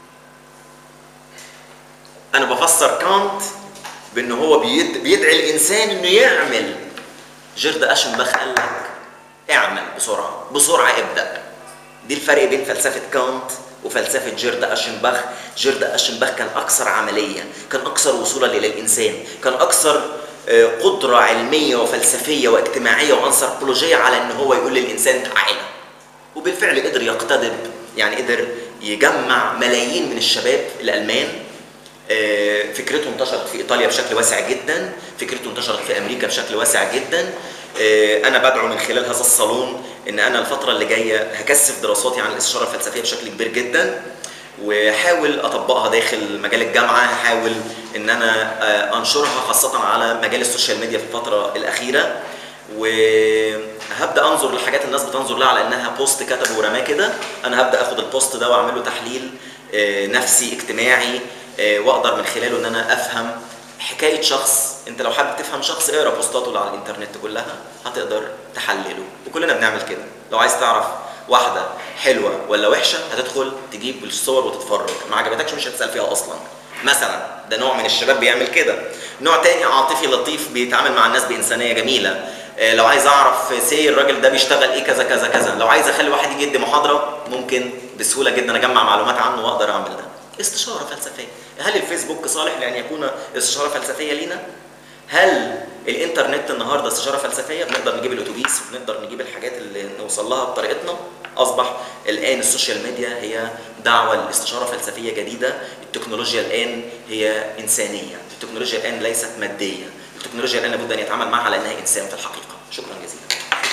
انا بفسر كانت بان هو بيد... بيدعي الانسان انه يعمل جيرد اشنبخ قال لك اعمل بسرعه بسرعه ابدا دي الفرق بين فلسفه كانت وفلسفه جيرد اشنبخ جيرد اشنبخ كان اكثر عمليه كان اكثر وصولا الى الانسان كان اكثر آه، قدره علميه وفلسفيه واجتماعيه وانثروبولوجيه على ان هو يقول للانسان تعالى وبالفعل قدر يقتدب يعني قدر يجمع ملايين من الشباب الالمان آه، فكرته انتشرت في ايطاليا بشكل واسع جدا فكرته انتشرت في امريكا بشكل واسع جدا آه، انا بدعو من خلال هذا الصالون ان انا الفتره اللي جايه هكثف دراساتي عن الاستشاره الفلسفيه بشكل كبير جدا وحاول اطبقها داخل مجال الجامعه هحاول ان انا آه، انشرها خاصه على مجال السوشيال ميديا في الفتره الاخيره وهبدا انظر لحاجات الناس بتنظر لها على انها بوست كتبه ورماه كده انا هبدا اخد البوست ده واعمل له تحليل آه، نفسي اجتماعي آه، واقدر من خلاله ان انا افهم حكايه شخص انت لو حابب تفهم شخص اقرا بوستاته اللي على الانترنت كلها هتقدر تحلله وكلنا بنعمل كده لو عايز تعرف واحده حلوه ولا وحشه هتدخل تجيب الصور وتتفرج ما عجبتكش مش هتسال فيها اصلا مثلا ده نوع من الشباب بيعمل كده نوع تاني عاطفي لطيف بيتعامل مع الناس بانسانيه جميله آه، لو عايز اعرف سي الراجل ده بيشتغل ايه كذا كذا كذا لو عايز اخلي واحد يجي يدي محاضره ممكن بسهوله جدا اجمع معلومات عنه واقدر اعمل ده استشاره فلسفيه هل الفيسبوك صالح لان يكون استشاره فلسفيه لينا هل الانترنت النهارده استشاره فلسفيه بنقدر نجيب الاتوبيس وبنقدر نجيب الحاجات اللي نوصل لها بطريقتنا اصبح الان السوشيال ميديا هي دعوه لاستشاره فلسفيه جديده التكنولوجيا الان هي انسانيه التكنولوجيا الان ليست ماديه التكنولوجيا الان لابد ان يتعامل معها على انها انسان في الحقيقه شكرا جزيلا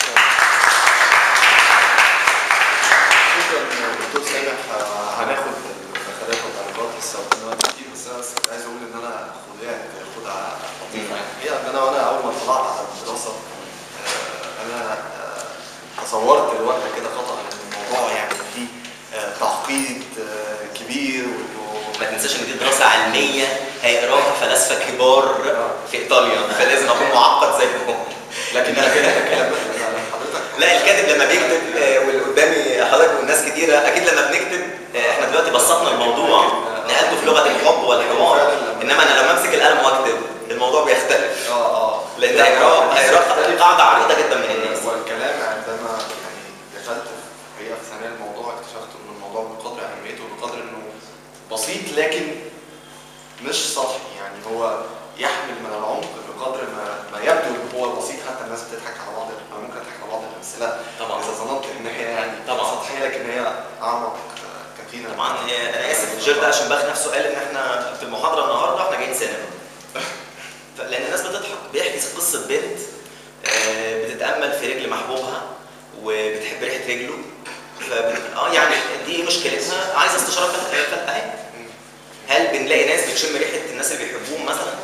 شكرا دكتور سامح آه، هناخد المداخلات والتعليقات لسه قدامنا وقت كتير بس انا بس كنت عايز اقول ان انا خداع خدعه لطيفه يعني الحقيقه ان انا وانا اول ما طلعت على الدراسه آه، انا آه، تصورت الوقت كده خطا ان الموضوع يعني فيه آه، تعقيد آه، كبير وانه ما تنساش ان دي دراسه علميه هيقراها فلاسفه كبار في ايطاليا فلازم اكون معقد زيهم لكن انا كده بتكلم بقى على حضرتك لا الكاتب لما بيكتب آه، واللي قدامي حضرتك والناس كتيره اكيد لما بنكتب آه، احنا دلوقتي بسطنا الموضوع نقلته في لغه الحب والحوار انما انا لما امسك القلم واكتب الموضوع بيختلف اه اه لان هيقراه هيقراه قاعده عريضه جدا من الناس والكلام عندما يعني دخلت في هي في ثنايا الموضوع اكتشفت ان الموضوع بقدر اهميته بقدر انه بسيط لكن مش سطحي يعني هو يحمل من العمق بقدر ما ما يبدو ان هو بسيط حتى الناس بتضحك على بعض أو ممكن تضحك على بعض الامثله طبعا. اذا ظننت ان هي يعني طبعا. سطحيه لكن هي اعمق آه، كثيرا طبعا آه، انا اسف جيرد اشنباخ نفسه قال ان احنا في المحاضره النهارده احنا جايين سينما ف- لان الناس بتضحك بيحكي قصه بنت آه، بتتامل في رجل محبوبها وبتحب ريحه رجله فبت... اه يعني دي مشكلتها عايزه استشاره فل- فل- اهي هل بنلاقي ناس بتشم ريحه الناس اللي بيحبوهم مثلا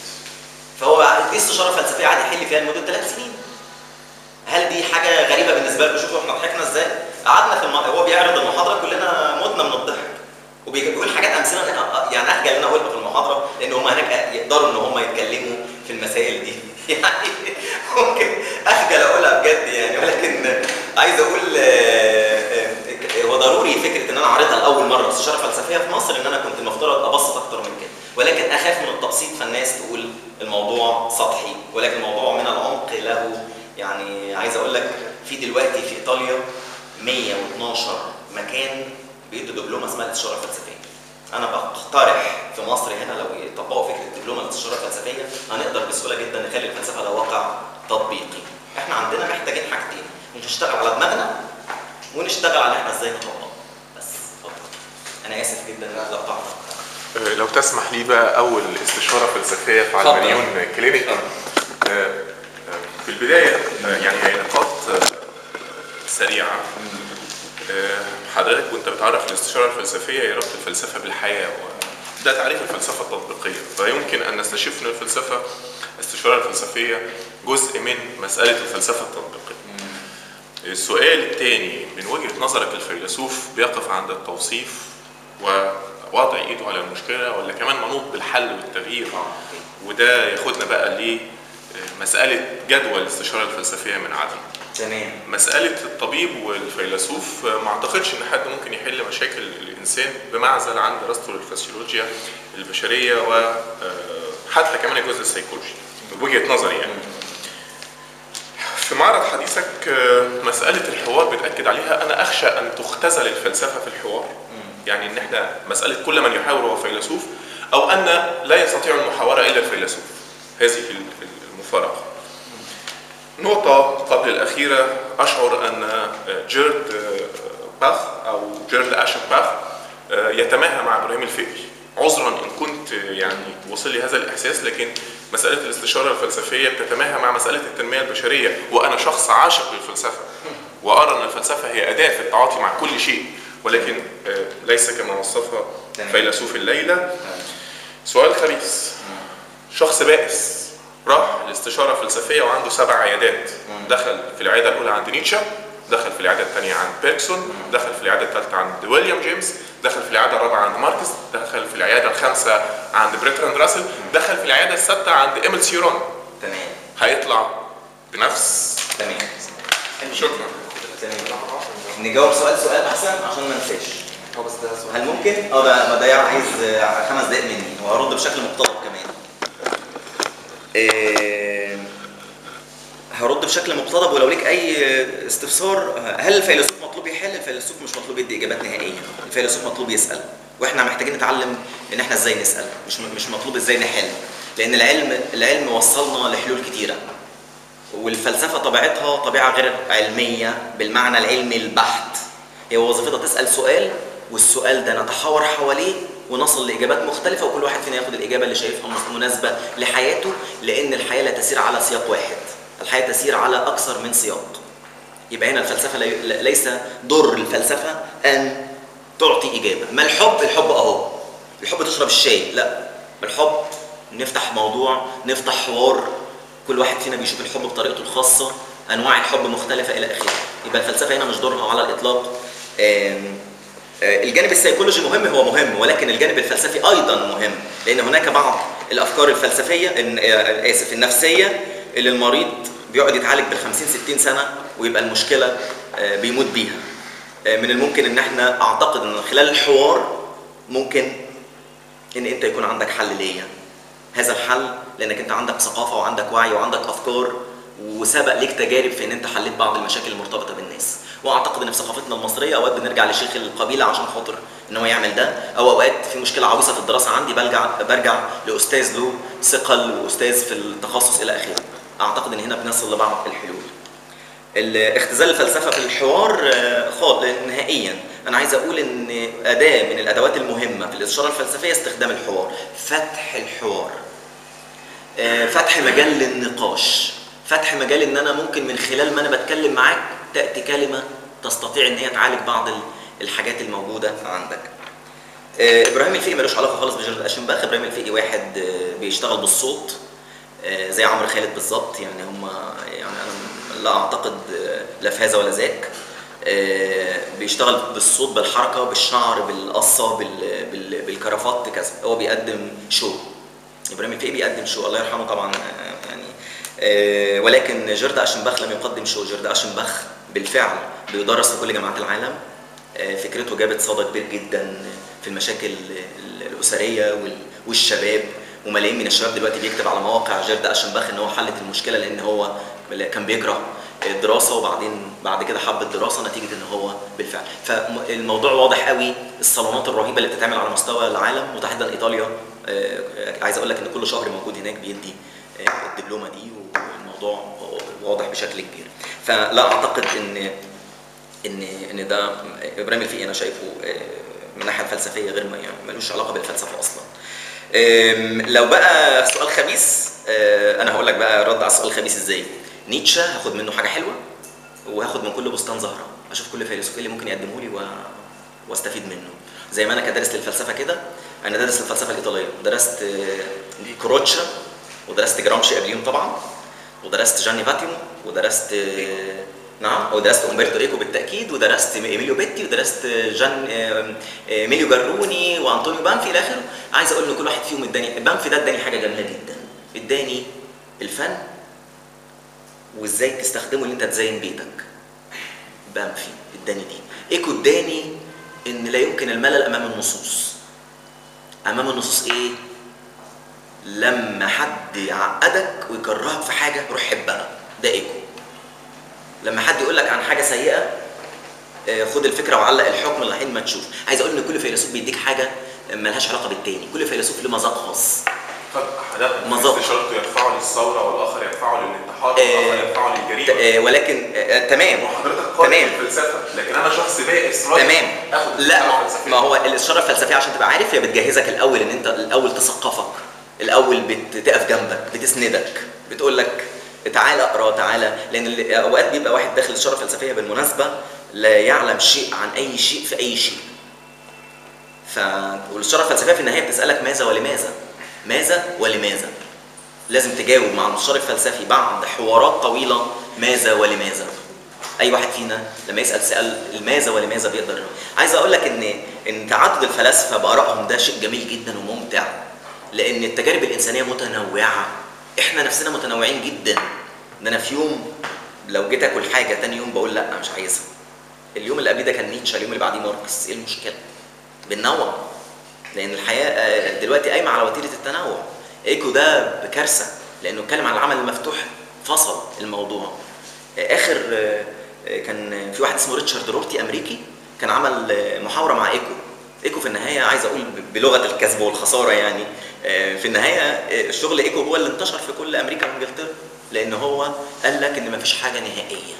فهو دي استشاره فلسفيه عادي يحل فيها لمده ثلاث سنين هل دي حاجه غريبه بالنسبه لكم شوفوا احنا ضحكنا ازاي قعدنا في الم... هو بيعرض المحاضره كلنا متنا من الضحك وبيقول حاجات امثله أنا- يعني اخجل ان أنا اقولها في المحاضره لان هم هناك يقدروا ان هم يتكلموا في المسائل دي يعني ممكن اخجل اقولها بجد يعني ولكن عايز اقول آه، آه، هو ضروري فكره ان انا اعرضها لاول مره استشاره فلسفيه في مصر ان انا كنت المفترض ابسط اكتر من كده ولكن اخاف من التبسيط فالناس تقول الموضوع سطحي ولكن الموضوع من العمق له يعني عايز اقول لك في دلوقتي في ايطاليا 112 مكان بيدوا دبلومه اسمها الاستشاره الفلسفيه انا بقترح في مصر هنا لو يطبقوا فكره دبلومه الاستشاره الفلسفيه هنقدر بسهوله جدا نخلي الفلسفه لها واقع تطبيقي احنا عندنا محتاجين حاجتين نشتغل على دماغنا ونشتغل على احنا ازاي نطبقها بس اتفضل انا اسف جدا ان انا قطعتك آه، لو تسمح لي بقى اول استشاره فلسفيه في علمانيون كلينيك آه، آه، في البدايه آه، يعني هي نقاط آه، سريعه آه، حضرتك وانت بتعرف الاستشاره الفلسفيه هي ربط الفلسفه بالحياه و- ده تعريف الفلسفه التطبيقيه فيمكن ان نستشف ان الفلسفه الاستشاره الفلسفيه جزء من مساله الفلسفه التطبيقيه السؤال الثاني من وجهة نظرك الفيلسوف بيقف عند التوصيف ووضع ايده على المشكلة ولا كمان منوط بالحل والتغيير وده ياخدنا بقى لمسألة جدوى الاستشارة الفلسفية من عدم تمام مسألة الطبيب والفيلسوف ما اعتقدش ان حد ممكن يحل مشاكل الانسان بمعزل عن دراسته للفسيولوجيا البشرية وحتى كمان الجزء السيكولوجي بوجهة نظري يعني. في معرض حديثك آه، مسألة الحوار بتأكد عليها أنا أخشى أن تختزل الفلسفة في الحوار يعني إن إحنا مسألة كل من يحاور هو فيلسوف أو أن لا يستطيع المحاورة إلا الفيلسوف هذه المفارقة نقطة قبل الأخيرة أشعر أن جيرد باخ أو جيرد أشن باخ يتماهى مع إبراهيم الفقي عذرا إن كنت يعني وصل لي هذا الإحساس لكن مسألة الاستشارة الفلسفية بتتماهى مع مسألة التنمية البشرية وأنا شخص عاشق للفلسفة وأرى أن الفلسفة هي أداة في التعاطي مع كل شيء ولكن آه، ليس كما وصفها تمام. فيلسوف الليلة سؤال خبيث شخص بائس راح لاستشارة فلسفية وعنده سبع عيادات دخل في العيادة الأولى عند نيتشه دخل في العيادة الثانية عند بيرسون دخل في العيادة الثالثة عند ويليام جيمس دخل في العيادة الرابعة عند ماركس دخل في العيادة الخامسة عند بريتراند راسل دخل في العيادة السادسة عند إيميل سيرون تمام هيطلع بنفس تمام شكرا تمام نجاوب سؤال سؤال احسن عشان ما ننساش هو بس ده سؤال هل ممكن؟ اه ده ما ده عايز آه، خمس دقايق مني وهرد بشكل مقتضب كمان. آه، هرد بشكل مقتضب ولو ليك اي استفسار هل الفيلسوف مطلوب يحل؟ الفيلسوف مش مطلوب يدي اجابات نهائيه، الفيلسوف مطلوب يسال واحنا محتاجين نتعلم ان احنا ازاي نسال مش مش مطلوب ازاي نحل لان العلم العلم وصلنا لحلول كتيره والفلسفه طبيعتها طبيعه غير علميه بالمعنى العلمي البحت هي وظيفتها تسال سؤال والسؤال ده نتحاور حواليه ونصل لاجابات مختلفه وكل واحد فينا ياخد الاجابه اللي شايفها مناسبه لحياته لان الحياه لا تسير على سياق واحد الحياه تسير على اكثر من سياق يبقى هنا الفلسفه لي- ليس دور الفلسفه ان تعطي اجابه ما الحب الحب اهو الحب تشرب الشاي لا الحب نفتح موضوع نفتح حوار كل واحد فينا بيشوف الحب بطريقته الخاصه انواع الحب مختلفه الى اخره يبقى الفلسفه هنا مش دورها على الاطلاق آم، آه، الجانب السيكولوجي مهم هو مهم ولكن الجانب الفلسفي ايضا مهم لان هناك بعض الافكار الفلسفيه الن- آه، اسف النفسيه اللي المريض بيقعد يتعالج بال 50 60 سنه ويبقى المشكله آه، بيموت بيها آه، من الممكن ان احنا اعتقد ان خلال الحوار ممكن ان انت يكون عندك حل ليا هذا الحل لانك انت عندك ثقافه وعندك وعي وعندك افكار وسبق ليك تجارب في ان انت حليت بعض المشاكل المرتبطه بالناس واعتقد ان في ثقافتنا المصريه اوقات بنرجع لشيخ القبيله عشان خاطر ان هو يعمل ده او اوقات في مشكله عويصه في الدراسه عندي برجع برجع لاستاذ له ثقل واستاذ في التخصص الى اخره اعتقد ان هنا بنصل لبعض الحلول ال- اختزال الفلسفه في الحوار آه، خاطئ نهائيا انا عايز اقول ان اداه من الادوات المهمه في الاستشاره الفلسفيه استخدام الحوار فتح الحوار آه، فتح مجال للنقاش فتح مجال ان انا ممكن من خلال ما انا بتكلم معاك تاتي كلمه تستطيع ان هي تعالج بعض ال- الحاجات الموجوده عندك آه، ابراهيم الفقي ملوش علاقه خالص بجيرد اشنباخ ابراهيم الفقي واحد آه، بيشتغل بالصوت آه، زي عمرو خالد بالظبط يعني هم يعني انا لا اعتقد آه، لا في هذا ولا ذاك آه، بيشتغل بالصوت بالحركه بالشعر بالقصه بال- بال- بالكرافات كذا هو بيقدم شو ابراهيم الفقي بيقدم شو الله يرحمه طبعا آه، يعني آه، ولكن جيرد اشنباخ لم يقدم شو جيرد اشنباخ بالفعل بيدرس في كل جامعات العالم آه، فكرته جابت صدى كبير جدا في المشاكل ال- الاسريه وال- والشباب وملايين من الشباب دلوقتي بيكتب على مواقع جيرد اشنباخ ان هو حلت المشكله لان هو كان بيكره الدراسه وبعدين بعد كده حب الدراسه نتيجه ان هو بالفعل فالموضوع واضح قوي الصالونات الرهيبه اللي بتتعمل على مستوى العالم وتحديدا ايطاليا آه، عايز اقول لك ان كل شهر موجود هناك بيدي آه، الدبلومه دي والموضوع واضح بشكل كبير فلا اعتقد ان ان ان ده ابراهيم الفقي انا شايفه آه، من الناحيه الفلسفيه غير ما يعني ملوش علاقه بالفلسفه اصلا آم، لو بقى سؤال خبيث آه، انا هقول لك بقى رد على السؤال الخبيث ازاي نيتشه هاخد منه حاجه حلوه وهاخد من كل بستان زهره اشوف كل فيلسوف إيه اللي ممكن يقدمه لي و... واستفيد منه زي ما انا كدارس للفلسفه كده انا دارس الفلسفه الايطاليه درست آه، كروتشا ودرست جرامشي قبليهم طبعا ودرست جاني فاتيمو ودرست آه، نعم ودرست امبرتو ايكو بالتاكيد ودرست ايميليو بيتي ودرست جان آه، آه، ميليو جاروني وانطونيو بانفي الى اخره عايز اقول ان كل واحد فيهم اداني بانفي ده اداني حاجه جميله جدا اداني الفن وازاي تستخدمه ان انت تزين بيتك بنفي اداني دي ايكو اداني ان لا يمكن الملل امام النصوص امام النصوص ايه لما حد يعقدك ويكرهك في حاجه روح حبها ده ايكو لما حد يقول لك عن حاجه سيئه آه، خد الفكره وعلق الحكم لحين ما تشوف عايز اقول ان كل فيلسوف بيديك حاجه ملهاش علاقه بالتاني كل فيلسوف له مذاق خاص طب حضرتك مظبط. استشارته يدفعه للثوره والاخر يدفعه للانتحار آه، والاخر يدفعه ت- للجريمه آه، ولكن آه، تمام وحضرتك قارئ تمام. الفلسفه لكن انا شخص بائس رايح تمام اخد لا الاستشارة الفلسفية. ما هو الاستشاره الفلسفيه عشان تبقى عارف هي بتجهزك الاول ان انت الاول تثقفك الاول بتقف جنبك بتسندك بتقول لك تعالى اقرا تعالى لان ال- اوقات بيبقى واحد داخل الاستشاره الفلسفيه بالمناسبه لا يعلم شيء عن اي شيء في اي شيء ف والاستشاره الفلسفيه في النهايه بتسالك ماذا ولماذا ماذا ولماذا لازم تجاوب مع المستشار الفلسفي بعد حوارات طويله ماذا ولماذا اي واحد فينا لما يسال سؤال الماذا ولماذا بيقدر عايز اقول لك ان ان تعدد الفلاسفه بارائهم ده شيء جميل جدا وممتع لان التجارب الانسانيه متنوعه احنا نفسنا متنوعين جدا ده انا في يوم لو جيت اكل حاجه تاني يوم بقول لا مش عايزها اليوم اللي قبليه ده كان نيتشه اليوم اللي بعديه ماركس ايه المشكله بننوع لان الحياه آه، دلوقتي قايمه على وتيره التنوع ايكو ده بكارثه لانه اتكلم عن العمل المفتوح فصل الموضوع آه، اخر آه، آه، كان في واحد اسمه ريتشارد رورتي امريكي كان عمل آه، محاوره مع ايكو ايكو في النهايه عايز اقول ب- بلغه الكسب والخساره يعني آه، في النهايه آه، الشغل ايكو هو اللي انتشر في كل امريكا وانجلترا لان هو قال لك ان مفيش حاجه نهائيه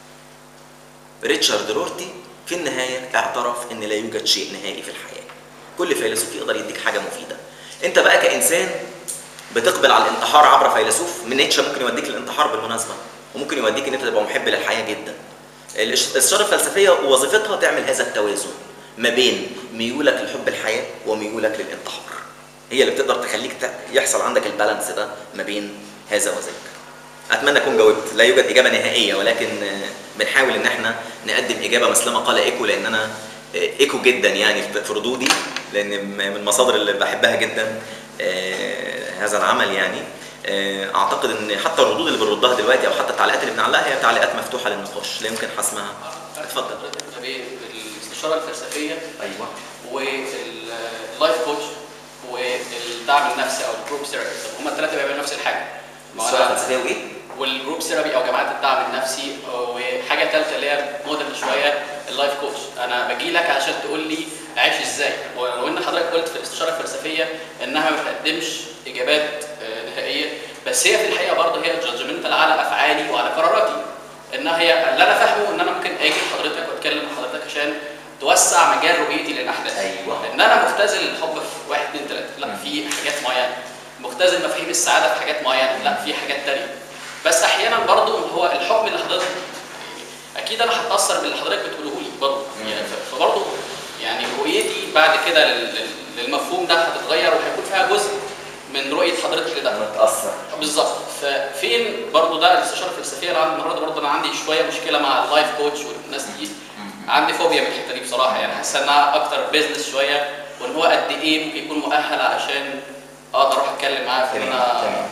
ريتشارد رورتي في النهاية اعترف ان لا يوجد شيء نهائي في الحياة كل فيلسوف يقدر يديك حاجة مفيدة انت بقى كإنسان بتقبل على الانتحار عبر فيلسوف من نيتشه ممكن يوديك للانتحار بالمناسبة وممكن يوديك ان انت تبقى محب للحياة جدا الاش- الاستشارة الفلسفية وظيفتها تعمل هذا التوازن ما بين ميولك لحب الحياة وميولك للانتحار هي اللي بتقدر تخليك ت- يحصل عندك البالانس ده ما بين هذا وذاك اتمنى اكون جاوبت لا يوجد اجابه نهائيه ولكن آه، بنحاول ان احنا نقدم اجابه مثلما قال ايكو لان انا آه، ايكو جدا يعني في في ردودي لان م- من المصادر اللي بحبها جدا آه، هذا العمل يعني آه، اعتقد ان حتى الردود اللي بنردها دلوقتي او حتى التعليقات اللي بنعلقها هي تعليقات مفتوحه للنقاش لا يمكن حسمها اتفضل ما بين الاستشاره الفلسفيه ايوه واللايف كوتش والدعم النفسي او الجروب ثيرابي طب هما الثلاثه بيعملوا نفس الحاجه ما الصوره أنا- الفلسفيه وايه؟ والجروب ثيرابي او جماعات الدعم النفسي وحاجه ثالثه اللي هي مودرن شويه اللايف كوتش انا باجي لك عشان تقول لي عايش ازاي ولو ان حضرتك قلت في الاستشاره الفلسفيه انها ما بتقدمش اجابات آه، نهائيه بس هي في الحقيقه برضه هي جادجمنتال على افعالي وعلى قراراتي انها هي اللي انا فاهمه ان انا ممكن اجي لحضرتك واتكلم مع حضرتك عشان توسع مجال رؤيتي للاحداث أيوة. لان انا مختزل الحب في واحد اثنين ثلاثه لا في حاجات معينه مختزل مفاهيم السعاده في حاجات معينه لا في حاجات تانية بس احيانا برضو هو الحكم اللي حضرتك اكيد انا هتاثر باللي حضرتك بتقوله لي برضو يعني ف- فبرضو يعني رؤيتي بعد كده لل- لل- للمفهوم ده هتتغير وهيكون فيها جزء من رؤيه حضرتك لده متاثر بالظبط ففين برضو ده الاستشاره الفلسفيه اللي عندي النهارده برضو انا عندي شويه مشكله مع اللايف كوتش والناس دي عندي فوبيا من الحته دي بصراحه يعني حاسس انها اكتر بيزنس شويه وان هو قد ايه ممكن يكون مؤهل علشان اقدر اروح اتكلم معاه في ان تمام انا تمام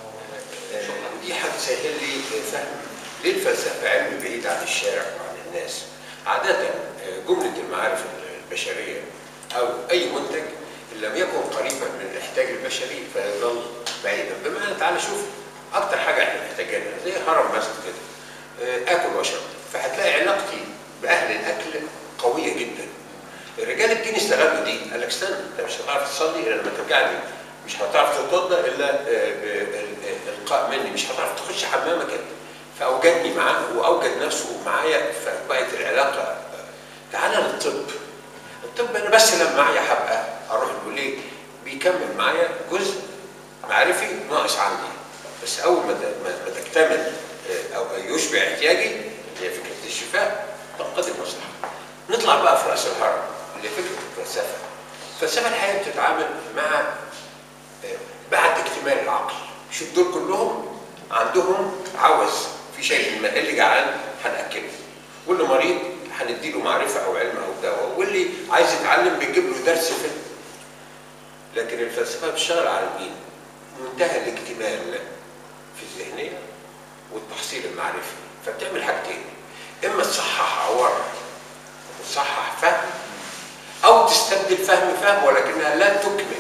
دي هتسهل لي فهم ليه الفلسفه علم بعيد عن الشارع وعن الناس عاده آه، جمله المعارف البشريه او اي منتج ان لم يكن قريبا من الاحتياج البشري فيظل بعيدا بمعنى تعالى شوف اكتر حاجه احنا محتاجينها زي هرم مثلا كده آه، اكل واشرب فهتلاقي علاقتي باهل الاكل قويه جدا الرجال الدين استغلوا دي قال لك استنى انت مش هتعرف تصلي الا لما ترجع لي مش هتعرف تتوضا الا آه، بالالقاء مني مش هتعرف تخش حمامك انت فاوجدني معاه واوجد نفسه معايا فبقت العلاقه آه، تعالى للطب الطب انا بس لما معايا هبقى اروح له ليه؟ بيكمل معايا جزء معرفي ناقص عندي بس اول ما ت- ما ما تكتمل آه، او يشبع احتياجي اللي هي فكره الشفاء تنقضي المصلحه. نطلع بقى في راس الهرم اللي هي فكره الفلسفه. الفلسفه الحقيقه بتتعامل مع آه، بعد اكتمال العقل. شوف دول كلهم عندهم عوز في شيء ما اللي جعان هناكله. واللي مريض هنديله معرفه او علم او دواء واللي عايز يتعلم بنجيب له درس في لكن الفلسفه بتشتغل على مين؟ منتهى الاكتمال في الذهنيه والتحصيل تؤدي الفهم فهم ولكنها لا تكمل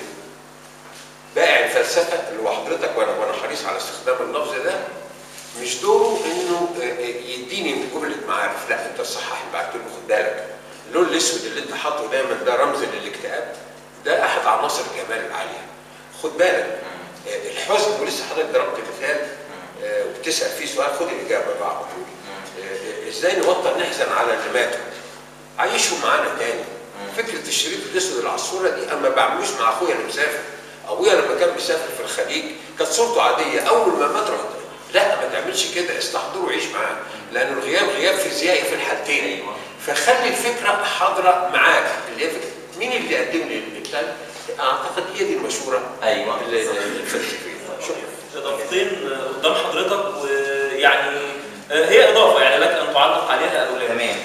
بائع الفلسفه اللي هو حضرتك وانا وانا حريص على استخدام اللفظ ده مش دوره انه آه، آه، يديني جمله معارف لا انت الصحاح اللي بعت له خد بالك اللون الاسود اللي انت حاطه دايما ده رمز للاكتئاب ده احد عناصر الجمال العاليه خد بالك آه، الحزن ولسه حضرتك ضربت مثال آه، وبتسال فيه سؤال خد الاجابه بقى على طول آه، آه، ازاي نبطل نحزن على اللي ماتوا عيشهم معانا تاني فكره الشريط الاسود اللي على الصوره دي اما بعملوش مع اخويا اللي مسافر ابويا لما كان مسافر في الخليج كانت صورته عاديه اول ما مات رحت لا ما تعملش كده استحضره وعيش معاه لان الغياب غياب فيزيائي في الحالتين أيوة. فخلي الفكره حاضره معاك اللي هي فكره مين اللي يقدم لي البتاع اعتقد هي دي المشوره ايوه اللي- الفلسفيه شكرا اضافتين قدام حضرتك ويعني هي اضافه يعني لك ان تعلق عليها او لا تمام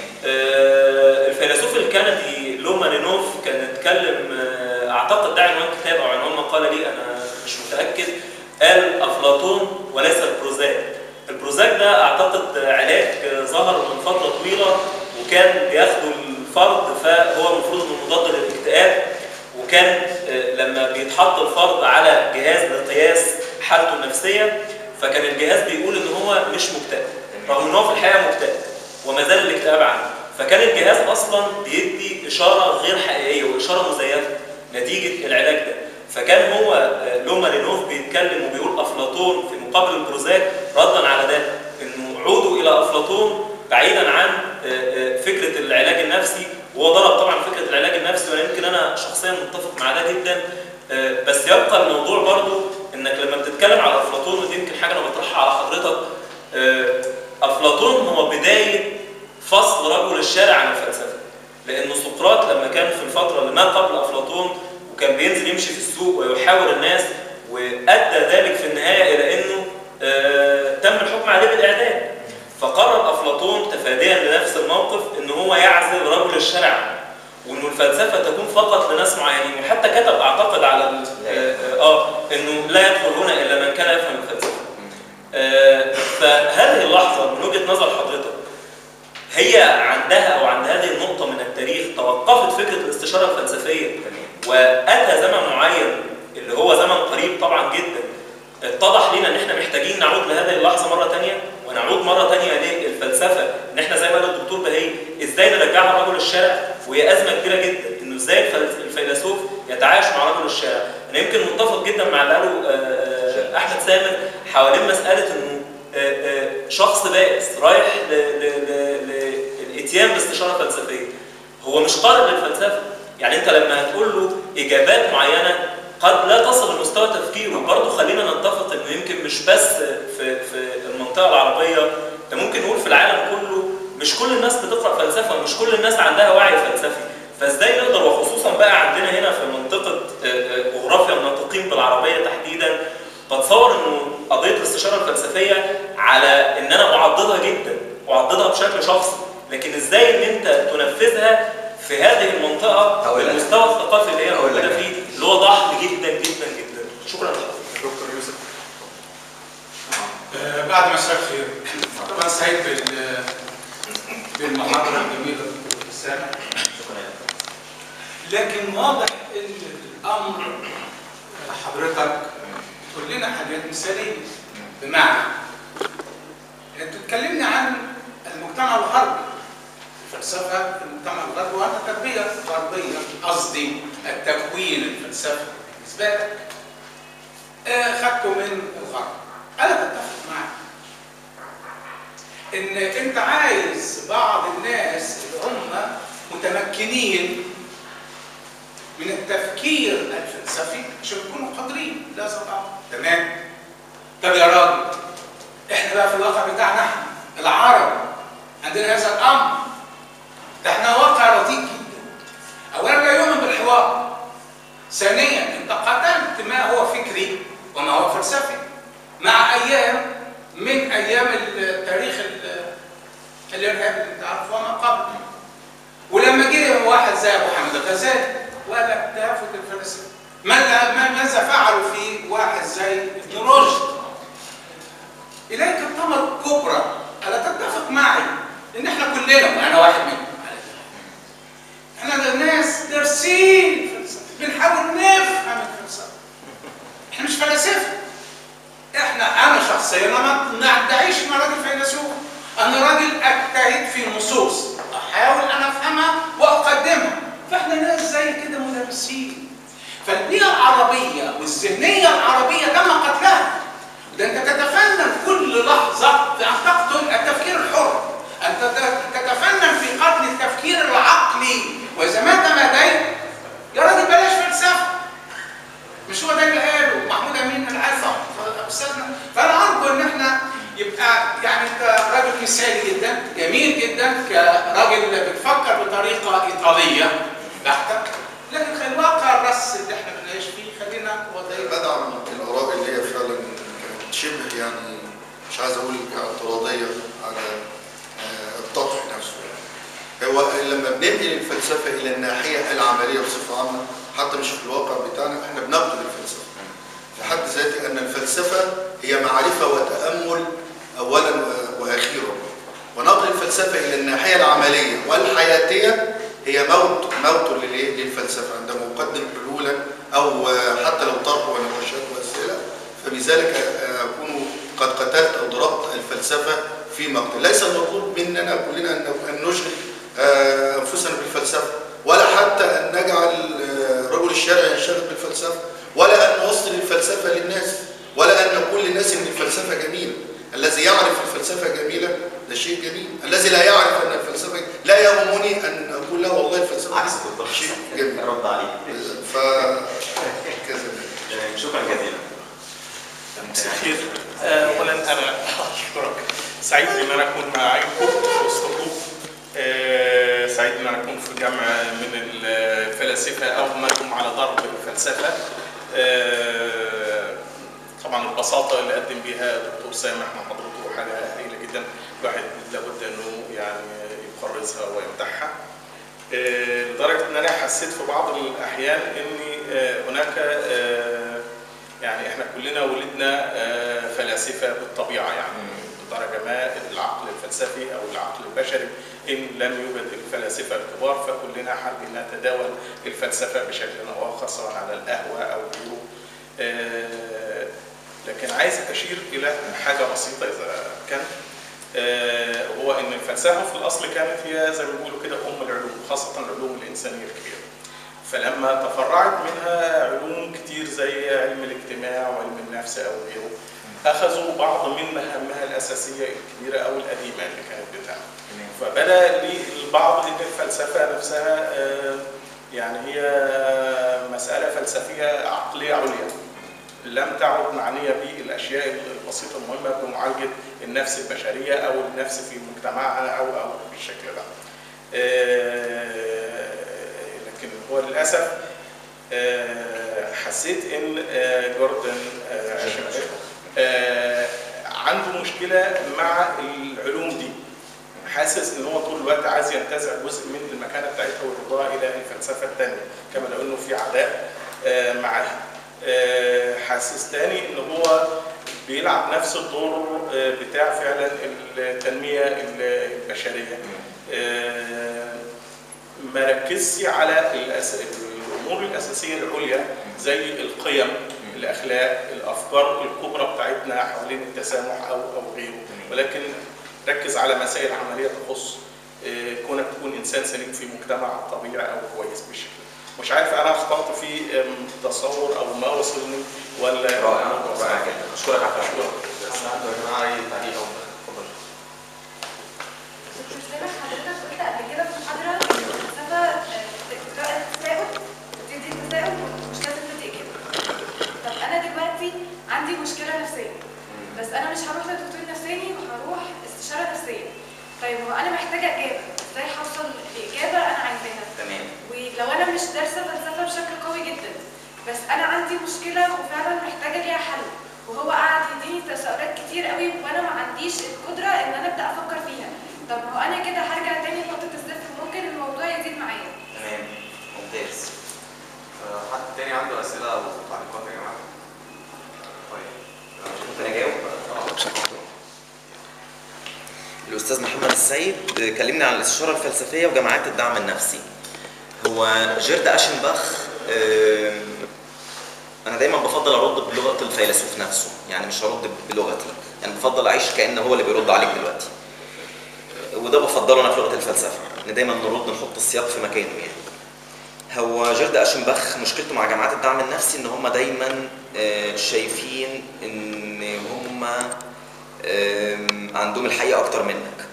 آه، الفيلسوف الكندي لومانينوف كان اتكلم آه، اعتقد ده عنوان كتاب او عنوان مقاله ليه انا مش متاكد قال افلاطون وليس البروزاك البروزاك ده اعتقد علاج آه، ظهر من فتره طويله وكان بياخده الفرد فهو المفروض انه مضاد للاكتئاب وكان آه، لما بيتحط الفرد على جهاز لقياس حالته النفسيه فكان الجهاز بيقول ان هو مش مكتئب رغم ان هو في الحقيقه مكتئب وما زال الاكتئاب عنده فكان الجهاز اصلا بيدي اشاره غير حقيقيه واشاره مزيفه نتيجه العلاج ده فكان هو آه، لومارينوف بيتكلم وبيقول افلاطون في مقابل البروزاك ردا على ده انه عودوا الى افلاطون بعيدا عن آه، آه، فكره العلاج النفسي وهو ضرب طبعا فكره العلاج النفسي وانا يمكن انا شخصيا متفق مع ده جدا آه، بس يبقى الموضوع برضو انك لما بتتكلم على افلاطون ودي يمكن حاجه انا بطرحها على حضرتك آه، افلاطون هو بدايه فصل رجل الشارع عن الفلسفه لانه سقراط لما كان في الفتره اللي ما قبل افلاطون وكان بينزل يمشي في السوق ويحاور الناس وادى ذلك في النهايه الى انه آه، تم الحكم عليه بالاعدام فقرر افلاطون تفاديا لنفس الموقف ان هو يعزل رجل الشارع عنه وانه الفلسفه تكون فقط لناس معينين وحتى كتب اعتقد على ال- اه آه، انه لا يدخل هنا الا من كان يفهم الفلسفه آه، فهذه اللحظه من وجهه نظر حضرتك هي عندها او عند هذه النقطه من التاريخ توقفت فكره الاستشاره الفلسفيه واتى زمن معين اللي هو زمن قريب طبعا جدا اتضح لنا ان احنا محتاجين نعود لهذه اللحظه مره ثانيه ونعود مره ثانيه للفلسفه ان احنا زي ما قال الدكتور بهي ازاي نرجعها رجل الشارع وهي ازمه كبيره جدا انه ازاي الفل- الفيلسوف يتعايش مع رجل الشارع انا يمكن متفق جدا مع اللي قاله آه، آه، احمد سامر حوالين مساله انه آه، آه، شخص بائس رايح ل- ل- ل- للاتيان باستشاره فلسفيه هو مش قارئ للفلسفه يعني انت لما هتقول له اجابات معينه قد لا تصل لمستوى تفكيره برضه خلينا نتفق انه يمكن مش بس في في المنطقه العربيه ده ممكن نقول في العالم كله مش كل الناس بتقرا فلسفه ومش كل الناس عندها وعي فلسفي فازاي نقدر وخصوصا بقى عندنا هنا في منطقه آه، آه، جغرافيا الناطقين بالعربيه تحديدا بتصور انه قضيه الاستشاره الفلسفيه على ان انا اعضدها جدا اعضدها بشكل شخصي لكن ازاي ان انت تنفذها في هذه المنطقه هقول لك. بالمستوى الثقافي اللي هي هقول لك. موجوده فيه اللي هو ضحل جدا جدا جدا شكرا لحضرتك دكتور يوسف آه، بعد مساء الخير طبعا سعيد بال بالمحاضره الجميله دكتور اسامه لكن واضح ان الامر حضرتك تقول لنا حاجات مثاليه بمعنى انت بتكلمني عن المجتمع الغربي الفلسفه في المجتمع الغربي وانا تربيه غربيه قصدي التكوين الفلسفي بالنسبه لك آه، خدته من الغرب انا بتفق معك ان انت عايز بعض الناس اللي هم متمكنين من التفكير الفلسفي عشان يكونوا قادرين لا طبعا تمام طب يا راجل احنا بقى في الواقع بتاعنا احنا العرب عندنا هذا الامر ده احنا واقع رديء جدا اولا لا يؤمن بالحوار ثانيا انت قتلت ما هو فكري وما هو فلسفي مع ايام من ايام التاريخ ال- الارهاب اللي انت عارفه وما قبل ولما جه واحد زي ابو حامد الغزالي وقال لك ده فكر الفلسفه ماذا ما- ماذا فعلوا في واحد زي ابن رشد اليك الثمر الكبرى الا تتفق معي ان احنا كلنا وانا واحد منهم احنا الناس دارسين الفلسفه بنحاول نفهم الفلسفه احنا مش فلاسفه احنا انا شخصيا انا ما ادعيش ان أنا راجل فيلسوف انا راجل اجتهد في نصوص احاول ان افهمها واقدمها فاحنا ناس زي كده مدرسين فالبيئه العربيه والذهنيه العربيه تم قتلها ده انت تتفنن كل لحظه في ان تقتل التفكير الحر انت تت- تتفنن في قتل التفكير العقلي واذا مات مدين يا راجل بلاش فلسفه مش هو ده اللي قاله محمود امين العزم استاذنا فانا ارجو ان احنا يبقى يعني انت راجل مثالي جدا جميل جدا كراجل بتفكر بطريقه ايطاليه بحته لكن خلي الواقع الرس اللي احنا بنعيش فيه خلينا وضعيه بدعم الآراء اللي هي فعلا كانت شبه يعني مش عايز أقول اعتراضية على آه، التطح نفسه هو لما بننقل الفلسفة إلى الناحية العملية بصفة عامة حتى مش في الواقع بتاعنا احنا بنقتل الفلسفة في حد ذاته أن الفلسفة هي معرفة وتأمل أولا و- وأخيرا ونقل الفلسفة إلى الناحية العملية والحياتية هي موت موت للإيه؟ للفلسفة عندما أقدم حلولا أو آه، حتى لو طرح ونقاشات وأسئلة فبذلك آه، أكون قد قتلت أو ضربت الفلسفة في مقتل ليس المطلوب مننا كلنا أن- أن نشغل آه، أنفسنا بالفلسفة ولا حتى أن نجعل آه، رجل الشارع ينشغل بالفلسفة ولا أن نوصل الفلسفة للناس ولا أن نقول للناس أن الفلسفة جميلة الذي يعرف الفلسفة جميلة ده شيء جميل الذي لا يعرف أن الفلسفة لا يهمني أن أقول له والله الفلسفة عكس بالضبط شيء جميل ارد عليك ف كذا تمام شكرا جزيلا كتير اولا انا اشكرك سعيد ان انا اكون معاكم في وسطكم آه، سعيد ان انا اكون في جمع من الفلاسفه او من هم على ضرب الفلسفه آه، طبعا البساطه اللي قدم بيها الدكتور سامح مع حضرته حاجه هائله جدا الواحد لابد انه يعني يقرصها ويمدحها آه، لدرجه ان انا حسيت في بعض الاحيان ان آه، هناك آه، يعني احنا كلنا ولدنا آه، فلاسفه بالطبيعه يعني بدرجه ما العقل الفلسفي او العقل البشري ان لم يوجد الفلاسفه الكبار فكلنا حابين نتداول الفلسفه بشكل او اخر سواء على القهوه او غيره. آه، لكن عايز اشير الى حاجه بسيطه اذا كان آه، هو ان الفلسفه في الاصل كانت هي زي ما بيقولوا كده ام العلوم خاصه العلوم الانسانيه الكبيره. فلما تفرعت منها علوم كتير زي علم الاجتماع وعلم النفس او غيره اخذوا بعض من مهامها الاساسيه الكبيره او القديمه اللي كانت بتاعها فبدا للبعض ان الفلسفه نفسها آه، يعني هي مساله فلسفيه عقليه عليا لم تعد معنيه بالاشياء البسيطه المهمه بمعالجه النفس البشريه او النفس في مجتمعها او او بالشكل ده. آه، لكن هو للاسف آه، حسيت ان آه، جوردن آه، شمال آه، عنده مشكله مع العلوم دي حاسس ان هو طول الوقت عايز ينتزع جزء من المكانه بتاعتها ويردها الى الفلسفه الثانيه كما لو انه في عداء آه، معاها آه، حاسس تاني ان هو بيلعب نفس الدور آه، بتاع فعلا التنميه البشريه آه، ما ركزش على الأس... الامور الاساسيه العليا زي القيم الاخلاق الافكار الكبرى بتاعتنا حوالين التسامح او او غيره ولكن ركز على مسائل عمليه تخص آه، كونك تكون انسان سليم في مجتمع طبيعي او كويس بالشكل مش عارف انا اخطات في آم، تصور او ما وصلني ولا رائع رائع جدا اشكرك على أشكرك. التعليق. عنده يا جماعه اي تعليق او اتفضل دكتور سامح حضرتك قلت قبل كده في محاضرة إن الفلسفة آه، بتقرأ التساؤل بتدي التساؤل ومش لازم تدي إجابة. طب أنا دلوقتي عندي مشكلة نفسية بس أنا مش هروح لدكتور نفساني وهروح استشارة نفسية. طيب هو أنا محتاجة إجابة، إزاي هوصل لإجابة أنا عايزاها؟ تمام ولو أنا مش دارسة فلسفة بشكل قوي جدا بس أنا عندي مشكلة وفعلا محتاجة ليها حل وهو قاعد يديني تساؤلات كتير قوي وانا ما عنديش القدره ان انا ابدا افكر فيها طب ما هو انا كده هرجع تاني لنقطه الصفر ممكن الموضوع يزيد معايا تمام ممتاز آه، حد تاني عنده اسئله او تعليقات يا جماعه؟ طيب ممكن اجاوب الاستاذ محمد السيد كلمنا عن الاستشاره الفلسفيه وجماعات الدعم النفسي هو هو جيرد اشنباخ آم، انا دايما بفضل ارد بلغه الفيلسوف نفسه يعني مش هرد بلغتي يعني بفضل اعيش كان هو اللي بيرد عليك دلوقتي وده بفضله انا في لغه الفلسفه ان دايما نرد نحط السياق في مكانه يعني هو جيرد اشنباخ مشكلته مع جماعات الدعم النفسي ان هم دايما آه، شايفين ان هم آم، عندهم الحقيقه اكتر منك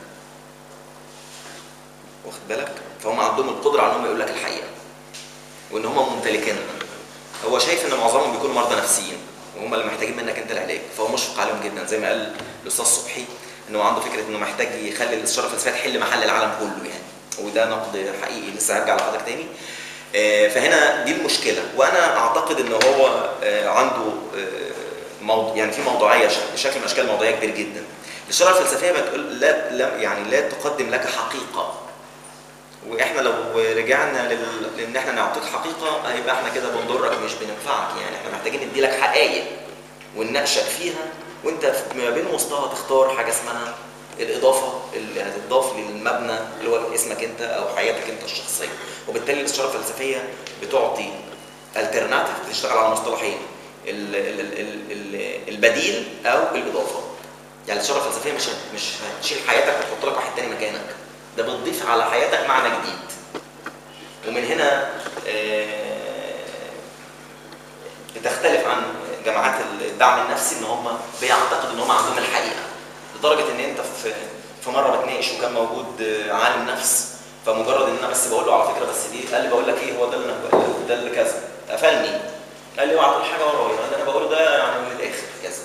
واخد بالك فهم عندهم القدره على انهم يقول لك الحقيقه وان هم ممتلكينها هو شايف ان معظمهم بيكونوا مرضى نفسيين وهم اللي محتاجين منك انت العلاج فهو مشفق عليهم جدا زي ما قال الاستاذ صبحي ان هو عنده فكره انه محتاج يخلي الاستشاره الفلسفيه تحل محل العالم كله يعني وده نقد حقيقي لسه هرجع لحضرتك تاني آه، فهنا دي المشكله وانا اعتقد ان هو آه، عنده آه، موضوع يعني في موضوعيه ش- شكل من اشكال موضوعيه كبير جدا الشرع الفلسفيه بتقول لا, لا يعني لا تقدم لك حقيقه واحنا لو رجعنا لل... لان احنا نعطيك حقيقه هيبقى احنا كده بنضرك مش بننفعك يعني احنا محتاجين ندي لك حقائق ونناقشك فيها وانت في- ما بين وسطها تختار حاجه اسمها الاضافه اللي هتضاف للمبنى اللي هو اسمك انت او حياتك انت الشخصيه وبالتالي الاستشاره الفلسفيه بتعطي الترناتيف بتشتغل على مصطلحين ال- ال- ال- ال- ال- البديل او الاضافه يعني الاستشاره الفلسفيه مش هت- مش هتشيل حياتك وتحط لك واحد تاني مكانك ده بتضيف على حياتك معنى جديد ومن هنا آه، بتختلف عن جماعات الدعم النفسي ان هم بيعتقدوا ان هم عندهم الحقيقه لدرجه ان انت في في مره بتناقش وكان موجود آه، عالم نفس فمجرد ان انا بس بقول له على فكره بس دي قال لي بقول لك ايه هو ده اللي أنا بقوله، ده اللي كذا قفلني قال لي اوعى تقول حاجه ورايا اللي انا بقوله ده يعني من الاخر كذا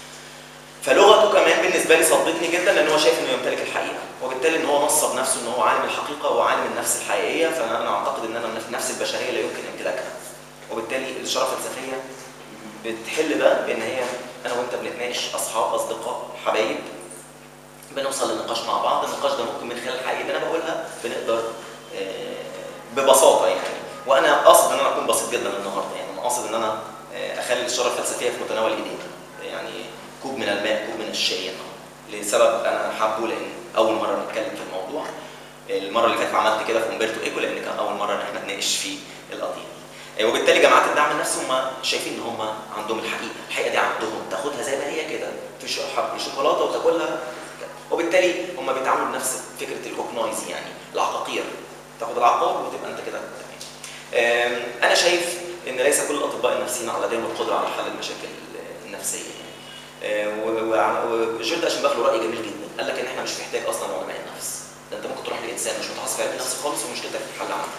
فلغته كمان بالنسبه لي صدقني جدا لان هو شايف انه يمتلك الحقيقه وبالتالي ان هو نصب نفسه ان هو عالم الحقيقه وعالم النفس الحقيقيه فانا اعتقد ان انا النفس البشريه لا يمكن امتلاكها وبالتالي الاشاره الفلسفيه بتحل ده بان هي انا وانت بنتناقش اصحاب اصدقاء حبايب بنوصل لنقاش مع بعض النقاش ده ممكن من خلال الحقيقه اللي انا بقولها بنقدر آه، ببساطه يعني وانا قاصد ان انا اكون بسيط جدا النهارده يعني انا قاصد ان انا آه، اخلي الاشاره الفلسفيه في متناول ايدينا يعني كوب من الماء كوب من الشاي النهارده لسبب انا حابه لان اول مره نتكلم في الموضوع المره اللي فاتت عملت كده في امبرتو ايكو لان كان اول مره ان احنا نناقش في القضيه دي آه، وبالتالي جماعات الدعم النفسي هم شايفين ان هم عندهم الحقيقه الحقيقه دي عندهم تاخدها زي ما هي كده في ش- حب شوكولاته وتاكلها وبالتالي هم بيتعاملوا بنفس فكره الكوكنايز يعني العقاقير تاخد العقار وتبقى انت كده تمام آم، انا شايف ان ليس كل الاطباء النفسيين على لديهم القدره على حل المشاكل النفسيه يعني آه، و- و- وجيرد اشنباخ له راي جميل جدا قال لك ان احنا مش محتاج اصلا علماء النفس ده انت ممكن تروح لانسان مش متخصص في علم النفس خالص ومشكلتك تتحل عنه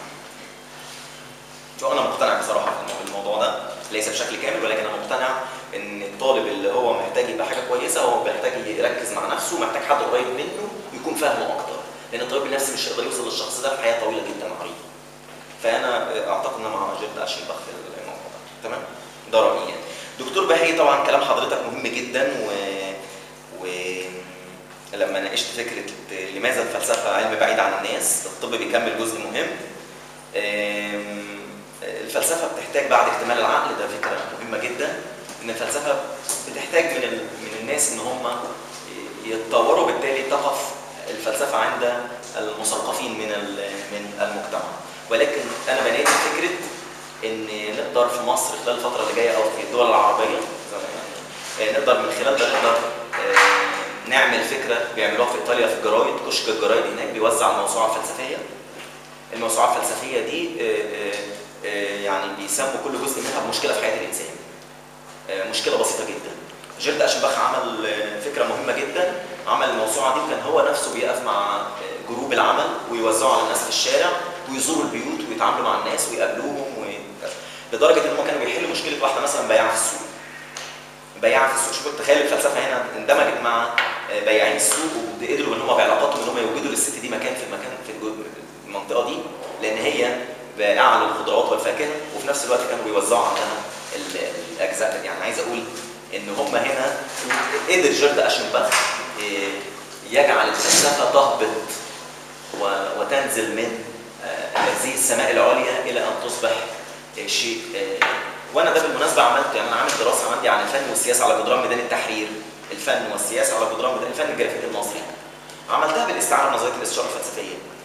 فانا مقتنع بصراحه في المو- الموضوع ده ليس بشكل كامل ولكن انا مقتنع ان الطالب اللي هو محتاج يبقى حاجه كويسه هو محتاج يركز مع نفسه ومحتاج حد قريب منه يكون فاهمه اكتر لان الطبيب النفسي مش هيقدر يوصل للشخص ده في حياه طويله جدا عريضه فانا اعتقد ان أنا مع جيرد اشنباخ في الموضوع ده تمام ده رايي يعني دكتور بهي طبعا كلام حضرتك مهم جدا و و لما ناقشت فكره لماذا الفلسفه علم بعيد عن الناس الطب بيكمل جزء مهم آم، الفلسفه بتحتاج بعد اكتمال العقل ده فكره مهمه جدا ان الفلسفه بتحتاج من ال- من الناس ان هم يتطوروا بالتالي تقف الفلسفه عند المثقفين من ال- من المجتمع ولكن انا بنادي فكره ان نقدر في مصر خلال الفتره اللي جايه او في الدول العربيه زي ما يعني آه، نقدر من خلال ده نقدر آه، نعمل فكره بيعملوها في ايطاليا في الجرايد كشك الجرايد هناك بيوزع الموسوعه الفلسفيه الموسوعه الفلسفيه دي آه، آه، آه، يعني بيسموا كل جزء منها بمشكله في حياه الانسان آه، مشكله بسيطه جدا جيرد اشنباخ عمل آه، فكره مهمه جدا عمل الموسوعه دي وكان هو نفسه بيقف مع آه، جروب العمل ويوزعوا على الناس في الشارع ويزوروا البيوت ويتعاملوا مع الناس ويقابلوهم و... لدرجه ان هم كانوا بيحلوا مشكله واحده مثلا بياعه في السوق بياعه في السوق شوف تخيل الفلسفه هنا اندمجت مع آه، بياعين السوق وقدروا ان هم بعلاقاتهم ان هم يوجدوا للست دي مكان في المكان في الجو- المنطقه دي لان هي بائعه للخضروات والفاكهه وفي نفس الوقت كانوا بيوزعوا عندها ال- الاجزاء دي. يعني عايز اقول ان هم هنا قدر جيرد اشنباخ آه، يجعل الفلسفه تهبط و- وتنزل من آه، هذه السماء العليا الى ان تصبح آه، شيء آه، وانا ده بالمناسبه عملت يعني انا عامل دراسه عندي عن الفن والسياسه على جدران ميدان التحرير الفن والسياسه على جدران ميدان الفن الجرافيتي المصري عملتها بالاستعانه بنظريه الاستشاره الفلسفيه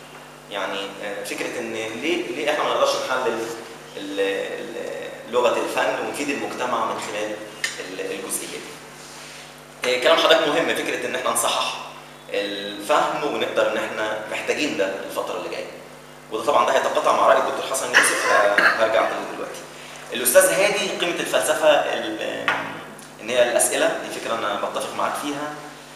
يعني آه، فكره ان ليه ليه احنا ما نقدرش نحلل ال- ال- لغه الفن ونفيد المجتمع من خلال ال- الجزئيه دي. آه، كلام حضرتك مهم فكره ان احنا نصحح الفهم ونقدر ان احنا محتاجين ده الفتره اللي جايه. وده طبعا ده هيتقاطع مع راي الدكتور حسن يوسف آه، هرجع له دلوقتي. الاستاذ هادي قيمه الفلسفه ال- ان هي الاسئله دي فكره انا بتفق معاك فيها.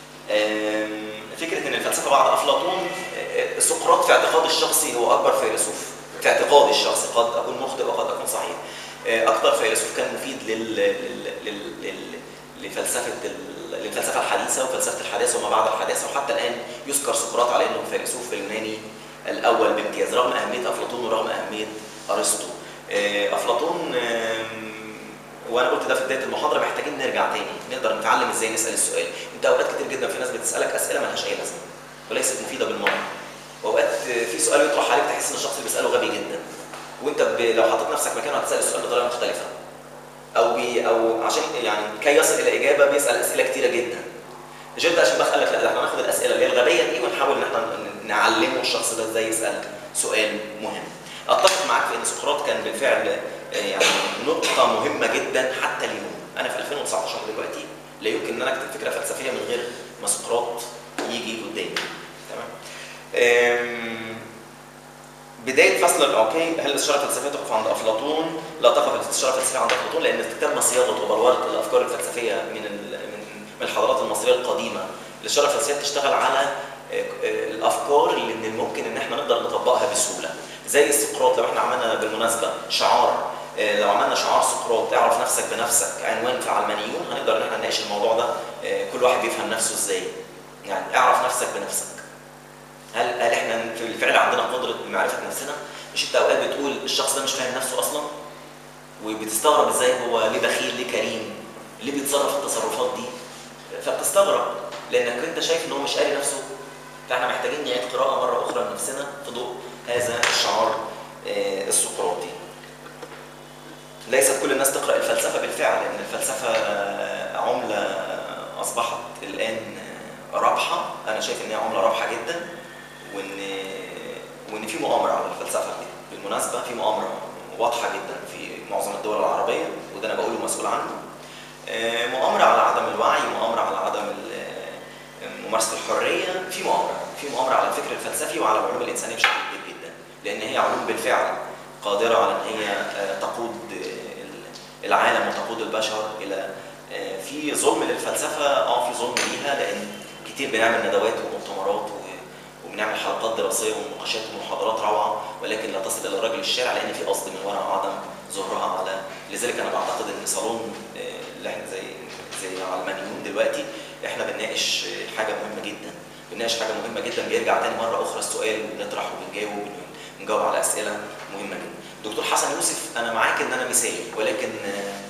آم، فكره ان الفلسفه بعد افلاطون آه، سقراط في اعتقاد الشخصي هو اكبر فيلسوف في اعتقاد الشخصي قد اكون مخطئ وقد اكون صحيح. آه، اكتر فيلسوف كان مفيد لل... لل... لل... لل... لفلسفه ال... للفلسفه الحديثه وفلسفه الحداثه وما بعد الحداثه وحتى الان يذكر سقراط على انه فيلسوف اليوناني الاول بامتياز رغم اهميه افلاطون ورغم اهميه ارسطو. آه، افلاطون آم، وانا قلت ده في بدايه المحاضره محتاجين نرجع تاني نقدر نتعلم ازاي نسال السؤال انت اوقات كتير جدا في ناس بتسالك اسئله مالهاش اي لازمه وليست مفيده بالمره واوقات في سؤال يطرح عليك تحس ان الشخص اللي بيساله غبي جدا وانت ب... لو حطيت نفسك مكانه هتسال السؤال بطريقه مختلفه او بي... او عشان يعني كي يصل الى اجابه بيسال اسئله كتيره جدا جد عشان بقى قال لك لا ده احنا هناخد الاسئله اللي هي الغبيه دي ونحاول ان احنا ن- نعلمه الشخص ده ازاي يسال سؤال مهم اتفق معاك في ان سقراط كان بالفعل آه، يعني نقطه مهمه جدا حتى اليوم انا في 2019 دلوقتي لا يمكن ان انا اكتب فكره فلسفيه من غير ما سقراط يجي قدامي تمام آم، بدايه فصل الاوكي هل الاستشاره الفلسفيه تقف عند افلاطون؟ لا تقف الاستشاره الفلسفيه عند افلاطون لان كتاب صياغه وبلوره الافكار الفلسفيه من ال- من من الحضارات المصريه القديمه الاستشاره الفلسفيه بتشتغل على آه، آه، الافكار اللي من الممكن ان احنا نقدر نطبقها بسهوله زي سقراط لو احنا عملنا بالمناسبه شعار آه، لو عملنا شعار سقراط اعرف نفسك بنفسك عنوان في علمانيون هنقدر ان احنا نناقش الموضوع ده آه، كل واحد بيفهم نفسه ازاي يعني اعرف نفسك بنفسك هل هل احنا في الفعل عندنا قدره لمعرفه نفسنا؟ مش انت اوقات بتقول الشخص ده مش فاهم نفسه اصلا وبتستغرب ازاي هو ليه بخيل ليه كريم ليه بيتصرف التصرفات دي فبتستغرب لانك انت شايف ان هو مش قاري نفسه فاحنا محتاجين نعيد قراءه مره اخرى لنفسنا في ضوء هذا الشعار آه، السقراطي ليست كل الناس تقرا الفلسفه بالفعل لان الفلسفه آه، عمله اصبحت الان آه، رابحه انا شايف ان هي عمله رابحه جدا وان وان في مؤامره على الفلسفه دي بالمناسبه في مؤامره واضحه جدا في معظم الدول العربيه وده انا بقوله مسؤول عنه آه، مؤامره على عدم الوعي مؤامره على عدم ال- آه، ممارسه الحريه في مؤامره في مؤامره على الفكر الفلسفي وعلى العلوم الانسانيه بشكل كبير جدا لان هي علوم بالفعل قادره على ان هي آه، تقود آه، ال- العالم وتقود البشر الى آه، في ظلم للفلسفه اه في ظلم ليها لان كتير بنعمل ندوات ومؤتمرات و- وبنعمل حلقات دراسيه ومناقشات ومحاضرات روعه ولكن لا تصل الى رجل الشارع لان في قصد من وراء عدم ظهورها على لذلك انا بعتقد ان صالون آه، اللي احنا زي زي علمانيون دلوقتي احنا بنناقش آه، حاجه مهمه جدا بنناقش حاجه مهمه جدا بيرجع تاني مره اخرى السؤال وبنطرح وبنجاوب ونجاوب على اسئله مهمه جدا دكتور حسن يوسف انا معاك ان انا مثالي ولكن آه،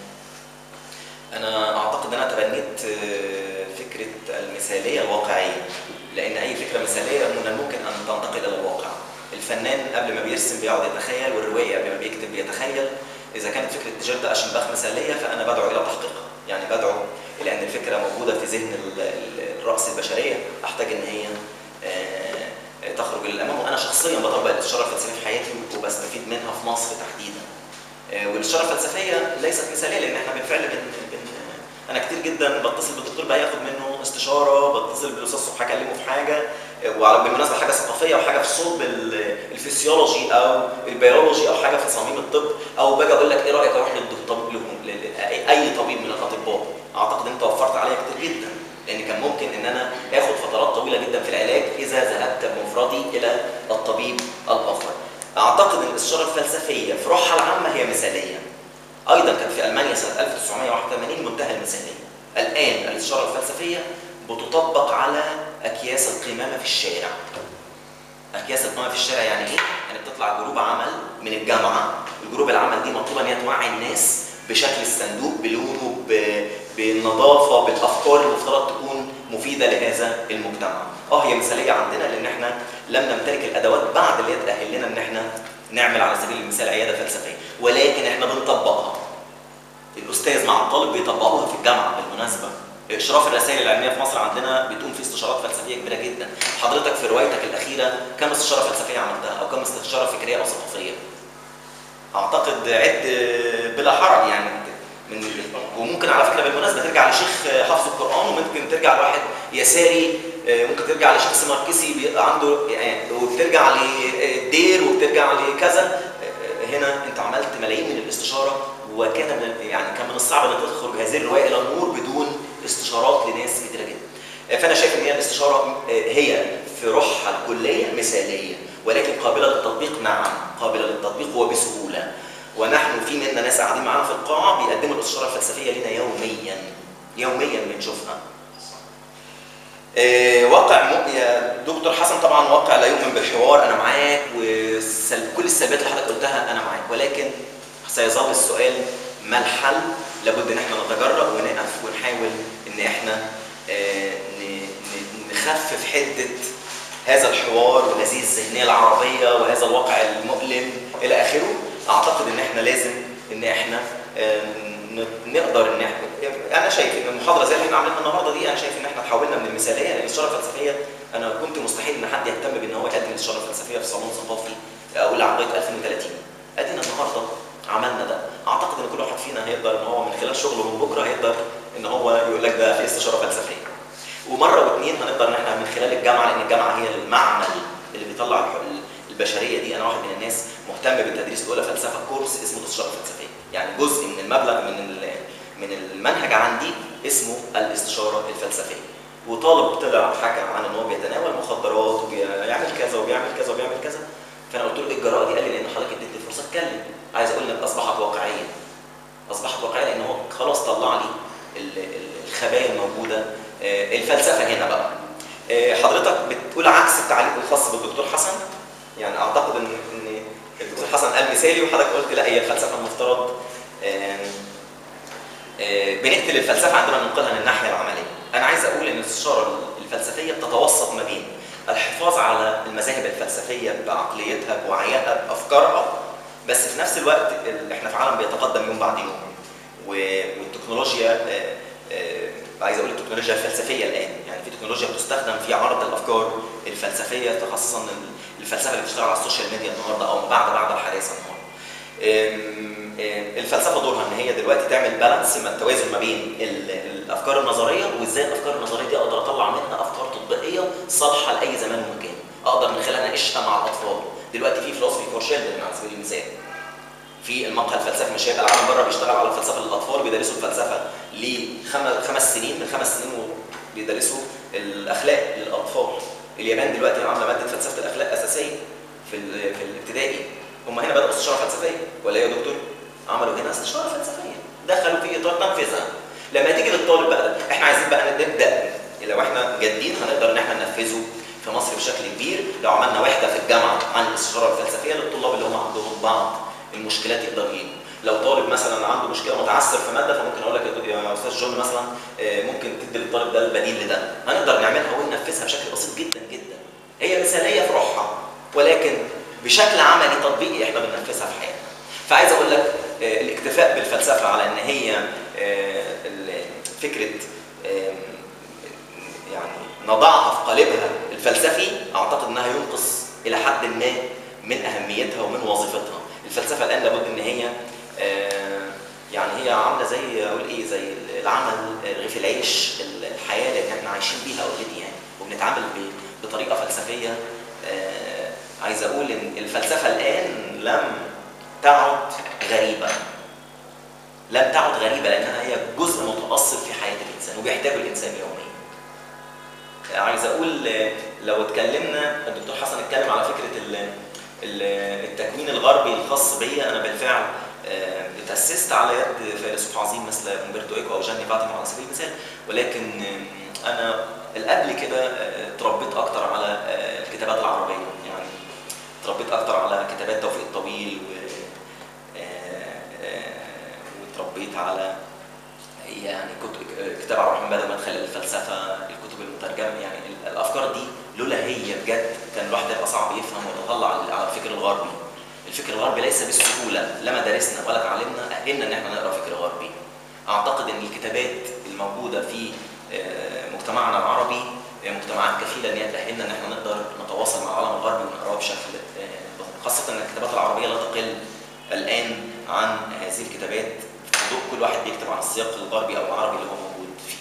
انا اعتقد ان انا تبنيت آه، فكره المثاليه الواقعيه لان اي فكره مثاليه من الممكن ان تنتقل الى الواقع الفنان قبل ما بيرسم بيقعد يتخيل والروائي قبل ما بيكتب بيتخيل اذا كانت فكره جيرد اشنباخ مثاليه فانا بدعو الى تحقيقها يعني بدعو الى ان الفكره موجوده في ذهن ال- ال- الراس البشريه احتاج ان هي آه، تخرج للامام وانا شخصيا بطبق الاستشاره الفلسفيه في حياتي وبستفيد منها في مصر تحديدا آه، والاستشاره الفلسفيه ليست مثاليه لان احنا بالفعل بن, بن انا كتير جدا بتصل بالدكتور بقى ياخد منه استشاره بتصل بالاستاذ صبحي اكلمه في حاجه آه، وعلى بالمناسبه حاجه ثقافيه او حاجه في صلب ال- الفسيولوجي او البيولوجي او حاجه في صميم الطب او باجي اقول لك ايه رايك اروح للدكتور ل- ل- اي طبيب من الاطباء اعتقد انت وفرت عليا كتير جدا لان كان ممكن ان انا اخد فترات طويله جدا في العلاج اذا ذهبت بمفردي الى الطبيب الاخر اعتقد ان الاستشاره الفلسفيه في روحها العامه هي مثاليه ايضا كانت في المانيا سنه 1981 منتهى المثاليه الان الاستشاره الفلسفيه بتطبق على اكياس القمامه في الشارع اكياس القمامه في الشارع يعني ايه يعني بتطلع جروب عمل من الجامعه الجروب العمل دي مطلوبه ان هي توعي الناس بشكل الصندوق بلونه ب- بالنظافه بالافكار اللي المفترض تكون مفيده لهذا المجتمع اه هي مثاليه عندنا لان احنا لم نمتلك الادوات بعد اللي هي تاهل لنا ان احنا نعمل على سبيل المثال عياده فلسفيه ولكن احنا بنطبقها الاستاذ مع الطالب بيطبقوها في الجامعه بالمناسبه اشراف الرسائل العلميه في مصر عندنا بتقوم فيه استشارات فلسفيه كبيره جدا حضرتك في روايتك الاخيره كم استشاره فلسفيه عملتها او كم استشاره فكريه او ثقافيه اعتقد عد بلا حرج يعني من وممكن على فكره بالمناسبه ترجع لشيخ حافظ القران وممكن ترجع لواحد يساري ممكن ترجع لشيخ سماركسي بيبقى عنده يعني وبترجع لدير وبترجع لكذا هنا انت عملت ملايين من الاستشاره وكان من يعني كان من الصعب ان تخرج هذه الروايه الى النور بدون استشارات لناس كتيره جدا فانا شايف ان هي الاستشاره هي في روحها الكليه مثاليه ولكن قابله للتطبيق نعم قابله للتطبيق وبسهوله ونحن في منا ناس قاعدين معانا في القاعه بيقدموا الاستشاره الفلسفيه لنا يوميا يوميا بنشوفها آه واقع م... يا دكتور حسن طبعا واقع لا يؤمن بالحوار انا معاك وكل السلبيات اللي حضرتك قلتها انا معاك ولكن سيظل السؤال ما الحل لابد ان احنا نتجرأ ونقف ونحاول ان احنا آه نخفف حده هذا الحوار وهذه الذهنيه العربيه وهذا الواقع المؤلم الى اخره اعتقد ان احنا لازم ان احنا آه نقدر ان احنا انا شايف ان المحاضره زي اللي احنا عاملينها النهارده دي انا شايف ان احنا تحولنا من المثاليه للاستشاره الفلسفيه انا كنت مستحيل ان حد يهتم بان هو يقدم الاستشاره الفلسفيه في صالون ثقافي اقول لغايه 2030 ادينا النهارده عملنا ده اعتقد ان كل واحد فينا هيقدر ان هو من خلال شغله من بكره هيقدر ان هو يقول لك ده في استشاره فلسفيه ومره واثنين هنقدر ان احنا من خلال الجامعه لان الجامعه هي المعمل اللي بيطلع البشريه دي انا واحد من الناس مهتم بالتدريس جوه فلسفه كورس اسمه الاستشاره الفلسفيه يعني جزء من المبلغ من من المنهج عندي اسمه الاستشاره الفلسفيه وطالب طلع حكى عن ان هو بيتناول مخدرات وبيعمل كذا وبيعمل كذا وبيعمل كذا فانا قلت له ايه الجراءه دي قال لي لان حضرتك اديتني فرصه اتكلم عايز اقول لك اصبحت واقعيه اصبحت واقعيه لان هو خلاص طلع لي الخبايا الموجوده الفلسفه هنا بقى حضرتك بتقول عكس التعليق الخاص بالدكتور حسن يعني اعتقد ان ان الدكتور حسن قال مثالي وحضرتك قلت لا هي الفلسفه المفترض بنقتل الفلسفه عندما ننقلها للناحيه العمليه انا عايز اقول ان الاستشاره الفلسفيه بتتوسط ما بين الحفاظ على المذاهب الفلسفيه بعقليتها بوعيها بافكارها بس في نفس الوقت احنا في عالم بيتقدم يوم بعد يوم والتكنولوجيا عايز اقول التكنولوجيا الفلسفيه الان يعني في تكنولوجيا بتستخدم في عرض الافكار الفلسفيه خاصه الفلسفه اللي بتشتغل على السوشيال ميديا النهارده او بعد بعد الحداثه النهارده الفلسفه دورها ان هي دلوقتي تعمل بالانس ما التوازن ما بين الافكار النظريه وازاي الافكار النظريه دي اقدر اطلع منها افكار تطبيقيه صالحه لاي زمان ومكان اقدر من خلالها اناقشها مع الاطفال دلوقتي في فلوسفي فور شيلدرن على سبيل المثال في المقهى الفلسفي مش هيبقى العالم بره بيشتغل على الفلسفه للاطفال بيدرسوا الفلسفه لخمس سنين من خمس سنين بيدرسوا الاخلاق للاطفال اليابان دلوقتي عامله ماده فلسفه الاخلاق اساسيه في في الابتدائي هم هنا بداوا استشاره فلسفيه ولا ايه يا دكتور؟ عملوا هنا استشاره فلسفيه دخلوا في اطار تنفيذها لما تيجي للطالب بقى ده احنا عايزين بقى نبدا لو احنا جادين هنقدر ان احنا ننفذه في مصر بشكل كبير لو عملنا وحده في الجامعه عن الاستشاره الفلسفيه للطلاب اللي هم عندهم بعض المشكلات يقدر يجيبوا لو طالب مثلا عنده مشكله متعثر في ماده فممكن اقول لك يا استاذ جون مثلا ممكن تدي للطالب ده البديل لده هنقدر نعملها وننفذها بشكل بسيط جدا جدا هي مثاليه في روحها ولكن بشكل عملي تطبيقي احنا بننفذها في حياتنا فعايز اقول لك الاكتفاء بالفلسفه على ان هي فكره يعني نضعها في قالبها الفلسفي اعتقد انها ينقص الى حد ما من اهميتها ومن وظيفتها الفلسفه الان لابد ان هي يعني هي عامله زي اقول ايه زي العمل رغيف العيش الحياه اللي احنا عايشين بيها اوريدي يعني وبنتعامل بطريقه فلسفيه عايز اقول ان الفلسفه الان لم تعد غريبه لم تعد غريبه لانها هي جزء متاصل في حياه الانسان وبيحتاجه الانسان يوميا عايز اقول لو اتكلمنا الدكتور حسن اتكلم على فكره التكوين الغربي الخاص بيا انا بالفعل اتاسست على يد فيلسوف عظيم مثل امبرتو ايكو او جاني فاتيما على سبيل المثال ولكن انا قبل كده اتربيت اكتر على الكتابات العربيه يعني اتربيت اكتر على كتابات توفيق الطويل و واتربيت على يعني كتاب عبد الرحمن بدوي مدخل الفلسفه الكتب المترجمه يعني الافكار دي لولا هي بجد كان الواحد هيبقى صعب يفهم ويتطلع على الفكر الغربي الفكر الغربي ليس بالسهوله لما درسنا ولا اتعلمنا اهلنا ان احنا نقرا فكر غربي اعتقد ان الكتابات الموجوده في آه، مجتمعنا العربي آه، مجتمعات كفيله ان هي تاهلنا ان احنا نقدر نتواصل مع العالم الغربي ونقراه بشكل آه، خاصه ان الكتابات العربيه لا تقل الان عن هذه الكتابات في ضوء كل واحد بيكتب عن السياق الغربي او العربي اللي هو موجود فيه.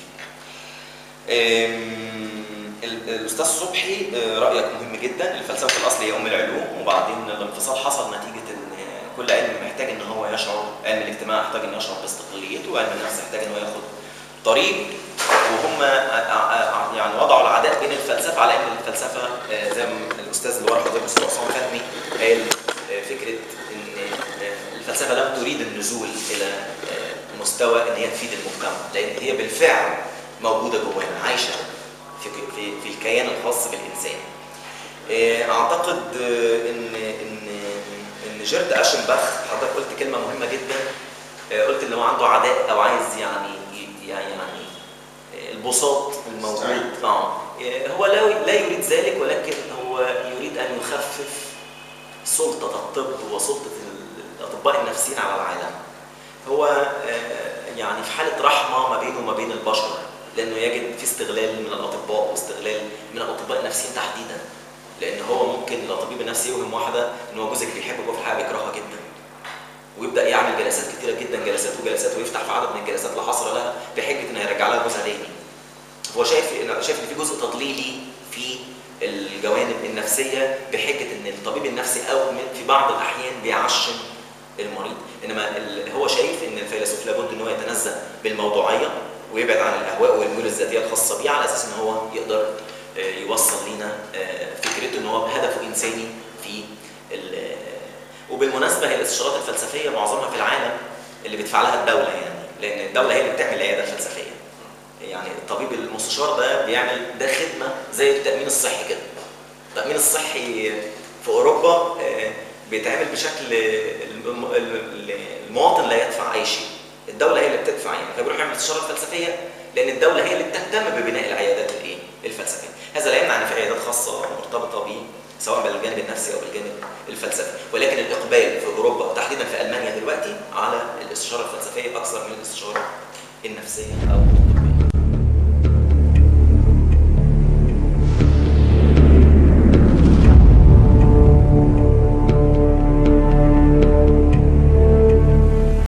آم، ال- الاستاذ صبحي آه، رايك مهم جدا الفلسفه في الاصل هي ام العلوم وبعدين الانفصال حصل نتيجه ان كل علم محتاج ان هو يشعر علم الاجتماع يحتاج ان يشعر باستقلاليته وعلم النفس يحتاج ان هو ياخد طريق وهم ع- ع- يعني وضعوا العداء بين الفلسفه على ان الفلسفه آه، زي ما الاستاذ اللي ورا حضرتك الاستاذ عصام فهمي قال آه، فكره ان آه، الفلسفه لم تريد النزول الى آه، مستوى ان هي تفيد المجتمع لان هي بالفعل موجوده جوانا عايشه في في في الكيان الخاص بالانسان. آه، اعتقد آه، ان ان ان جيرد اشنباخ حضرتك قلت كلمه مهمه جدا آه، قلت ان هو عنده عداء او عايز يعني يعني يعني آه، البساط الموجود اه آه، هو لا لا يريد ذلك ولكن هو يريد ان يخفف سلطه الطب وسلطه الاطباء النفسيين على العالم. هو آه، يعني في حاله رحمه ما بينه وما بين البشر لانه يجد في استغلال من الاطباء واستغلال من الاطباء النفسيين تحديدا لان هو ممكن الطبيب النفسي يوهم واحده ان هو جوزك بيحبك وفي الحقيقه بيكرهها جدا ويبدا يعمل جلسات كتيره جدا جلسات وجلسات ويفتح في عدد من الجلسات لا حصر لها بحجه انه هيرجع لها جوزها تاني هو شايف شايف ان في جزء تضليلي في الجوانب النفسيه بحجه ان الطبيب النفسي او من- في بعض الاحيان بيعشم المريض انما ال- هو شايف ان الفيلسوف لابد ان هو يتنزه بالموضوعيه ويبعد عن الاهواء والميول الذاتيه الخاصه بيه على اساس ان هو يقدر آه، يوصل لنا آه، فكرته ان هو هدفه انساني في ال- وبالمناسبه هي الاستشارات الفلسفيه معظمها في العالم اللي بيدفع لها الدوله يعني لان الدوله هي اللي بتعمل العياده الفلسفيه يعني الطبيب المستشار ده بيعمل ده خدمه زي التامين الصحي كده التامين الصحي في اوروبا آه، بيتعمل بشكل الم- ال- المواطن لا يدفع اي شيء الدوله هي اللي بتدفع يعني فبيروح يعمل استشاره فلسفيه لان الدوله هي اللي بتهتم ببناء العيادات الايه الفلسفيه هذا لا يمنع ان في عيادات خاصه مرتبطه به سواء بالجانب النفسي او بالجانب الفلسفي ولكن الاقبال في اوروبا وتحديدا في المانيا دلوقتي على الاستشاره الفلسفيه اكثر من الاستشاره النفسيه او